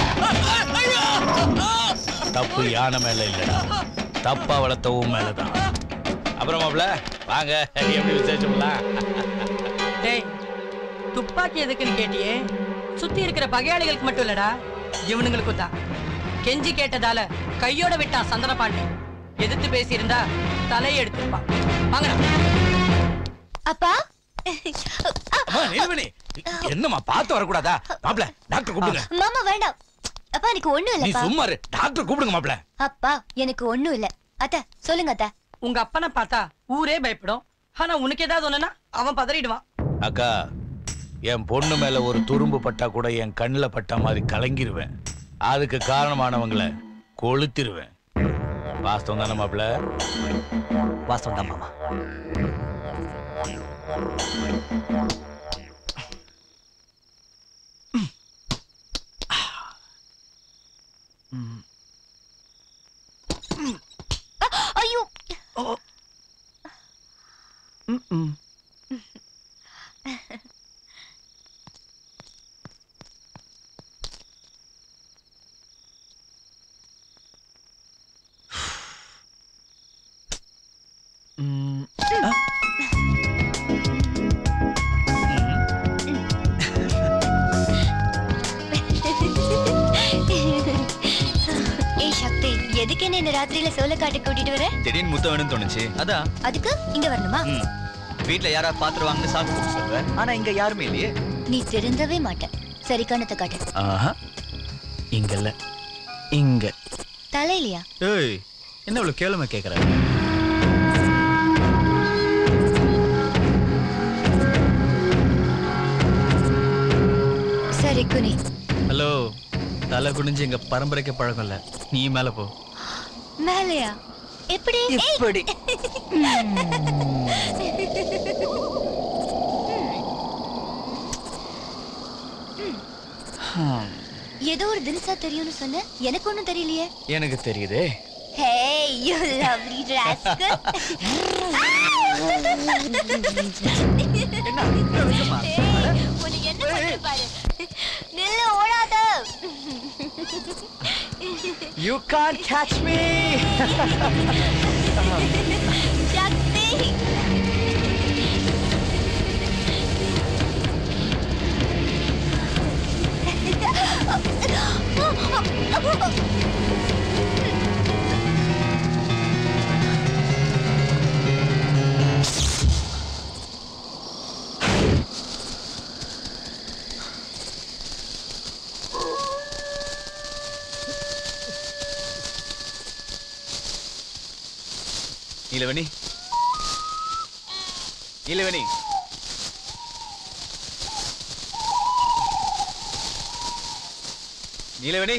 தப்பு யானை மேல இல்லடா தப்பா வளர்த்த உன் மேலதான் அப்புறம் மாப்பிள வாங்க எப்படி விசேஷம்லாம் டேய் துப்பாக்கி எதுக்குன்னு கேட்டியே சுத்தி இருக்கிற பகையாளிகளுக்கு மட்டும் இல்லடா இவனுங்களுக்கும் தான் கெஞ்சி கேட்டதால கையோட விட்டான் சந்தன பாண்டி எதிர்த்து பேசியிருந்தா தலையை எடுத்திருப்பான் வாங்கடா அப்பா அம்மா நிறுவனி என்னம்மா பார்த்து வரக்கூடாதா மாப்பிள டாக்டர் கூப்பிடுங்க மாமா வேண்டாம் அப்பா எனக்கு ஒண்ணும் நீ இல்லப்பா சும்மா இரு டாக்டர் கூப்பிடுங்க மாப்பிள அப்பா எனக்கு ஒண்ணும் இல்ல அத்த சொல்லுங்க அத்த உங்க அப்பனை பார்த்தா ஊரே பயப்படும் ஆனா உனக்கு ஏதாவது ஒண்ணுனா அவன் பதறிடுவான் அக்கா என் பொண்ணு மேல ஒரு துரும்பு பட்டா கூட என் கண்ணுல பட்ட மாதிரி கலங்கிருவேன் அதுக்கு காரணமானவங்கள கொளுத்திருவேன் வாஸ்தவம் தானே மாப்பிள வாஸ்தவம் தான் மாமா ஐயோ ஏய் சக்தி எதுக்கு என்ன இந்த ராத்திரியில சோளக்காட்டு கூட்டிட்டு வர திடீர்னு முத்தம் வேணும்னு தோணுச்சு அதான் அதுக்கு இங்க வரணுமா ம். வீட்ல யாராவது பாத்துருவாங்கன்னு சாக்கு போட்டு சொல்றேன் ஆனா இங்க யாருமே இல்லையே நீ திருந்தவே மாட்ட சரி கண்ணத்தை காட்டு ஆஹா இங்க இல்ல இங்க தலையிலையா ஏய் என்ன இவ்வளவு கேளுமை கேக்குற சரி குனி ஹலோ தலை குனிஞ்சு எங்க பரம்பரைக்கு பழக்கம் இல்ல நீ மேல போ மேலையா எப்படி இப்படி ஹம், ஏதோ ஒரு தினசா தெரியும்னு சொன்ன எனக்கு ஒண்ணும் தெரியலையே எனக்கு தெரியுதே Hey, you lovely rascal. ஏய், உன்னை என்ன பண்ற பாரு. நில்லு, ஓடாத. You can't catch me. சக்தி. நீலவணி நீலவணி நீலவணி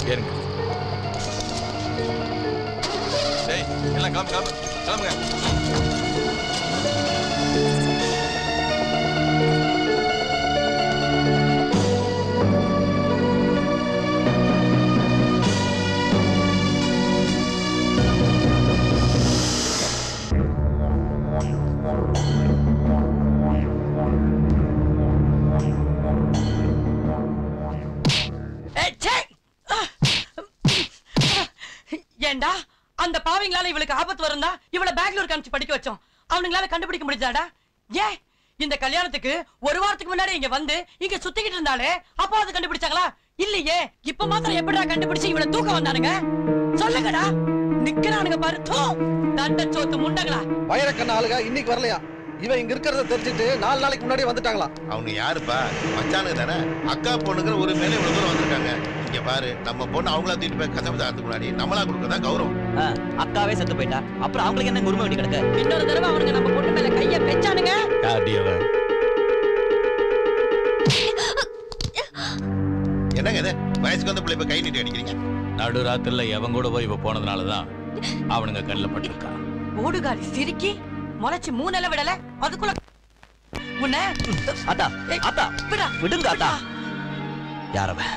ஏறுங்க டேய் எல்லாம் கிளம்பு கிளம்பு கிளம்புங்க ஏய், ச்சே! ஏண்டா அந்த பாவிங்களால இவளுக்கு ஆபத்து வருந்தா இவள பெங்களூருக்கு அனுப்பிச்சு படிக்க வச்சோம் அவனுங்களால கண்டுபிடிக்க முடிஞ்சாடா ஏன் இந்த கல்யாணத்துக்கு ஒரு வாரத்துக்கு முன்னாடி இங்க வந்து இங்க சுத்திக்கிட்டு இருந்தாலே அப்போ அது கண்டுபிடிச்சாங்களா இல்லையே இப்ப மாத்திரம் எப்படிடா கண்டுபிடிச்சு இவள தூக்க வந்தானுங்க சொல்லுங்கடா நிக்கிறானுங்க பாரு தூ தண்ட சோத்து முண்டங்களா வயரக்கண்ண ஆளுங்க இன்னைக்கு வரலையா இவன் இங்க இருக்கிறத தெரிஞ்சுட்டு நாலு நாளைக்கு முன்னாடி வந்துட்டாங்களா அவங்க யாருப்பா மச்சானுங்க தானே அக்கா பொண்ணுங்கிற ஒரு மேலே இவ்வளவு தூரம் வந்திருக்காங்க இங்க பாரு நம்ம பொண்ணு அவங்களா தூக்கிட்டு போய் கசப்பு சாரத்துக்கு முன்னாடி நம்மளா கொடுக்கறதா கௌரவம் அக்காவே செத்து போயிட்டா அப்புறம் அவங்களுக்கு என்ன உரிமை வெட்டி கிடக்க இன்னொரு தடவை அவனுங்க நம்ம பொண்ணு மேல கைய வச்சானுங்க யார்டி அவன் என்னங்க இது வயசுக்கு வந்த பிள்ளை இப்ப கை நீட்டி அடிக்கிறீங்க நடு ராத்திரில எவன் கூட போய் இவ போனதுனால தான் அவனுங்க கண்ணில் பட்டிருக்கான் ஓடுகாலி சிரிக்கி முளைச்சு மூணல விடல அதுக்குள்ள உன்ன அத்தா அத்தா விடா விடுங்க அத்தா யார் அவன்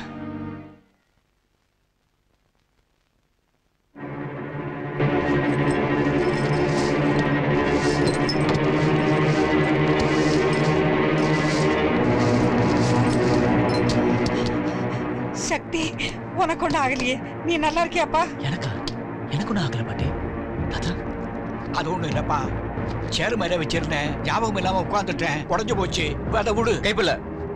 சக்தி உனக்கு ஒன்றும் ஆகலையே நீ நல்லா இருக்கியாப்பா எனக்கா எனக்கு ஒன்றும் ஆகல பாட்டி அது ஒண்ணு இல்லப்பா சேரு மேல வச்சிருந்தேன் ஞாபகம் இல்லாம உட்கார்ந்துட்டேன் உடஞ்சு போச்சு அதை விடு கைப்பிள்ள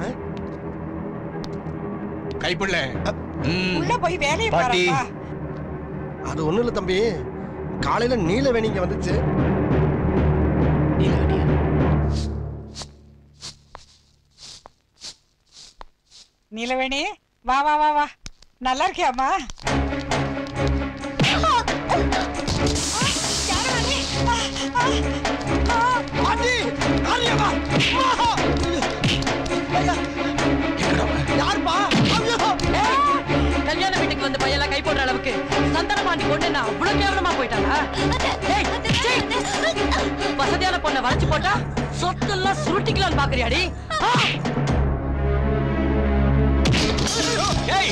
கைப்பிள்ள உள்ள போய் வேலையை பாட்டி. பாருப்பா அது ஒண்ணும் இல்ல தம்பி காலையில நீலவேணி இங்க வந்துச்சு நீலவேணி வா வா வா வா நல்லா இருக்கியாம்மா யாருப்பா கல்யாண வீட்டுக்கு வந்த பையெல்லாம் கை போடுற அளவுக்கு சந்தன பாண்டி கொண்டு என்ன அவ்வளவு கேவலமா போயிட்டானா ஏய், சீ! வசதியான பொண்ணை வளைச்சு போட்டா சொத்தெல்லாம் சுருட்டிக்கலாம்னு பாக்குறியாடி ஆ! ஏய்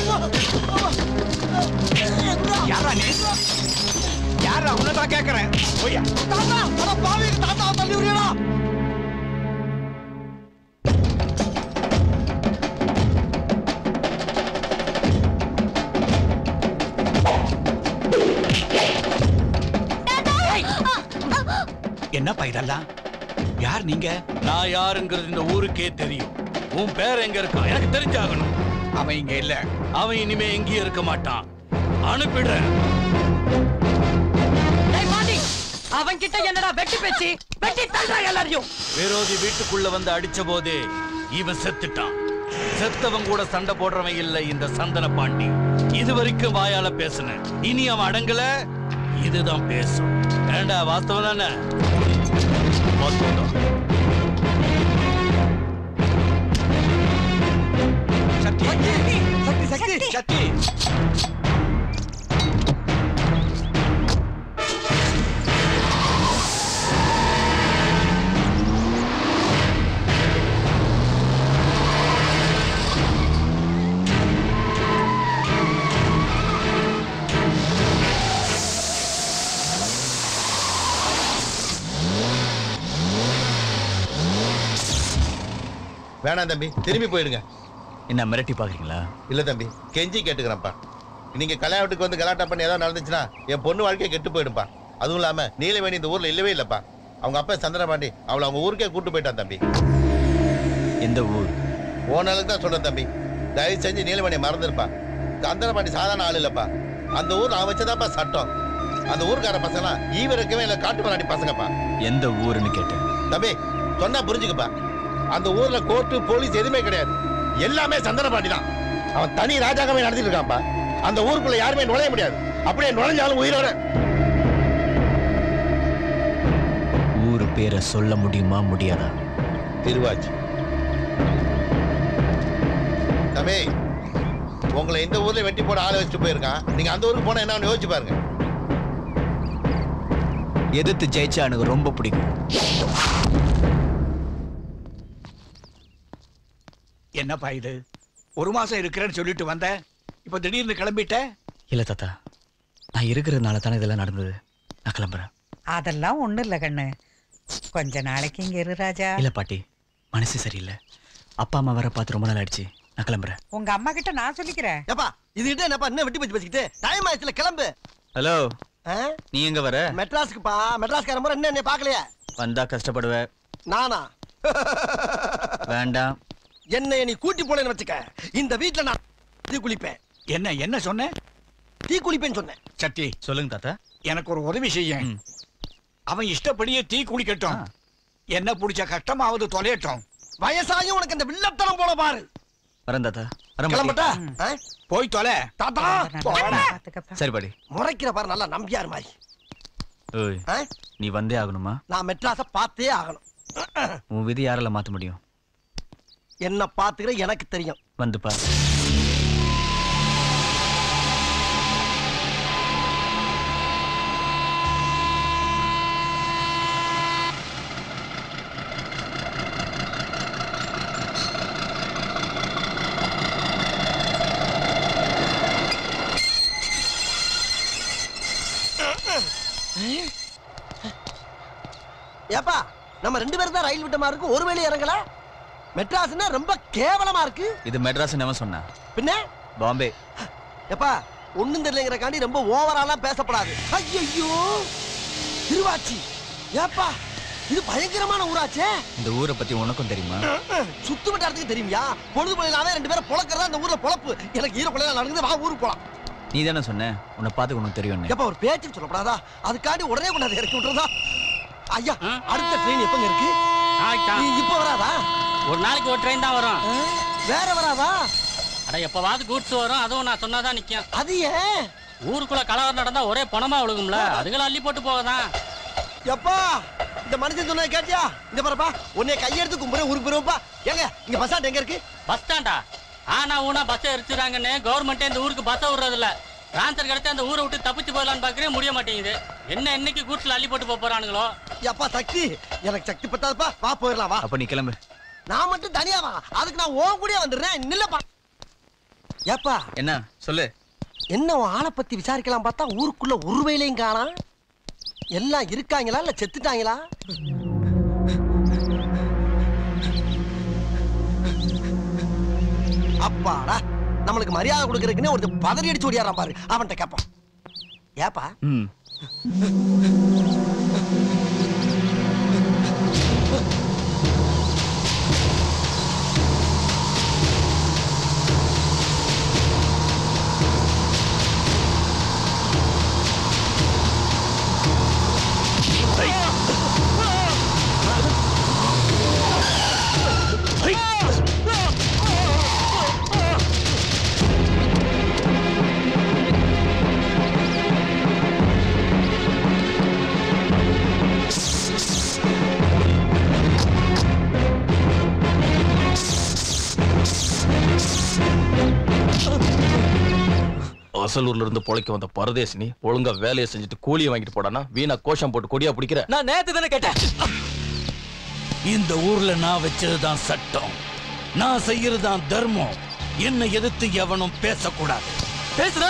யாரா நீ யாரா உன்னதான் கேக்குறேன் போய்யா தாத்தா அட பாவி தாத்தா தள்ளி விடுறா என்னப்பா இதெல்லாம் யார் நீங்க நான் யாருங்கிறது இந்த ஊருக்கே தெரியும் உன் பேர் எங்க இருக்கான் எனக்கு தெரிஞ்சாகணும் அவன் இங்க இல்ல அவன் இனிமே எங்கேயும் இருக்க மாட்டான் அனுப்பிடுறேன் டேய் பாண்டி அவன் கிட்ட என்னடா வெட்டி பேச்சு வெட்டி தள்ளுறா எல்லாரையும் விரோதி வீட்டுக்குள்ள வந்து அடிச்ச போதே இவன் செத்துட்டான் செத்தவன் கூட சண்டை போடுறவன் இல்ல இந்த சந்தன பாண்டி இது வரைக்கும் வாயால பேசுன இனி அவன் அடங்கல இதுதான் பேசும் ஏண்டா வாஸ்தவம் தானே வாஸ்தவம் தான். சக்தி சக்தி சக்தி சக்தி வேணாம் தம்பி திரும்பி போயிடுங்க என்ன மிரட்டி பாக்குறீங்களா இல்ல தம்பி கெஞ்சி கேட்டுக்கிறேன்ப்பா நீங்க கல்யாண வீட்டுக்கு வந்து கலாட்டா பண்ணி ஏதாவது நடந்துச்சுன்னா என் பொண்ணு வாழ்க்கையை கெட்டு போயிடும்பா அதுவும் இல்லாம நீலவேணி இந்த ஊர்ல இல்லவே இல்லப்பா அவங்க அப்பா சந்திரபாண்டி அவளை அவங்க ஊருக்கே கூட்டு போயிட்டான் தம்பி எந்த ஊர் ஓனாளுக்கு தான் சொல்றேன் தம்பி தயவு செஞ்சு நீலவேணியை மறந்துருப்பா சந்திரபாண்டி சாதாரண ஆள் இல்லப்பா அந்த ஊர் நான் வச்சதாப்பா சட்டம் அந்த ஊருக்கார பசங்களாம் ஈவிரக்கவே இல்ல காட்டு மராடி பசங்கப்பா எந்த ஊருன்னு கேட்டேன் தம்பி சொன்னா புரிஞ்சுக்கப்பா அந்த ஊர்ல கோர்ட்டு போலீஸ் எதுவுமே கிடையாது எல்லாமே சந்தனபாண்டி தான் அவன் தனி ராஜாங்கமே நடத்திட்டு இருக்கான்ப்பா அந்த ஊருக்குள்ள யாருமே நுழைய முடியாது அப்படியே நுழைஞ்சாலும் உயிரோட ஊரு பேரை சொல்ல முடியுமா முடியாதா திருவாச்சி தம்பி உங்களை இந்த ஊர்ல வெட்டி போட ஆளை வச்சுட்டு போயிருக்கான் நீங்க அந்த ஊருக்கு போனா என்ன யோசிச்சு பாருங்க எதிர்த்து ஜெயிச்சா எனக்கு ரொம்ப பிடிக்கும் என்னப்பா இது ஒரு மாசம் இருக்கிறேன்னு சொல்லிட்டு வந்தேன் இப்ப திடீர்னு கிளம்பிட்ட இல்ல தாத்தா நான் இருக்கிறதுனால தானே இதெல்லாம் நடந்தது நான் கிளம்புறேன் அதெல்லாம் ஒண்ணும் இல்ல கண்ணு கொஞ்ச நாளைக்கு இங்க இரு ராஜா இல்ல பாட்டி மனசு சரியில்லை அப்பா அம்மா வர பார்த்து ரொம்ப நாள் ஆயிடுச்சு நான் கிளம்புறேன் உங்க அம்மா கிட்ட நான் சொல்லிக்கிறேன் ஏப்பா இதுகிட்ட என்னப்பா என்ன வெட்டி பச்சு பேசிக்கிட்டு டைம் ஆயிடுச்சுல கிளம்பு ஹலோ ஆ? நீ எங்க வர மெட்ராஸ்க்குப்பா மெட்ராஸ்கார முறை என்ன என்னை பார்க்கலையா வந்தா கஷ்டப்படுவ நானா வேண்டாம் என்னை நீ கூட்டி போலன்னு வச்சுக்க இந்த வீட்ல நான் தீ குளிப்பேன் என்ன என்ன சொன்ன தீ குளிப்பேன்னு சொன்னேன் சட்டி சொல்லுங்க தாத்தா எனக்கு ஒரு உதவி செய்ய அவன் இஷ்டப்படியே தீ குளிக்கட்டும் என்ன பிடிச்ச கஷ்டமாவது தொலையட்டும் வயசாயும் உனக்கு அந்த வில்லத்தனம் போல பாரு வரேன் தாத்தா வரேன் பாட்டி. கிளம்பட்டா ஆ? போய் தொலை தாத்தா போடா. சரி பாடி முறைக்கிற பாரு நல்லா நம்பியார் மாதிரி ஓய் ஆ? நீ வந்தே ஆகணுமா நான் மெட்ராஸ பார்த்தே ஆகணும் உன் விதி யாரால மாத்த முடியும் என்ன பாத்துக்கிற எனக்கு தெரியும் வந்து பாரு ஏப்பா நம்ம ரெண்டு பேரும் தான் ரயில் விட்ட மாதிரி இருக்கு ஒரு வேளை இறங்கல மெட்ராஸ்னா ரொம்ப கேவலமா இருக்கு இது மெட்ராஸ் எவன் சொன்னா பின்ன பாம்பே ஏப்பா ஒண்ணும் தெரியலங்கிறக்காண்டி ரொம்ப ஓவராலாம் பேசப்படாது ஐயோ திருவாச்சி ஏப்பா இது பயங்கரமான ஊராச்சே இந்த ஊரை பத்தி உனக்கும் தெரியுமா சுத்து வட்டாரத்துக்கு தெரியுமியா பொழுது பொழுதாவே ரெண்டு பேரும் பொழக்கிறதா இந்த ஊர்ல பொழப்பு எனக்கு ஈர பிள்ளைல நடக்குது வா ஊருக்கு போலாம் நீ தானே சொன்ன உன்னை பார்த்து உனக்கு தெரியும் ஏப்பா ஒரு பேச்சுக்கு சொல்லப்படாதா அதுக்காண்டி உடனே கொண்டாந்து இறக்கி விட்டுறதா ஐயா அடுத்த ட்ரெயின் எப்பங்க இருக்கு நீ இப்ப வராதா ஒரு நாளைக்கு ஒரு ட்ரெயின் தான் வரும் வேற வராதா அட எப்பவாவது கூட்ஸ் வரும் அதுவும் நான் சொன்னாதான் நிக்கும் அது ஏன் ஊருக்குள்ள கலவரம் நடந்தா ஒரே பணமா விழுகும்ல அதுகளை அள்ளி போட்டு போகதான் எப்பா இந்த மனுஷன் சொன்னதை கேட்டியா இந்த பாருப்பா உன்னை கையெடுத்து கும்புறேன் ஊருக்கு போயிருப்பா ஏங்க இங்க பஸ் ஸ்டாண்ட் எங்க இருக்கு பஸ் ஸ்டாண்டா ஆனா ஊனா பஸ் எரிச்சுறாங்கன்னு கவர்மெண்ட் இந்த ஊருக்கு பஸ் விடுறது இல்ல டிரான்ஸ்ஃபர் கிடைச்சு அந்த ஊரை விட்டு தப்பிச்சு போயிடலான்னு பாக்குறேன் முடிய மாட்டேங்குது என்ன என்னைக்கு கூட்ஸ்ல அள்ளி போட்டு போக போறானுங்களோ எப்பா சக்தி எனக்கு சக்தி பத்தாதுப்பா வா போயிடலாம் வா அப்ப நீ கிளம்பு நான் மட்டும் தனியா வா அதுக்கு நான் ஓன் கூடயே வந்துடுறேன் நில்லப்பா ஏப்பா என்ன சொல்லு என்ன உன் ஆளை பத்தி விசாரிக்கலாம் பார்த்தா ஊருக்குள்ள ஒரு வேலையும் காணாம் எல்லாம் இருக்காங்களா இல்ல செத்துட்டாங்களா அப்பாடா நம்மளுக்கு மரியாதை கொடுக்கறதுக்குன்னு ஒரு பதறி அடிச்சு ஓடியாரான் பாரு அவன்கிட்ட கேட்பான் ஏப்பா ம் அசலூர்ல இருந்து பொழைக்க வந்த பரதேசினி ஒழுங்கா வேலையை செஞ்சுட்டு கூலியை வாங்கிட்டு போடானா வீணா கோஷம் போட்டு கொடியா பிடிக்கிற நான் நேத்து தானே கேட்டேன் இந்த ஊர்ல நான் வச்சதுதான் சட்டம் நான் செய்யறதுதான் தர்மம் என்னை எதிர்த்து எவனும் பேசக்கூடாது பேசுறா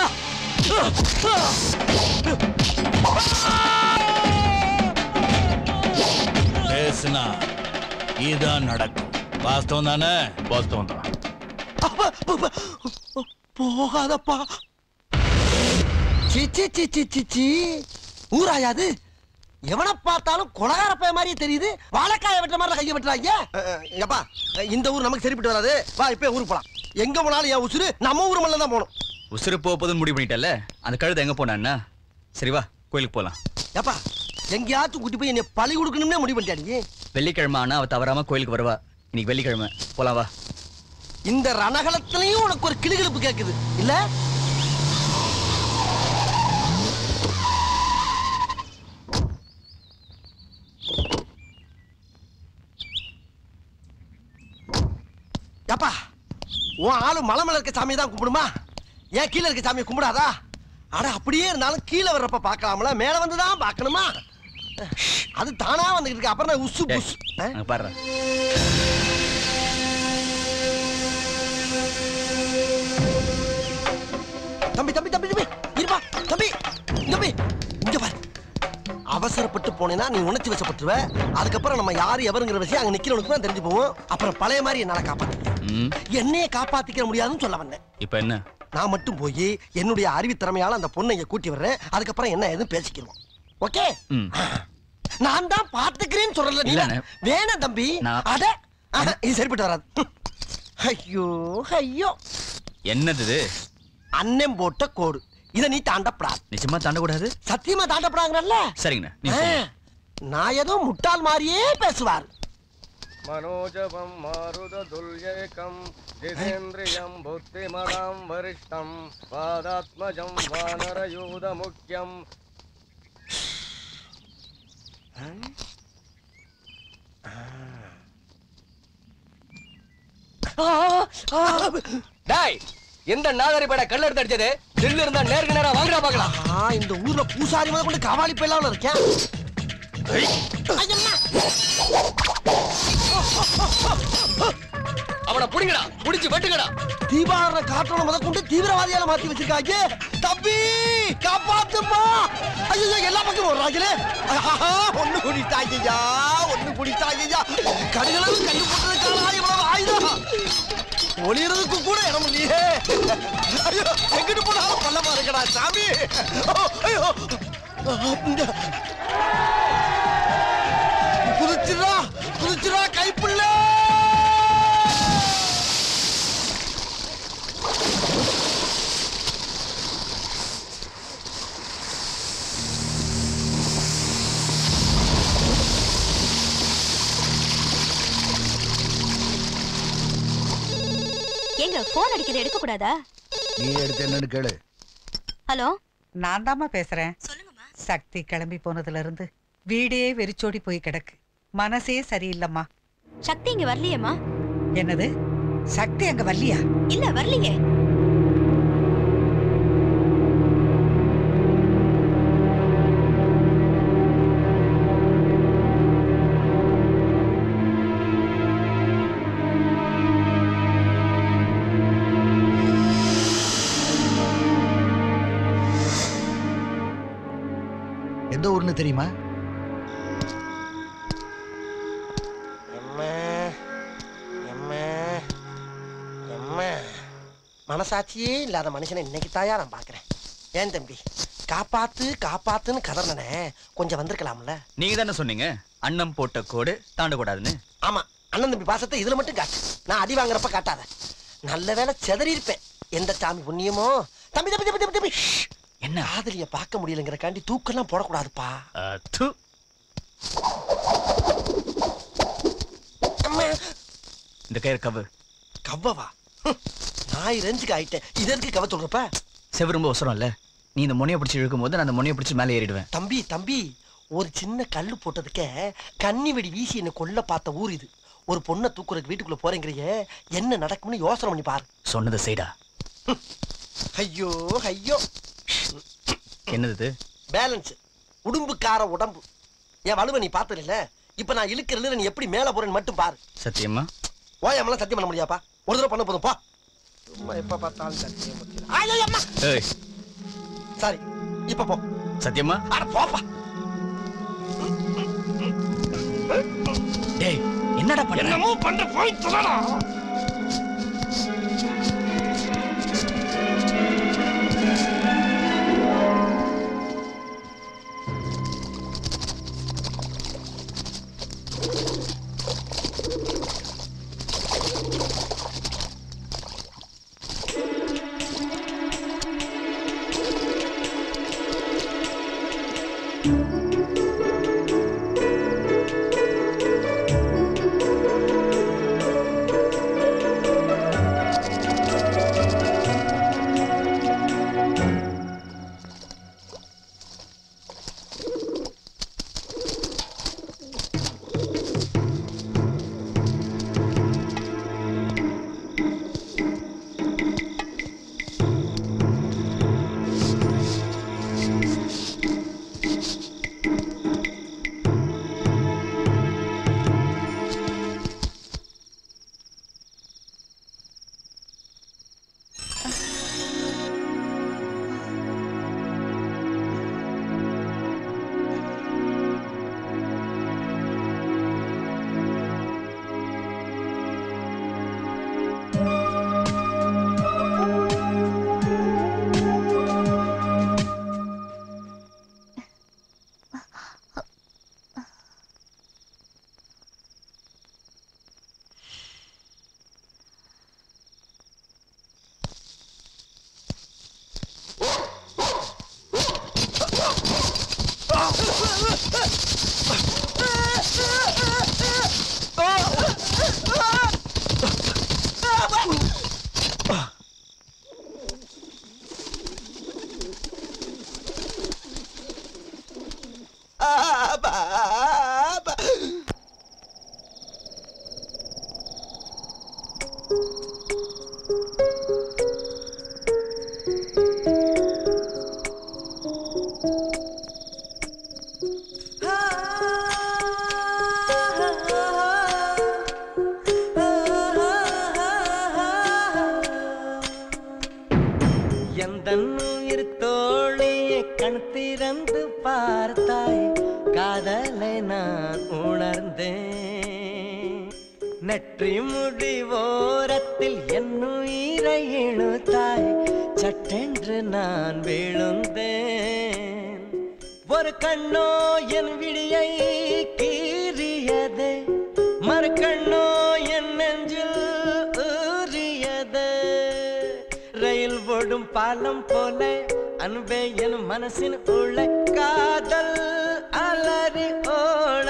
பேசுனா இதான் நடக்கும் வாஸ்தவம் தானே வாஸ்தவம் தான் போகாதப்பா சி சி சி சி சி சி ஊராயாது எவனை பார்த்தாலும் கொலகார பைய மாதிரியே தெரியுது வாழைக்காய வெட்டுற மாதிரி கையை வெட்டுறாங்க எப்பா இந்த ஊர் நமக்கு சரிப்பட்டு வராது வா இப்ப ஊருக்கு போலாம் எங்க போனாலும் என் உசுரு நம்ம ஊர் மல்ல தான் போகணும் உசுறு போக போதுன்னு முடிவு பண்ணிட்டல அந்த கழுதை எங்க போனான்னா சரி வா கோயிலுக்கு போலாம் ஏப்பா எங்கேயாச்சும் கூட்டி போய் என்னை பழி கொடுக்கணும்னே முடிவு பண்ணிட்டியா நீ வெள்ளிக்கிழமை ஆனா அவ தவறாம கோயிலுக்கு வருவா இன்னைக்கு வெள்ளிக்கிழமை போலாம் வா இந்த ரணகலத்திலையும் உனக்கு ஒரு கிளுகிழப்பு கேக்குது இல்ல ஏப்பா உன் ஆளு மலை மேல இருக்க சாமி தான் கும்பிடுமா ஏன் கீழே இருக்க சாமியை கும்பிடாதா அட அப்படியே இருந்தாலும் கீழே வர்றப்ப பார்க்கலாம்ல மேல வந்து தான் பார்க்கணுமா அது தானா வந்துகிட்டு இருக்கு அப்புறம் நான் உசு புசு ஆ? அங்க பாரு தம்பி தம்பி தம்பி தம்பி இருப்பா தம்பி தம்பி இங்க பாரு அவசரப்பட்டு போனேன்னா நீ உணர்ச்சி வசப்பட்டுருவ அதுக்கப்புறம் நம்ம யாரு எவருங்கிற விஷயம் அங்க நிக்கிறவனுக்கு தான் தெரிஞ்சு போவோம் அப்புறம் பழைய மாதிரி என்னால காப்பாத்த ம் என்னையே காப்பாத்திக்க முடியாதுன்னு சொல்ல வந்தேன் இப்போ என்ன நான் மட்டும் போய் என்னுடைய அறிவு திறமையால அந்த பொண்ணை இங்க கூட்டி வர்றேன் அதுக்கப்புறம் என்ன எதுவும் பேசிக்கிடுவோம் ஓகே ம் நான் தான் பாத்துக்கிறேன்னு சொல்லல நீ இல்லண்ணே. வேணாம் தம்பி நான்- அட ஆஹா, இது சரிப்பட்டு வராது ஹம். ஐயோ ஐயோ என்னது இது அண்ணன் போட்ட கோடு இத நீ தாண்டப்படாது நிச்சயமா தாண்டக்கூடாது சத்தியமா தாண்டப்படாங்கல்ல சரிங்கண்ணா நீ ஆ, நான் ஏதோ முட்டாள் மாதிரியே பேசுவார் మనోజవం మారుదదుల్యేకం జితేంద్రియం బుద్ధిమదాం వరిష్టం పాదాత్మజం వానరయూధ ముఖ్యం டாய் எந்த நாதாரி பட கல்ல எடுத்து அடிச்சது நெல்லு இருந்தா நேருக்கு நேரா வாங்குறா பாக்கலாம் ஆ, இந்த ஊர்ல பூசாரி முதல் கொண்டு காவாலி பெல்லாவில் இருக்கேன் அவனை புடிங்கடா புடிச்சு வெட்டுங்கடா தீபாவளி காற்றோட முதல் கொண்டு தீவிரவாதியால மாத்தி வச்சிருக்காங்க தம்பி காப்பாத்துமா ஐயோ எல்லா பக்கமும் வர்றாங்களே ஆஹா, ஒண்ணு குடித்தாங்கய்யா ஒண்ணு குடித்தாங்கய்யா கடுகளவு கண்டு போட்டதுக்கான இவ்வளவு ஆயுதம் ஒளியறதுக்கு கூட இடம் இல்லையே ஐயோ எங்கிட்டு போனாலும் பள்ளமா இருக்கடா சாமி ஓ, ஐயோ இந்த குதிச்சுடா குதிச்சுடா கைப்புள்ள ஏங்க போன் அடிக்கிறது எடுக்க கூடாதா நீ எடுத்து என்னன்னு கேளு ஹலோ நான் தாம்மா பேசுறேன் சக்தி கிளம்பி போனதுல இருந்து வீடே வெறிச்சோடி போய் கிடக்கு மனசே சரியில்லம்மா சக்தி இங்க வரலையேம்மா என்னது சக்தி அங்க வரலையா இல்ல வரலையே எந்த ஊர்னு தெரியுமா எம்மா எம்மா எம்மா மனசாட்சியே இல்லாத மனுஷனை இன்னைக்கு தாயா நான் பாக்குறேன் ஏன் தம்பி காப்பாத்து காப்பாத்துன்னு கதறினே கொஞ்சம் வந்திருக்கலாம்ல நீங்க தானே சொன்னீங்க அன்னம் போட்ட கோடு தாண்டக்கூடாதுன்னு ஆமா அண்ணன் தம்பி பாசத்தை இதுல மட்டும் காட்டு நான் அடி வாங்குறப்ப காட்டாத நல்ல வேளை செதறி இருப்பேன் எந்த சாமி புண்ணியமோ தம்பி தம்பி தம்பி தம்பி தம்பி என்ன காதலிய பார்க்க முடியலங்கிறக்காண்டி தூக்கெல்லாம் போடக்கூடாதுப்பா து அம்மா இந்த கயிறு கவு கவ்வவா ஹம், நாய் ரெஞ்சுக்கு ஆயிட்டேன் இது எதுக்கு கவ சொல்றப்ப செவு ரொம்ப அவசரம் இல்ல நீ இந்த முனையை பிடிச்சி இழுக்கும் போது நான் அந்த முனையை பிடிச்சி மேலே ஏறிடுவேன் தம்பி தம்பி ஒரு சின்ன கல்லு போட்டதுக்கே கன்னி வெடி வீசி என்னை கொல்ல பார்த்த ஊர் இது ஒரு பொண்ணை தூக்குறதுக்கு வீட்டுக்குள்ள போறேங்கிறியே என்ன நடக்கும்னு யோசனை பண்ணி பாரு சொன்னது செய்டா ஐயோ ஐயோ என்னது இது? பேலன்ஸ் உடும்புக்கார உடம்பு என் வலுவை நீ பார்த்தது இல்ல இப்ப நான் இழுக்கிறதுல நீ எப்படி மேல போறேன்னு மட்டும் பாரு சத்தியமா ஓயாமலாம் சத்தியம் பண்ண முடியாப்பா ஒரு தடவை பண்ண போதும் பா சும்மா எப்ப பார்த்தாலும் சத்தியம் பத்தி- ஐயோ, அம்மா ஏய் சாரி இப்ப போ சத்தியமா அட போப்பா டேய் என்னடா பண்ண என்னமோ பண்ண போய் சொல்லடா எந்த உயிர் தோழியை கண் திறந்து பார்த்தாய் காதலை நான் உணர்ந்தேன் நெற்றி முடி ஓரத்தில் என் உயிரை இழுத்தாய் சட்டென்று நான் விழுந்தேன் ஒரு கண்ணோ என் விழியை கீறியது மறு கண்ணோ என் நெஞ்சில் ஊறியது ரயில் ஓடும் பாலம் போல அன்பே என் மனசின் உள்ள காதல் அலறி ஓட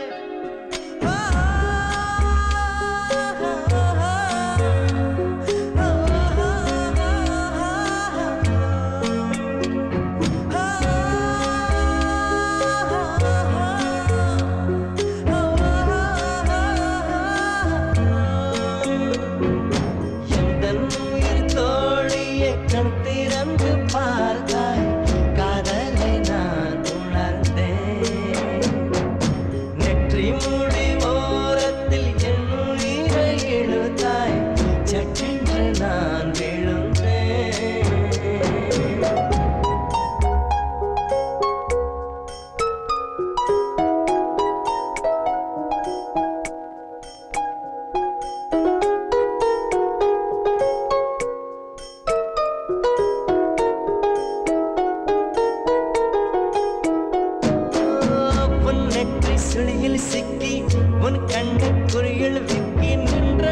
எந்தன் உயிர் தோழியை கண் திறந்து பார்த்தாய் காதலை நான் உணர்ந்தேன் நெற்றி முடி ஓரத்தில் என் உயிரை இழுத்தாய் சட்டென்று நான் விழுந்தேன் உன் நெற்றி சுழியில் சிக்கி உன் கண்ணு குறியில் விக்கி நின்ற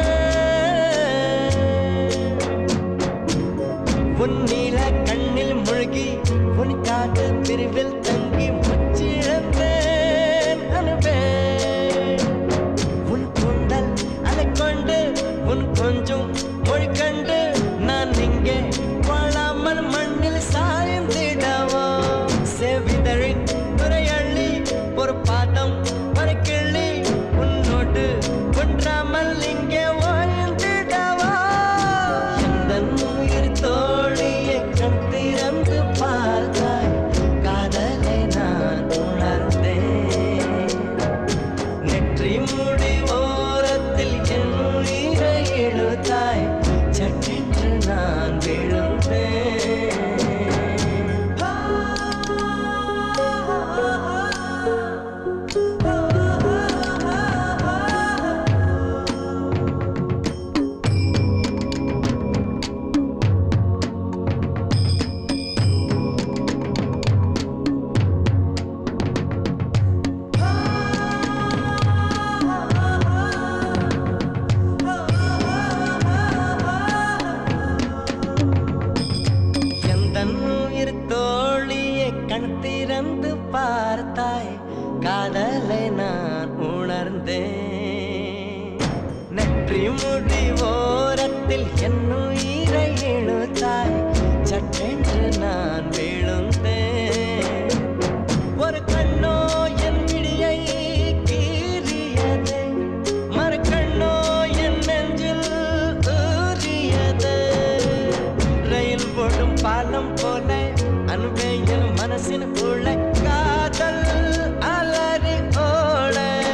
உன் நீல கண்ணில் முழுகி உன் காது பிரிவில் தங்கி முச்சிழந்தேன் அனுபே உன் கூந்தல் அதை கொண்டு உன் கொஞ்சம் மொழி கண்டு நான் இங்கே வாழாமல் மண்ணில் சாய்ந்திடவோ செவிதழின் துறையள்ளி ஒரு பாதம் ஒரு கிள்ளி உன்னோடு ஒன்றாமல் இங்கே வாழ்ந்திடவோ எந்த உயிர் தோழியை கண் திறந்து பார்த்தாய் காதலை நான் உணர்ந்தேன் நெற்றி முடி ஓரத்தில் என் உயிரை இழுத்தாய் சட்டென்று நான் விழுந்தேன் எந்தன் உயிர் தோழியை கண் திறந்து பார்த்தாய் காதலை நான் உணர்ந்தேன் நெற்றி முடி ஓரத்தில் என் உயிரை இழுத்தாய் சட்டென்று நான் விழுந்தேன் ஒரு கண்ணோ என் விடியை கீறியது மறு கண்ணோ என் நெஞ்சில் ஊறியது ரயில் ஓடும் பாலம் போல அன்பே என் மனசின் உள்ள காதல் அலறி ஓட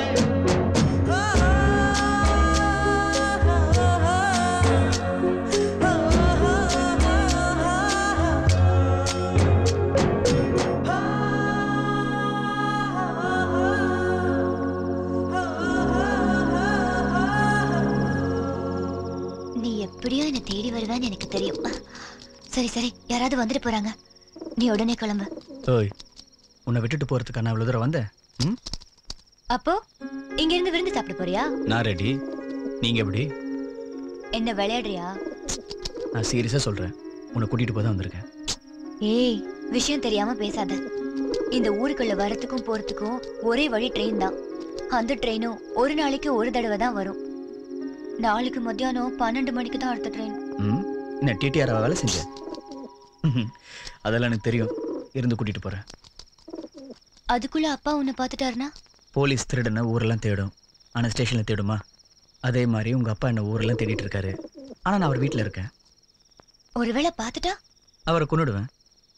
நீ எப்படியோ என்னை தேடி வருவேன்னு எனக்கு தெரியும் சரி சரி யாராவது வந்துட்டு போறாங்க நீ உடனே கிளம்பு ஓய் உன்னை விட்டுட்டு போறதுக்கு நான் இவ்வளவு தூரம் வந்தேன் ம் அப்போ இங்க இருந்து விருந்து சாப்பிட போறியா நான் ரெடி நீங்க எப்படி என்ன விளையாடுறியா நான் சீரியஸா சொல்றேன் உன்னை கூட்டிட்டு போய் தான் வந்திருக்கேன் ஏய் விஷயம் தெரியாம பேசாத இந்த ஊருக்குள்ள வரத்துக்கும் போறதுக்கும் ஒரே வழி ட்ரெயின் தான் அந்த ட்ரெயினும் ஒரு நாளைக்கு ஒரு தடவை தான் வரும் நாளைக்கு மத்தியானம் பன்னெண்டு மணிக்கு தான் அடுத்த ட்ரெயின் ம் என்ன டிடிஆர் வேலை செஞ்சேன் ம்ஹும். அதெல்லாம் எனக்கு தெரியும் இருந்து கூட்டிட்டு போறேன் அதுக்குள்ள அப்பா உன்னை பார்த்துட்டாருனா போலீஸ் திருடனை ஊரெல்லாம் தேடும் ஆனால் ஸ்டேஷனில் தேடுமா அதே மாதிரி உங்கள் அப்பா என்ன ஊரெல்லாம் தேடிட்டு இருக்காரு ஆனால் நான் அவர் வீட்டில் இருக்கேன் ஒருவேளை பார்த்துட்டா அவரை கொன்னுடுவேன்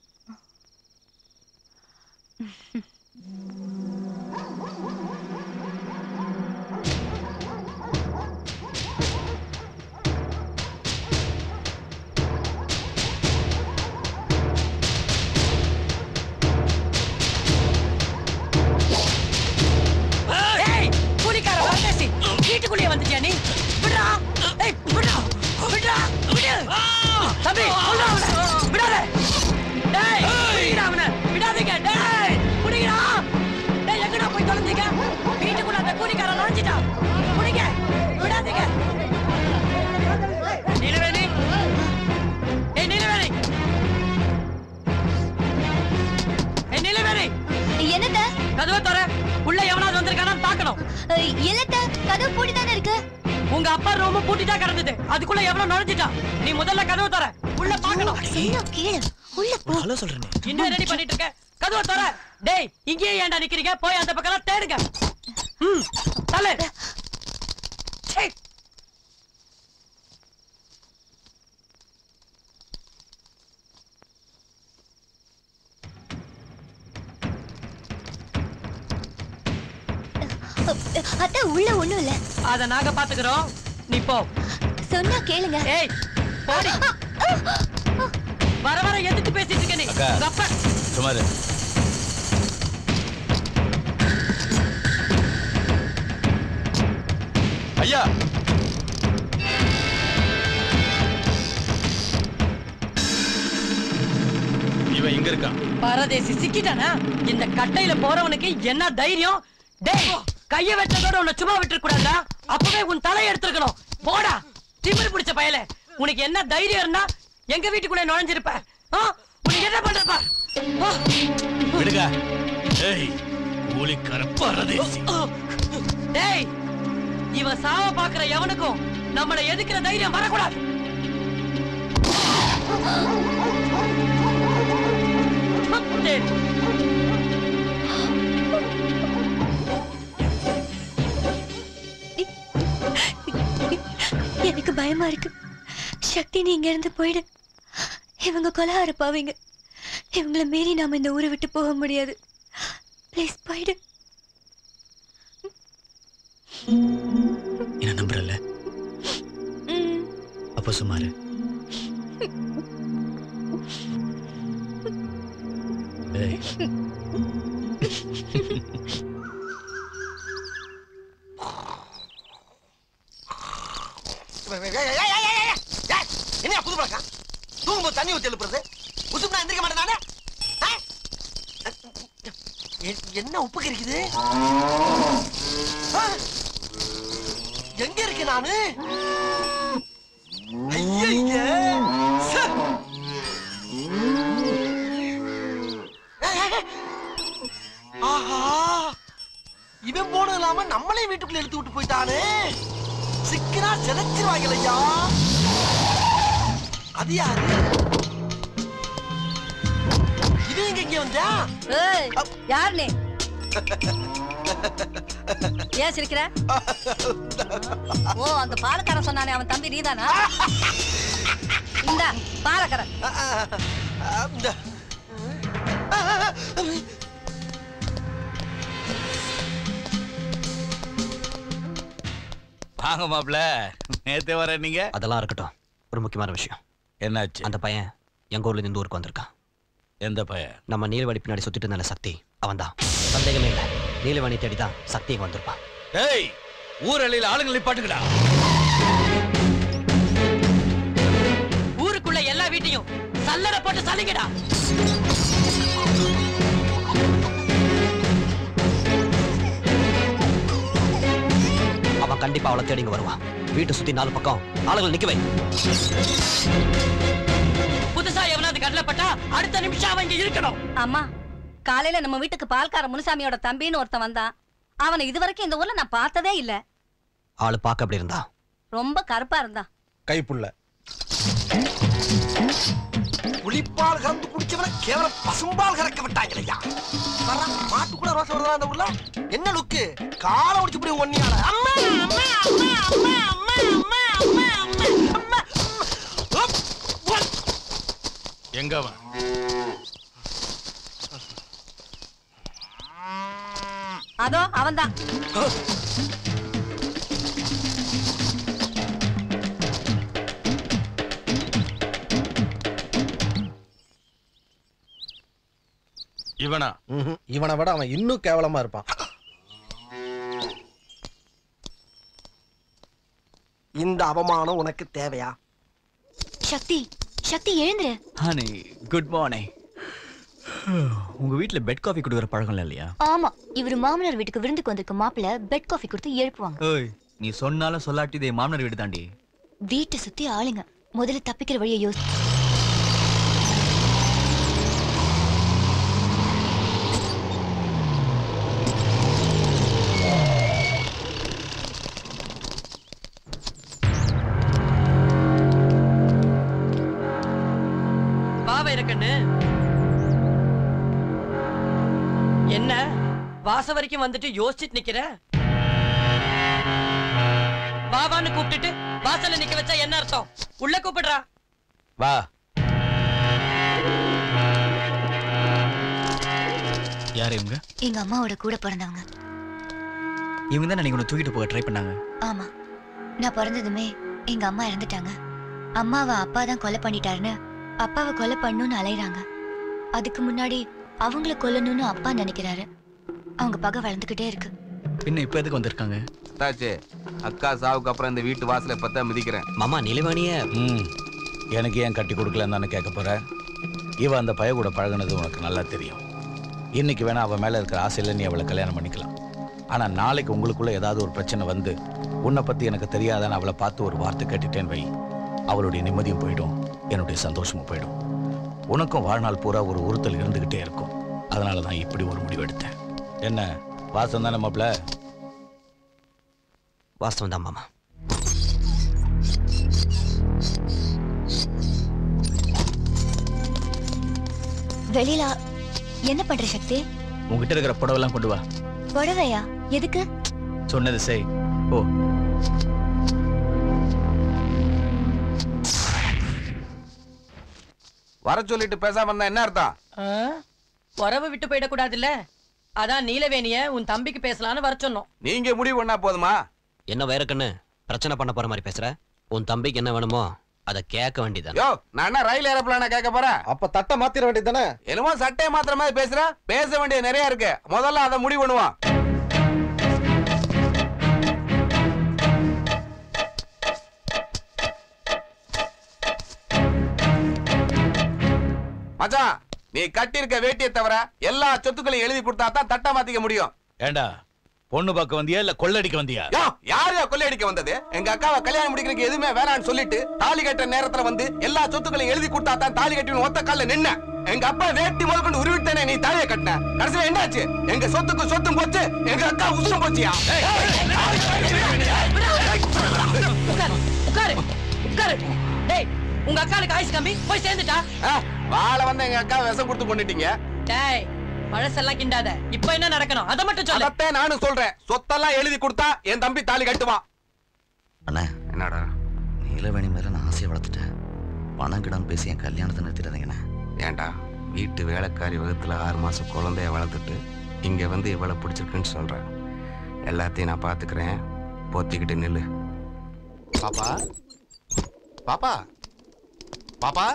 ஏய் கூலிக்கார வரதேசி வீட்டுக்குள்ளேயே வந்துட்டியா நீ விடுறா ஏய் விடுறா விடுறா விடு தம்பி கொல்றா அவனை விடாத டேய் பிடிடா அவனை விடாதீங்க டேய் பிடிடா டேய் எங்கடா போய் தொலைஞ்சீங்க வீட்டுக்குள்ள அந்த கூலிக்கார நுழைஞ்சிட்டான் பிடிங்க விடாதீங்க நீலவேணி ஏய் நீலவேணி ஏய் நீலவேணி என்னத்த கதவை தர உள்ள எவனாவது வந்திருக்கானான்னு பார்க்கணும் இல்லத்த கதவு பூட்டி தானே இருக்கு உங்க அப்பா ரொம்ப பூட்டிட்டா கிடந்தது அதுக்குள்ள எவ்வளவு நுழைஞ்சிட்டான் நீ முதல்ல கதவு தர உள்ள பார்க்கணும் கீழே உள்ள போ ஹலோ சொல்கிறேன் இன்னும் ரெடி பண்ணிட்டு இருக்க கதவை தர டேய் இங்கேயே ஏன்டா நிக்கிறீங்க போய் அந்த பக்கம் தேடுங்க ம் தலை சே அத்தை உள்ள ஒண்ணும் இல்ல அத நாங்க பாத்துக்கிறோம் நீ போ சொன்னா கேளுங்க ஏய் போடி வர வர எதுக்கு பேசிட்டு இருக்க நீ அக்கா. உங்க அப்பா சுமாரு ஐயா இவன் இங்க இருக்கான் பரதேசி சிக்கிட்டானா இந்த கட்டையில போறவனுக்கு என்ன தைரியம் டேய் கைய வெட்டதோட உன்னை சும்மா விட்டுற கூடாதா அப்பவே உன் தலையை எடுத்திருக்கணும் போடா திமிரு பிடிச்ச பயலே உனக்கு என்ன தைரியம் இருந்தா எங்க வீட்டுக்குள்ள நுழைஞ்சிருப்ப ஆ? உனக்கு என்ன பண்றப்ப விடுங்க ஏய் கூலிக்கார பரதேசி டேய் இவன் சாவ பாக்குற எவனுக்கும் நம்மள எதுக்குற தைரியம் வரக்கூடாது டேய் எனக்கு பயமா இருக்கு சக்தி நீ இங்க இருந்து போயிடு இவங்க கொலகார பாவீங்க இவங்கள மீறி நாம இந்த ஊரை விட்டு போக முடியாது ப்ளீஸ் போயிடு என்ன நம்புறல அப்போ சுமாரு ஏய் என்ன புது பழக்கம் தூங்கும்போது தண்ணி ஊத்தி எழுப்புறது உசுப்புனா எந்திரிக்க மாட்டேன் நானே ஆ? எ- என்ன உப்பு கறிக்குது ஆ? எங்க இருக்கு நானு ஐயைய! சே! ஏய், ஏய், ஏய். ஆஹா இவன் போனது இல்லாம நம்மளையும் வீட்டுக்குள்ள எடுத்து விட்டு போயிட்டானே சிக்கினா செதைச்சிருவாங்களையா அது யாரு இது எங்க இங்க வந்தா ஏய் யார் நீ ஏன் சிரிக்கிற ஓ அந்த பாலக்காரன் சொன்னானே அவன் தம்பி நீதானா இந்த பாலக்காரன் இந்த வாங்க மாப்ள நேத்தே வர நீங்க அதெல்லாம் இருக்கட்டும் ஒரு முக்கியமான விஷயம் என்னாச்சு அந்த பையன் எங்க ஊர்ல இருந்து இந்த ஊருக்கு வந்திருக்கான் எந்த பையன் நம்ம நீலவாணி பின்னாடி சுத்திட்டு இருந்தால சக்தி அவன் தான் சந்தேகமே இல்லை நீலவாணி தேடி தான் சக்தி இங்க வந்திருப்பான் ஏய் ஊரளியில் ஆளுங்களை பாட்டுக்கடா ஊருக்குள்ள எல்லா வீட்டையும் சல்லடை போட்டு சலிங்கடா அவன் கண்டிப்பா அவளை தேடி இங்க வருவான் வீட்டை சுத்தி நாலு பக்கம் ஆளுகள் நிக்க வை புதுசா எவனாவது கடலைப்பட்டா அடுத்த நிமிஷம் அவன் இங்க இருக்கணும் அம்மா காலையில நம்ம வீட்டுக்கு பால்கார முனுசாமியோட தம்பின்னு ஒருத்தன் வந்தான் அவனை இதுவரைக்கும் இந்த ஊர்ல நான் பார்த்ததே இல்ல ஆளு பார்க்க அப்படி இருந்தா ரொம்ப கருப்பா இருந்தான் கைப்புள்ள புளிப்பால் கறந்து குடிச்சவன கேவலம் பசும்பால் கறக்க விட்டாங்களையா வர்றா, மாட்டுக்குள்ள வாசம் வருதா அந்த ஊர்ல என்ன லுக்கு காலை முடிச்சு இப்படி ஒன்னியால அம்மா அம்மா அம்மா அம்மா அம்மா அம்மா அம்மா அம்மா அம்மா எங்க அவன் அதோ அவன்தான் இவனா ம்ஹும். இவனை விட அவன் இன்னும் கேவலமா இருப்பான் இந்த அவமானம் உனக்கு தேவையா சக்தி சக்தி எழுந்துரு ஹனி குட் மார்னிங் உங்க வீட்ல பெட் காஃபி குடுக்குற பழக்கம் இல்லையா ஆமா இவரு மாமனார் வீட்டுக்கு விருந்துக்கு வந்திருக்க மாப்பிள்ள பெட் காஃபி கொடுத்து எழுப்புவாங்க ஏய் நீ சொன்னாலும் சொல்லாட்டி இதே மாமனார் வீடு தாண்டி வீட்டை சுத்தி ஆளுங்க முதல்ல தப்பிக்கிற வழியை யோசி வா வைரக்கண்ணு என்ன வாச வரைக்கும் வந்துட்டு யோசிச்சுட்டு நிக்கிற வாவான்னு கூப்பிட்டுட்டு வாசல்ல நிக்க வச்சா என்ன அர்த்தம் உள்ள கூப்பிடுறா வா யார் இவங்க எங்க அம்மாவோட கூட பிறந்தவங்க இவங்க தான் நீங்க உன்னை தூக்கிட்டு போக ட்ரை பண்ணாங்க ஆமா நான் பிறந்ததுமே எங்க அம்மா இறந்துட்டாங்க அம்மாவை அப்பா தான் கொலை பண்ணிட்டாருன்னு அப்பாவை கொலை பண்ணணும்னு அலையுறாங்க அதுக்கு முன்னாடி அவங்கள கொல்லணும்னு அப்பா நினைக்கிறாரு அவங்க பகை வளர்ந்துகிட்டே இருக்கு பின்ன இப்ப எதுக்கு வந்திருக்காங்க தாச்சு அக்கா சாவுக்கு அப்புறம் இந்த வீட்டு வாசலை இப்பதான் மிதிக்கிறேன் மாமா நிலவாணிய ம் எனக்கு ஏன் கட்டி கொடுக்கலன்னு தானே கேட்க போற இவ அந்த பய கூட பழகுனது உனக்கு நல்லா தெரியும் இன்னைக்கு வேணா அவன் மேல இருக்கிற ஆசையில நீ அவளை கல்யாணம் பண்ணிக்கலாம் ஆனா நாளைக்கு உங்களுக்குள்ள ஏதாவது ஒரு பிரச்சனை வந்து உன்னை பத்தி எனக்கு தெரியாதான்னு அவளை பார்த்து ஒரு வார்த்தை கேட்டுட்டேன்னு வை அவளுடைய நிம்மதியும் போயிடும் என்னுடைய சந்தோஷமும் போயிடும் உனக்கும் வாழ்நாள் பூரா ஒரு உறுத்தல் இருந்துகிட்டே இருக்கும் அதனால தான் இப்படி ஒரு முடிவு எடுத்தேன் என்ன வாசம் தானே மாப்பிள்ள வாஸ்தவம் தான் மாமா வெளியில என்ன பண்ற சக்தி உங்ககிட்ட இருக்கிற புடவெல்லாம் கொண்டு வா புடவையா எதுக்கு சொன்னது செய் ஓ வர சொல்லிட்டு பேசாம இருந்தா என்ன அர்த்தம் ஆ? உறவு விட்டு போயிடக்கூடாதுல்ல அதான் நீலவேணிய உன் தம்பிக்கு பேசலான்னு வர சொன்னோம் நீங்க முடிவு பண்ணா போதுமா என்ன வைரக்கண்ணு பிரச்சனை பண்ண போற மாதிரி பேசுற உன் தம்பிக்கு என்ன வேணுமோ அதை கேட்க வேண்டியதானே யோ நான் என்ன ரயில் ஏரோப்ளான கேட்க போறேன் அப்ப தட்டை மாத்திர வேண்டியதானே என்னமோ சட்டையை மாத்திர மாதிரி பேசுற பேச வேண்டியது நிறைய இருக்கு முதல்ல அதை முடிவு பண்ணுவான் மச்சான் நீ கட்டியிருக்க வேட்டியை தவிர எல்லா சொத்துக்களையும் எழுதி கொடுத்தா தான் தட்டை மாத்திக்க முடியும் ஏண்டா பொண்ணு பார்க்க வந்தியா இல்ல கொள்ளடிக்க வந்தியா யோ யாரையா கொள்ளையடிக்க வந்தது எங்க அக்காவை கல்யாணம் முடிக்கிறதுக்கு எதுவுமே வேணாம்னு சொல்லிட்டு தாலி கட்டுற நேரத்துல வந்து எல்லா சொத்துக்களையும் எழுதி கொடுத்தா தான் தாலி கட்டி ஒத்த கால்ல நின்ன எங்க அப்பா வேட்டி முதல் கொண்டு உருவிட்டேனே நீ தாலியை கட்டின கடைசியில என்னாச்சு எங்க சொத்துக்கு சொத்தும் போச்சு எங்க அக்கா உசுரம் போச்சியா உட்காரு உட்காரு உட்காரு டேய் உங்க அக்காளுக்கு ஆயுசு கம்மி போய் சேர்ந்துட்டா வாழ வந்து எங்க அக்கா விஷம் கொடுத்து கொண்டுட்டீங்க டேய் பழசெல்லாம் கிண்டாத இப்போ என்ன நடக்கணும் அதை மட்டும் சொல்லு அதத்தான் நானும் சொல்றேன் சொத்தெல்லாம் எழுதி கொடுத்தா என் தம்பி தாலி கட்டுவான் அண்ணா என்னடா நீலவேணி மேல நான் ஆசையை வளர்த்துட்டேன் பணம் கிடம் பேசி என் கல்யாணத்தை நிறுத்திடாதீங்கண்ணே ஏன்டா வீட்டு வேலைக்காரி வகுத்துல ஆறு மாசம் குழந்தைய வளர்த்துட்டு இங்க வந்து இவ்வளவு பிடிச்சிருக்குன்னு சொல்றேன் எல்லாத்தையும் நான் பாத்துக்கிறேன் பொத்திக்கிட்டு நில்லு பாப்பா பாப்பா பாப்பா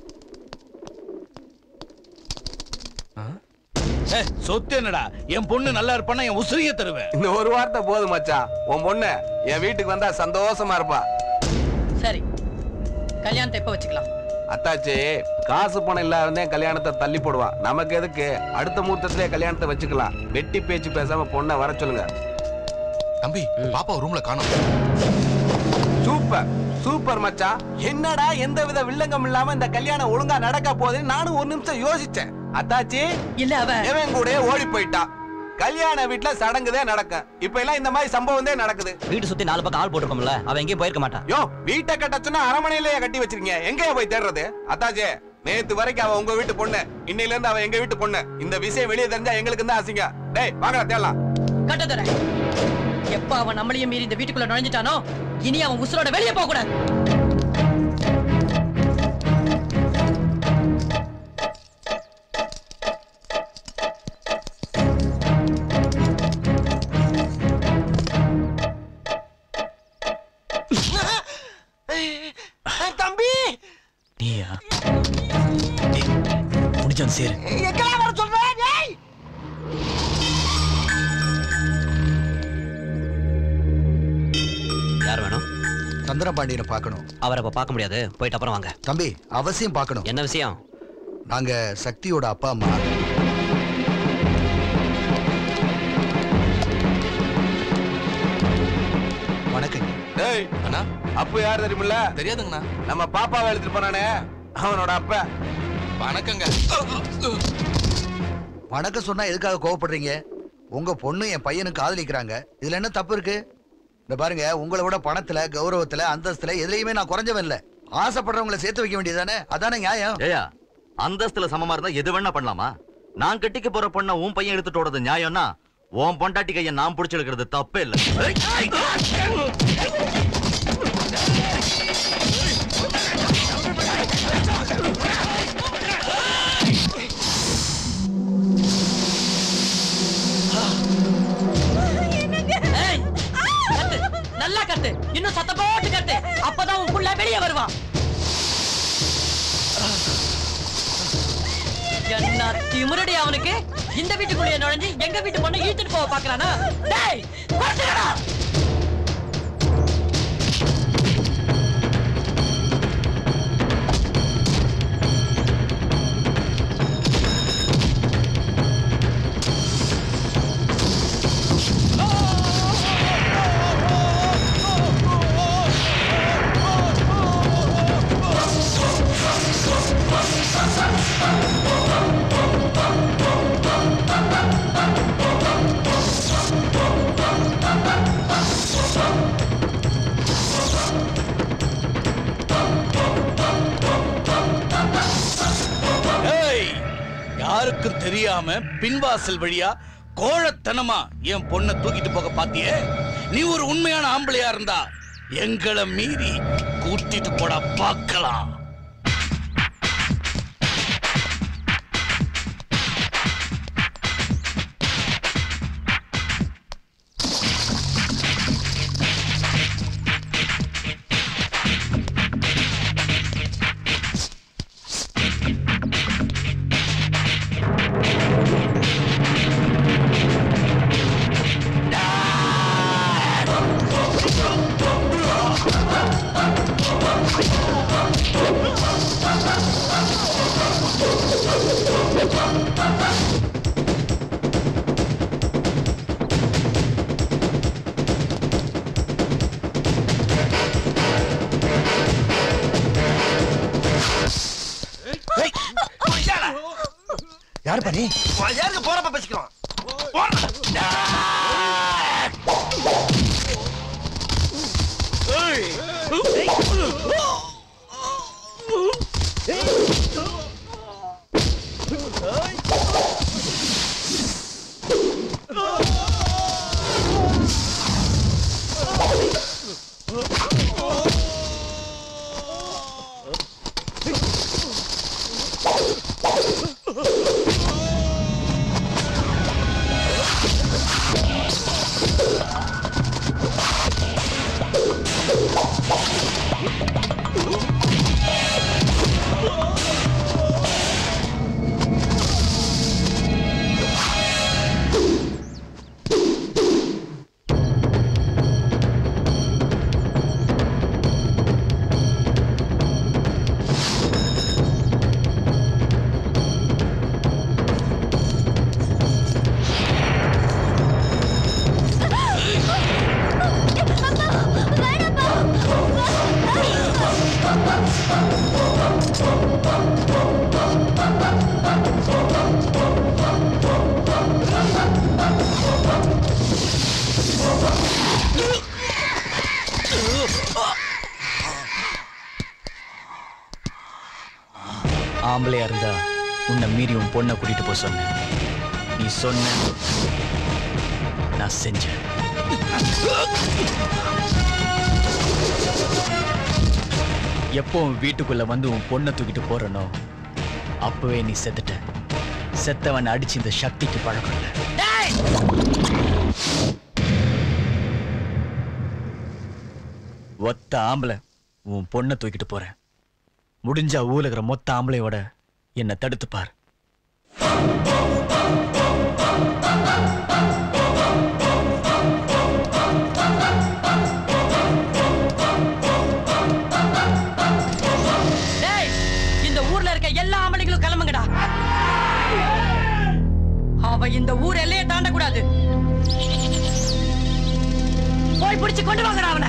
ஏய், சொத்து என்னடா என் பொண்ணு நல்லா இருப்பானா என் உசிரிய தருவேன் இந்த ஒரு வார்த்தை போதும் மச்சான் உன் பொண்ணு என் வீட்டுக்கு வந்தா சந்தோஷமா இருப்பா சரி கல்யாணத்தை எப்போ வச்சுக்கலாம் அத்தாச்சி காசு பணம் இல்லாதே கல்யாணத்தை தள்ளி போடுவான் நமக்கு எதுக்கு அடுத்த முகூர்த்தத்திலே கல்யாணத்தை வச்சுக்கலாம் வெட்டி பேச்சு பேசாம பொண்ணை வர சொல்லுங்க தம்பி பாப்பா ரூம்ல காணோம் சூப்பர் சூப்பர் மச்சான் என்னடா எந்த வித வில்லங்கம் இல்லாம இந்த கல்யாணம் ஒழுங்கா நடக்க போகுதுன்னு நானும் ஒரு நிமிஷம் யோசிச்சேன் அத்தாச்சி இல்ல அவ இவன் கூட ஓடி போயிட்டா கல்யாண வீட்டுல சடங்குதே நடக்கும் இப்ப எல்லாம் இந்த மாதிரி சம்பவம் தான் நடக்குது வீட்டு சுத்தி நாலு பக்கம் ஆள் போட்டிருக்கோம்ல அவன் எங்கேயும் போயிருக்க மாட்டான் யோ வீட்டை கட்ட சொன்னா அரமனையிலேயே கட்டி வச்சிருக்கீங்க எங்கேயா போய் தேடுறது அத்தாச்சே நேத்து வரைக்கும் அவ உங்க வீட்டு பொண்ணு இன்னையில இருந்து அவ எங்க வீட்டு பொண்ணு இந்த விஷயம் வெளியே தெரிஞ்சா எங்களுக்கு தான் அசிங்க டேய் வாங்கடா தேடலாம் கட்டதர எப்ப அவன் நம்மளையும் மீறி இந்த வீட்டுக்குள்ள நுழைஞ்சிட்டானோ இனி அவன் உசுரோட வெளியே போக கூடாது தம்பி நீயா முடிஞ்சான் சேரு எங்கெல்லாம் வர சொல்றேன் ஏய் யார் வேணும் சந்திரபாண்டியனை பார்க்கணும் அவரை இப்ப பார்க்க முடியாது போயிட்டு அப்புறம் வாங்க தம்பி அவசியம் பார்க்கணும் என்ன விஷயம் நாங்க சக்தியோட அப்பா அம்மா வணக்கங்க டேய் அண்ணா அப்ப யார் தெரியுமில்ல தெரியாதுங்கண்ணா நம்ம பாப்பாவை எடுத்துட்டு போனானே அவனோட அப்ப வணக்கங்க வணக்கம் சொன்னா எதுக்காக கோவப்படுறீங்க உங்க பொண்ணு என் பையனும் காதலிக்கிறாங்க இதுல என்ன தப்பு இருக்கு இந்த பாருங்க உங்களை விட பணத்துல கௌரவத்துல அந்தஸ்துல எதுலயுமே நான் குறைஞ்சவன் இல்ல ஆசைப்படுறவங்களை சேர்த்து வைக்க வேண்டியதானே அதானே நியாயம் ஏயா அந்தஸ்துல சமமா இருந்தா எது வேணா பண்ணலாமா நான் கட்டிக்க போற பொண்ண உன் பையன் எடுத்துட்டு ஓடுறது நியாயம்னா உன் பொண்டாட்டி கைய நான் புடிச்சு எடுக்கிறது தப்பே இல்ல ஏய், கத்து நல்லா கத்து இன்னும் சத்த போட்டு கத்து அப்பதான் உன் புள்ள வெளியே வருவான் என்ன திமிரடி அவனுக்கு இந்த வீட்டுக்குள்ளேயே நுழைஞ்சு எங்க வீட்டு பொண்ணை இழுத்துட்டு போக பாக்குறானா டேய் குறைச்சுக்கடா. ஏய் யாருக்கும் தெரியாம பின்வாசல் வழியா கோழத்தனமா என் பொண்ணை தூக்கிட்டு போக பாத்தியே நீ ஒரு உண்மையான ஆம்பளையா இருந்தா எங்களை மீறி கூட்டிட்டு போட பார்க்கலாம் யார் பண்ணி யாருக்கு போறப்ப பேசிக்கலாம் ஆம்பளையா இருந்தா உன்னை மீறி உன் பொண்ணை கூட்டிட்டு போக சொன்னேன் நீ சொன்ன நான் செஞ்சேன் எப்போ உன் வீட்டுக்குள்ள வந்து உன் பொண்ணை தூக்கிட்டு போறனோ அப்பவே நீ செத்துட்ட செத்தவன் அடிச்சு இந்த சக்திக்கு பழக்கம் இல்லை ஒத்த ஆம்பளை உன் பொண்ணை தூக்கிட்டு போறேன் முடிஞ்சா ஊர்ல இருக்கிற மொத்த ஆம்பளையோட என்னை தடுத்து பார் டேய் இந்த ஊர்ல இருக்க எல்லா ஆம்பளைங்களும் கிளம்புங்கடா அவ இந்த ஊர் எல்லையை தாண்ட கூடாது போய் பிடிச்சு கொண்டு வாங்கடா அவனை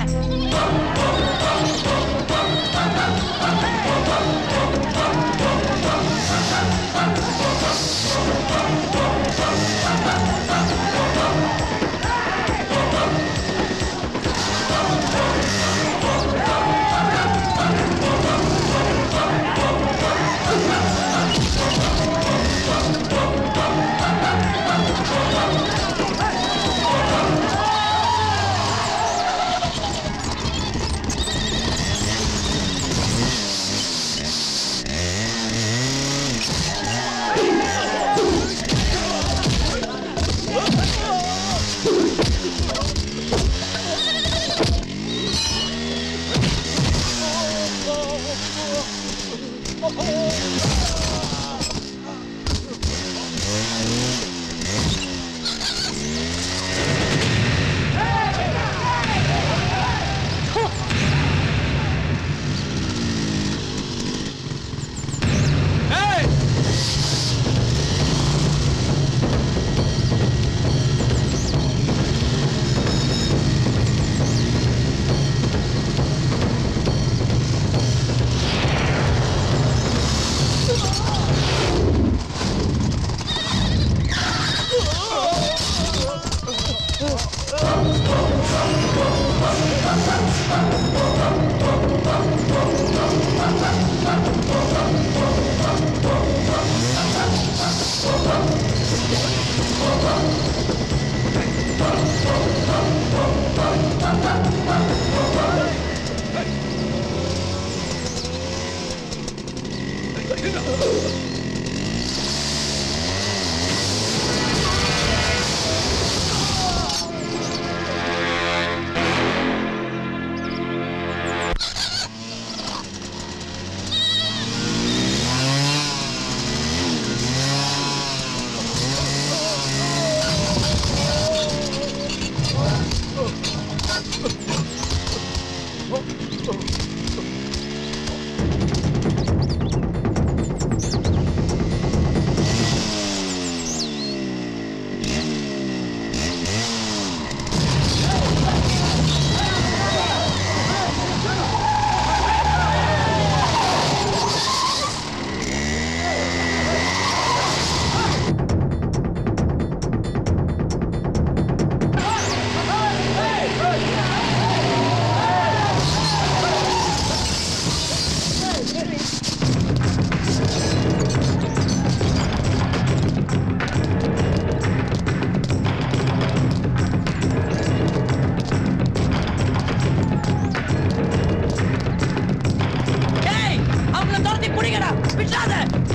டேய் அவங்கள துரத்தி பிடிங்கடா விட்டாத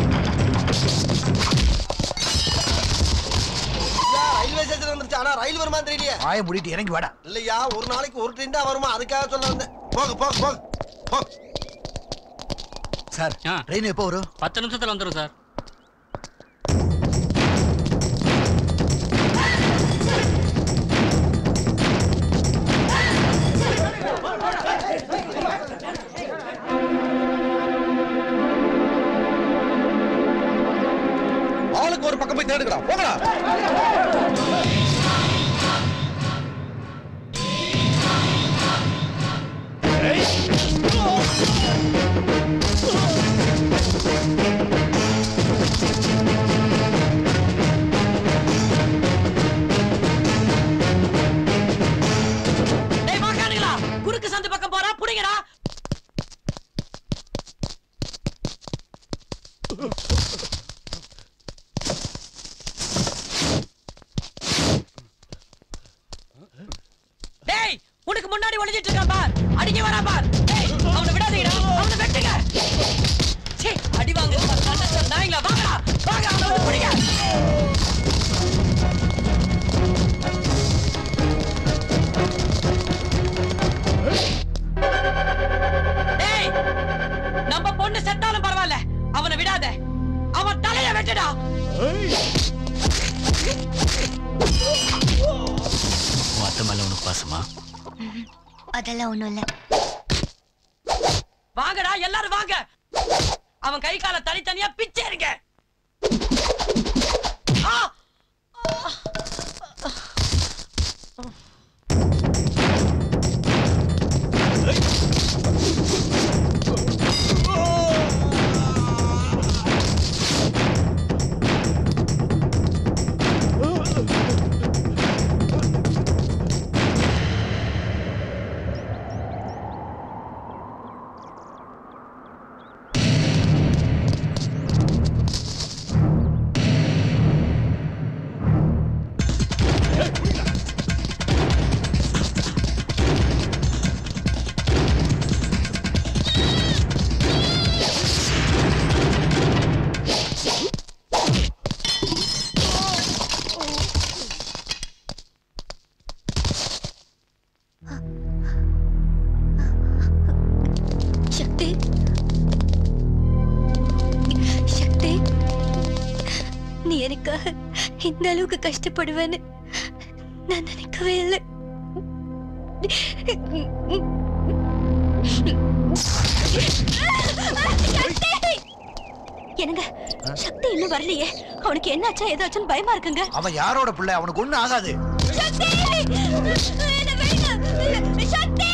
ரயில்வே ஸ்டேஷன் வந்துருச்சு ஆனா ரயில் வருமா தெரியலையே வாய முடிட்டு இறங்கி வாடா இல்லையா ஒரு நாளைக்கு ஒரு ட்ரெயின் தான் வருமா அதுக்காக சொல்ல வந்தேன் போக போக போக போக சார் ட்ரெயின் எப்போ வரும் பத்து நிமிஷத்துல வந்துடும் சார் ஆளுக்கு ஒரு பக்கம் போய் தேடுங்கடா போங்கடா டேய் மாக்கானுங்களா குறுக்கு சந்து பக்கம் போறா புடிங்கடா ஒளிஞ்சிட்டு இருக்கான் பார் அடிக்க வரா பார் ஏய் அவனை விடாதீங்கடா அவனை வெட்டுங்க சீ அடி வாங்க நாய்ங்களா வாங்கடா வாங்க அவனை பிடிங்க டேய் நம்ம பொண்ணு செத்தாலும் பரவாயில்ல அவனை விடாத அவன் தலைய வெட்டுடா உன் அத்தை மேல உனக்கு பாசமா அதெல்லாம் ஒண்ணும் இல்ல வாங்கடா எல்லாரும் வாங்க அவன் கை கால தனித்தனியா பிச்சை இருங்க ஆ! சக்தி சக்தி நீ எனக்காக இந்த அளவுக்கு கஷ்டப்படுவேன்னு நான் நினைக்கவே இல்லை என்னங்க சக்தி இன்னும் வரலையே அவனுக்கு என்னாச்சா ஏதாச்சும் பயமா இருக்குங்க அவன் யாரோட பிள்ளை அவனுக்கு ஒண்ணும் ஆகாது சக்தி என்னை விடுங்க. சக்தி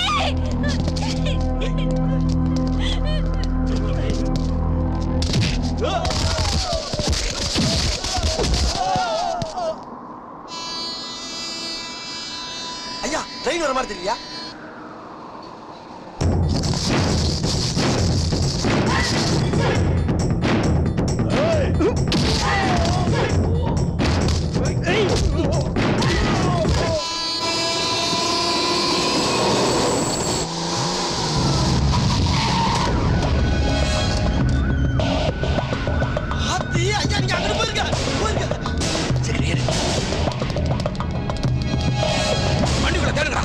ஐயா ட்ரெயின் வர மாதிரி தெரியலையா ஆத்தி, ஐயா நீங்க அங்கிட்டு போயிருங்க போயிருங்க வண்டிக்குள்ள தேடுங்கடா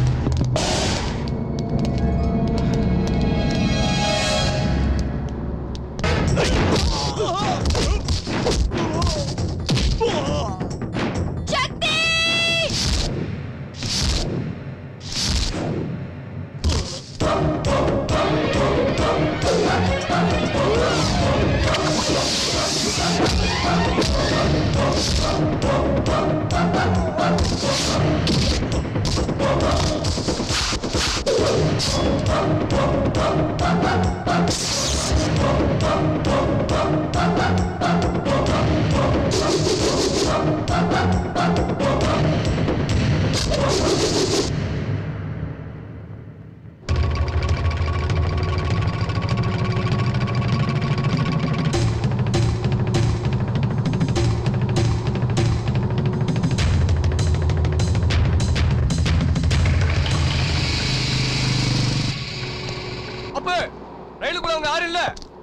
அப்ப ரயிலுக்குள்ள அவங்க யாரும் இல்ல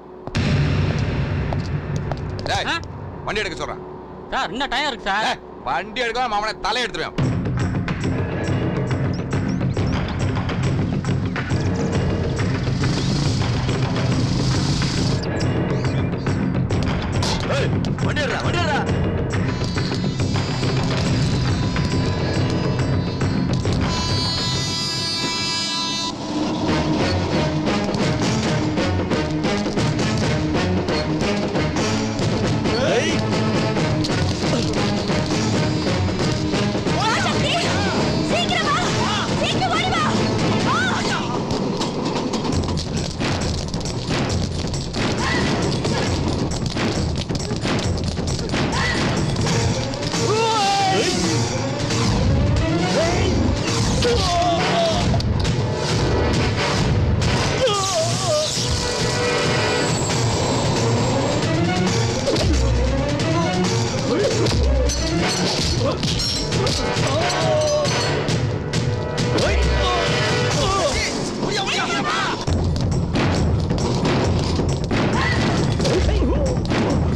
டேய் வண்டி எடுக்க சொல்றேன் சார் இன்னும் டைம் இருக்கு சார் வண்டி எடுக்கலாம் அவனை தலை எடுத்துருவேன் வண்டி எடுறா வண்டி எடுறா சக்தி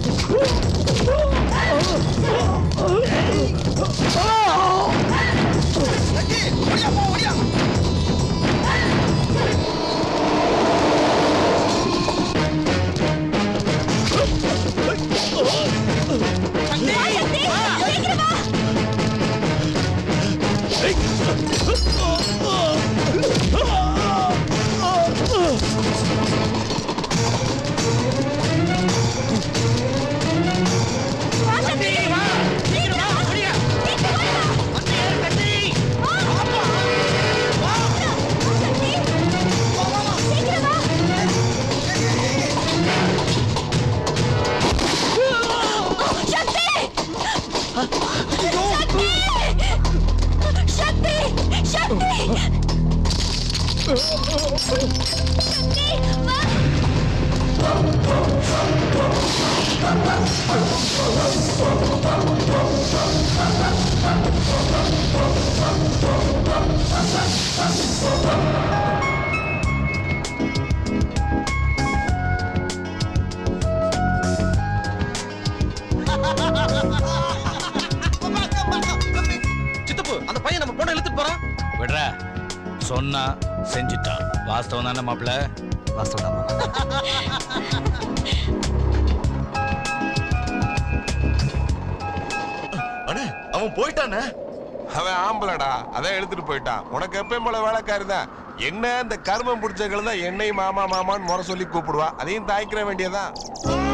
சித்தப்பு அந்த பையன் நம்ம பொண்ணை இழுத்துட்டு போறான் விடுற சொன்னா செஞ்சுட்டான் வாஸ்தவம் தானே மாப்பிள்ள வாஸ்தவம் அண்ணே அவன் போயிட்டானே அவன் ஆம்பளடா அதான் எடுத்துட்டு போயிட்டான் உனக்கு எப்பயும் போல வேலைக்காரி தான் என்ன இந்த கர்மம் பிடிச்சவங்களை தான் என்னை மாமா மாமான்னு முறை சொல்லி கூப்பிடுவா அதையும் தாய்க்கிற வேண்டியதான்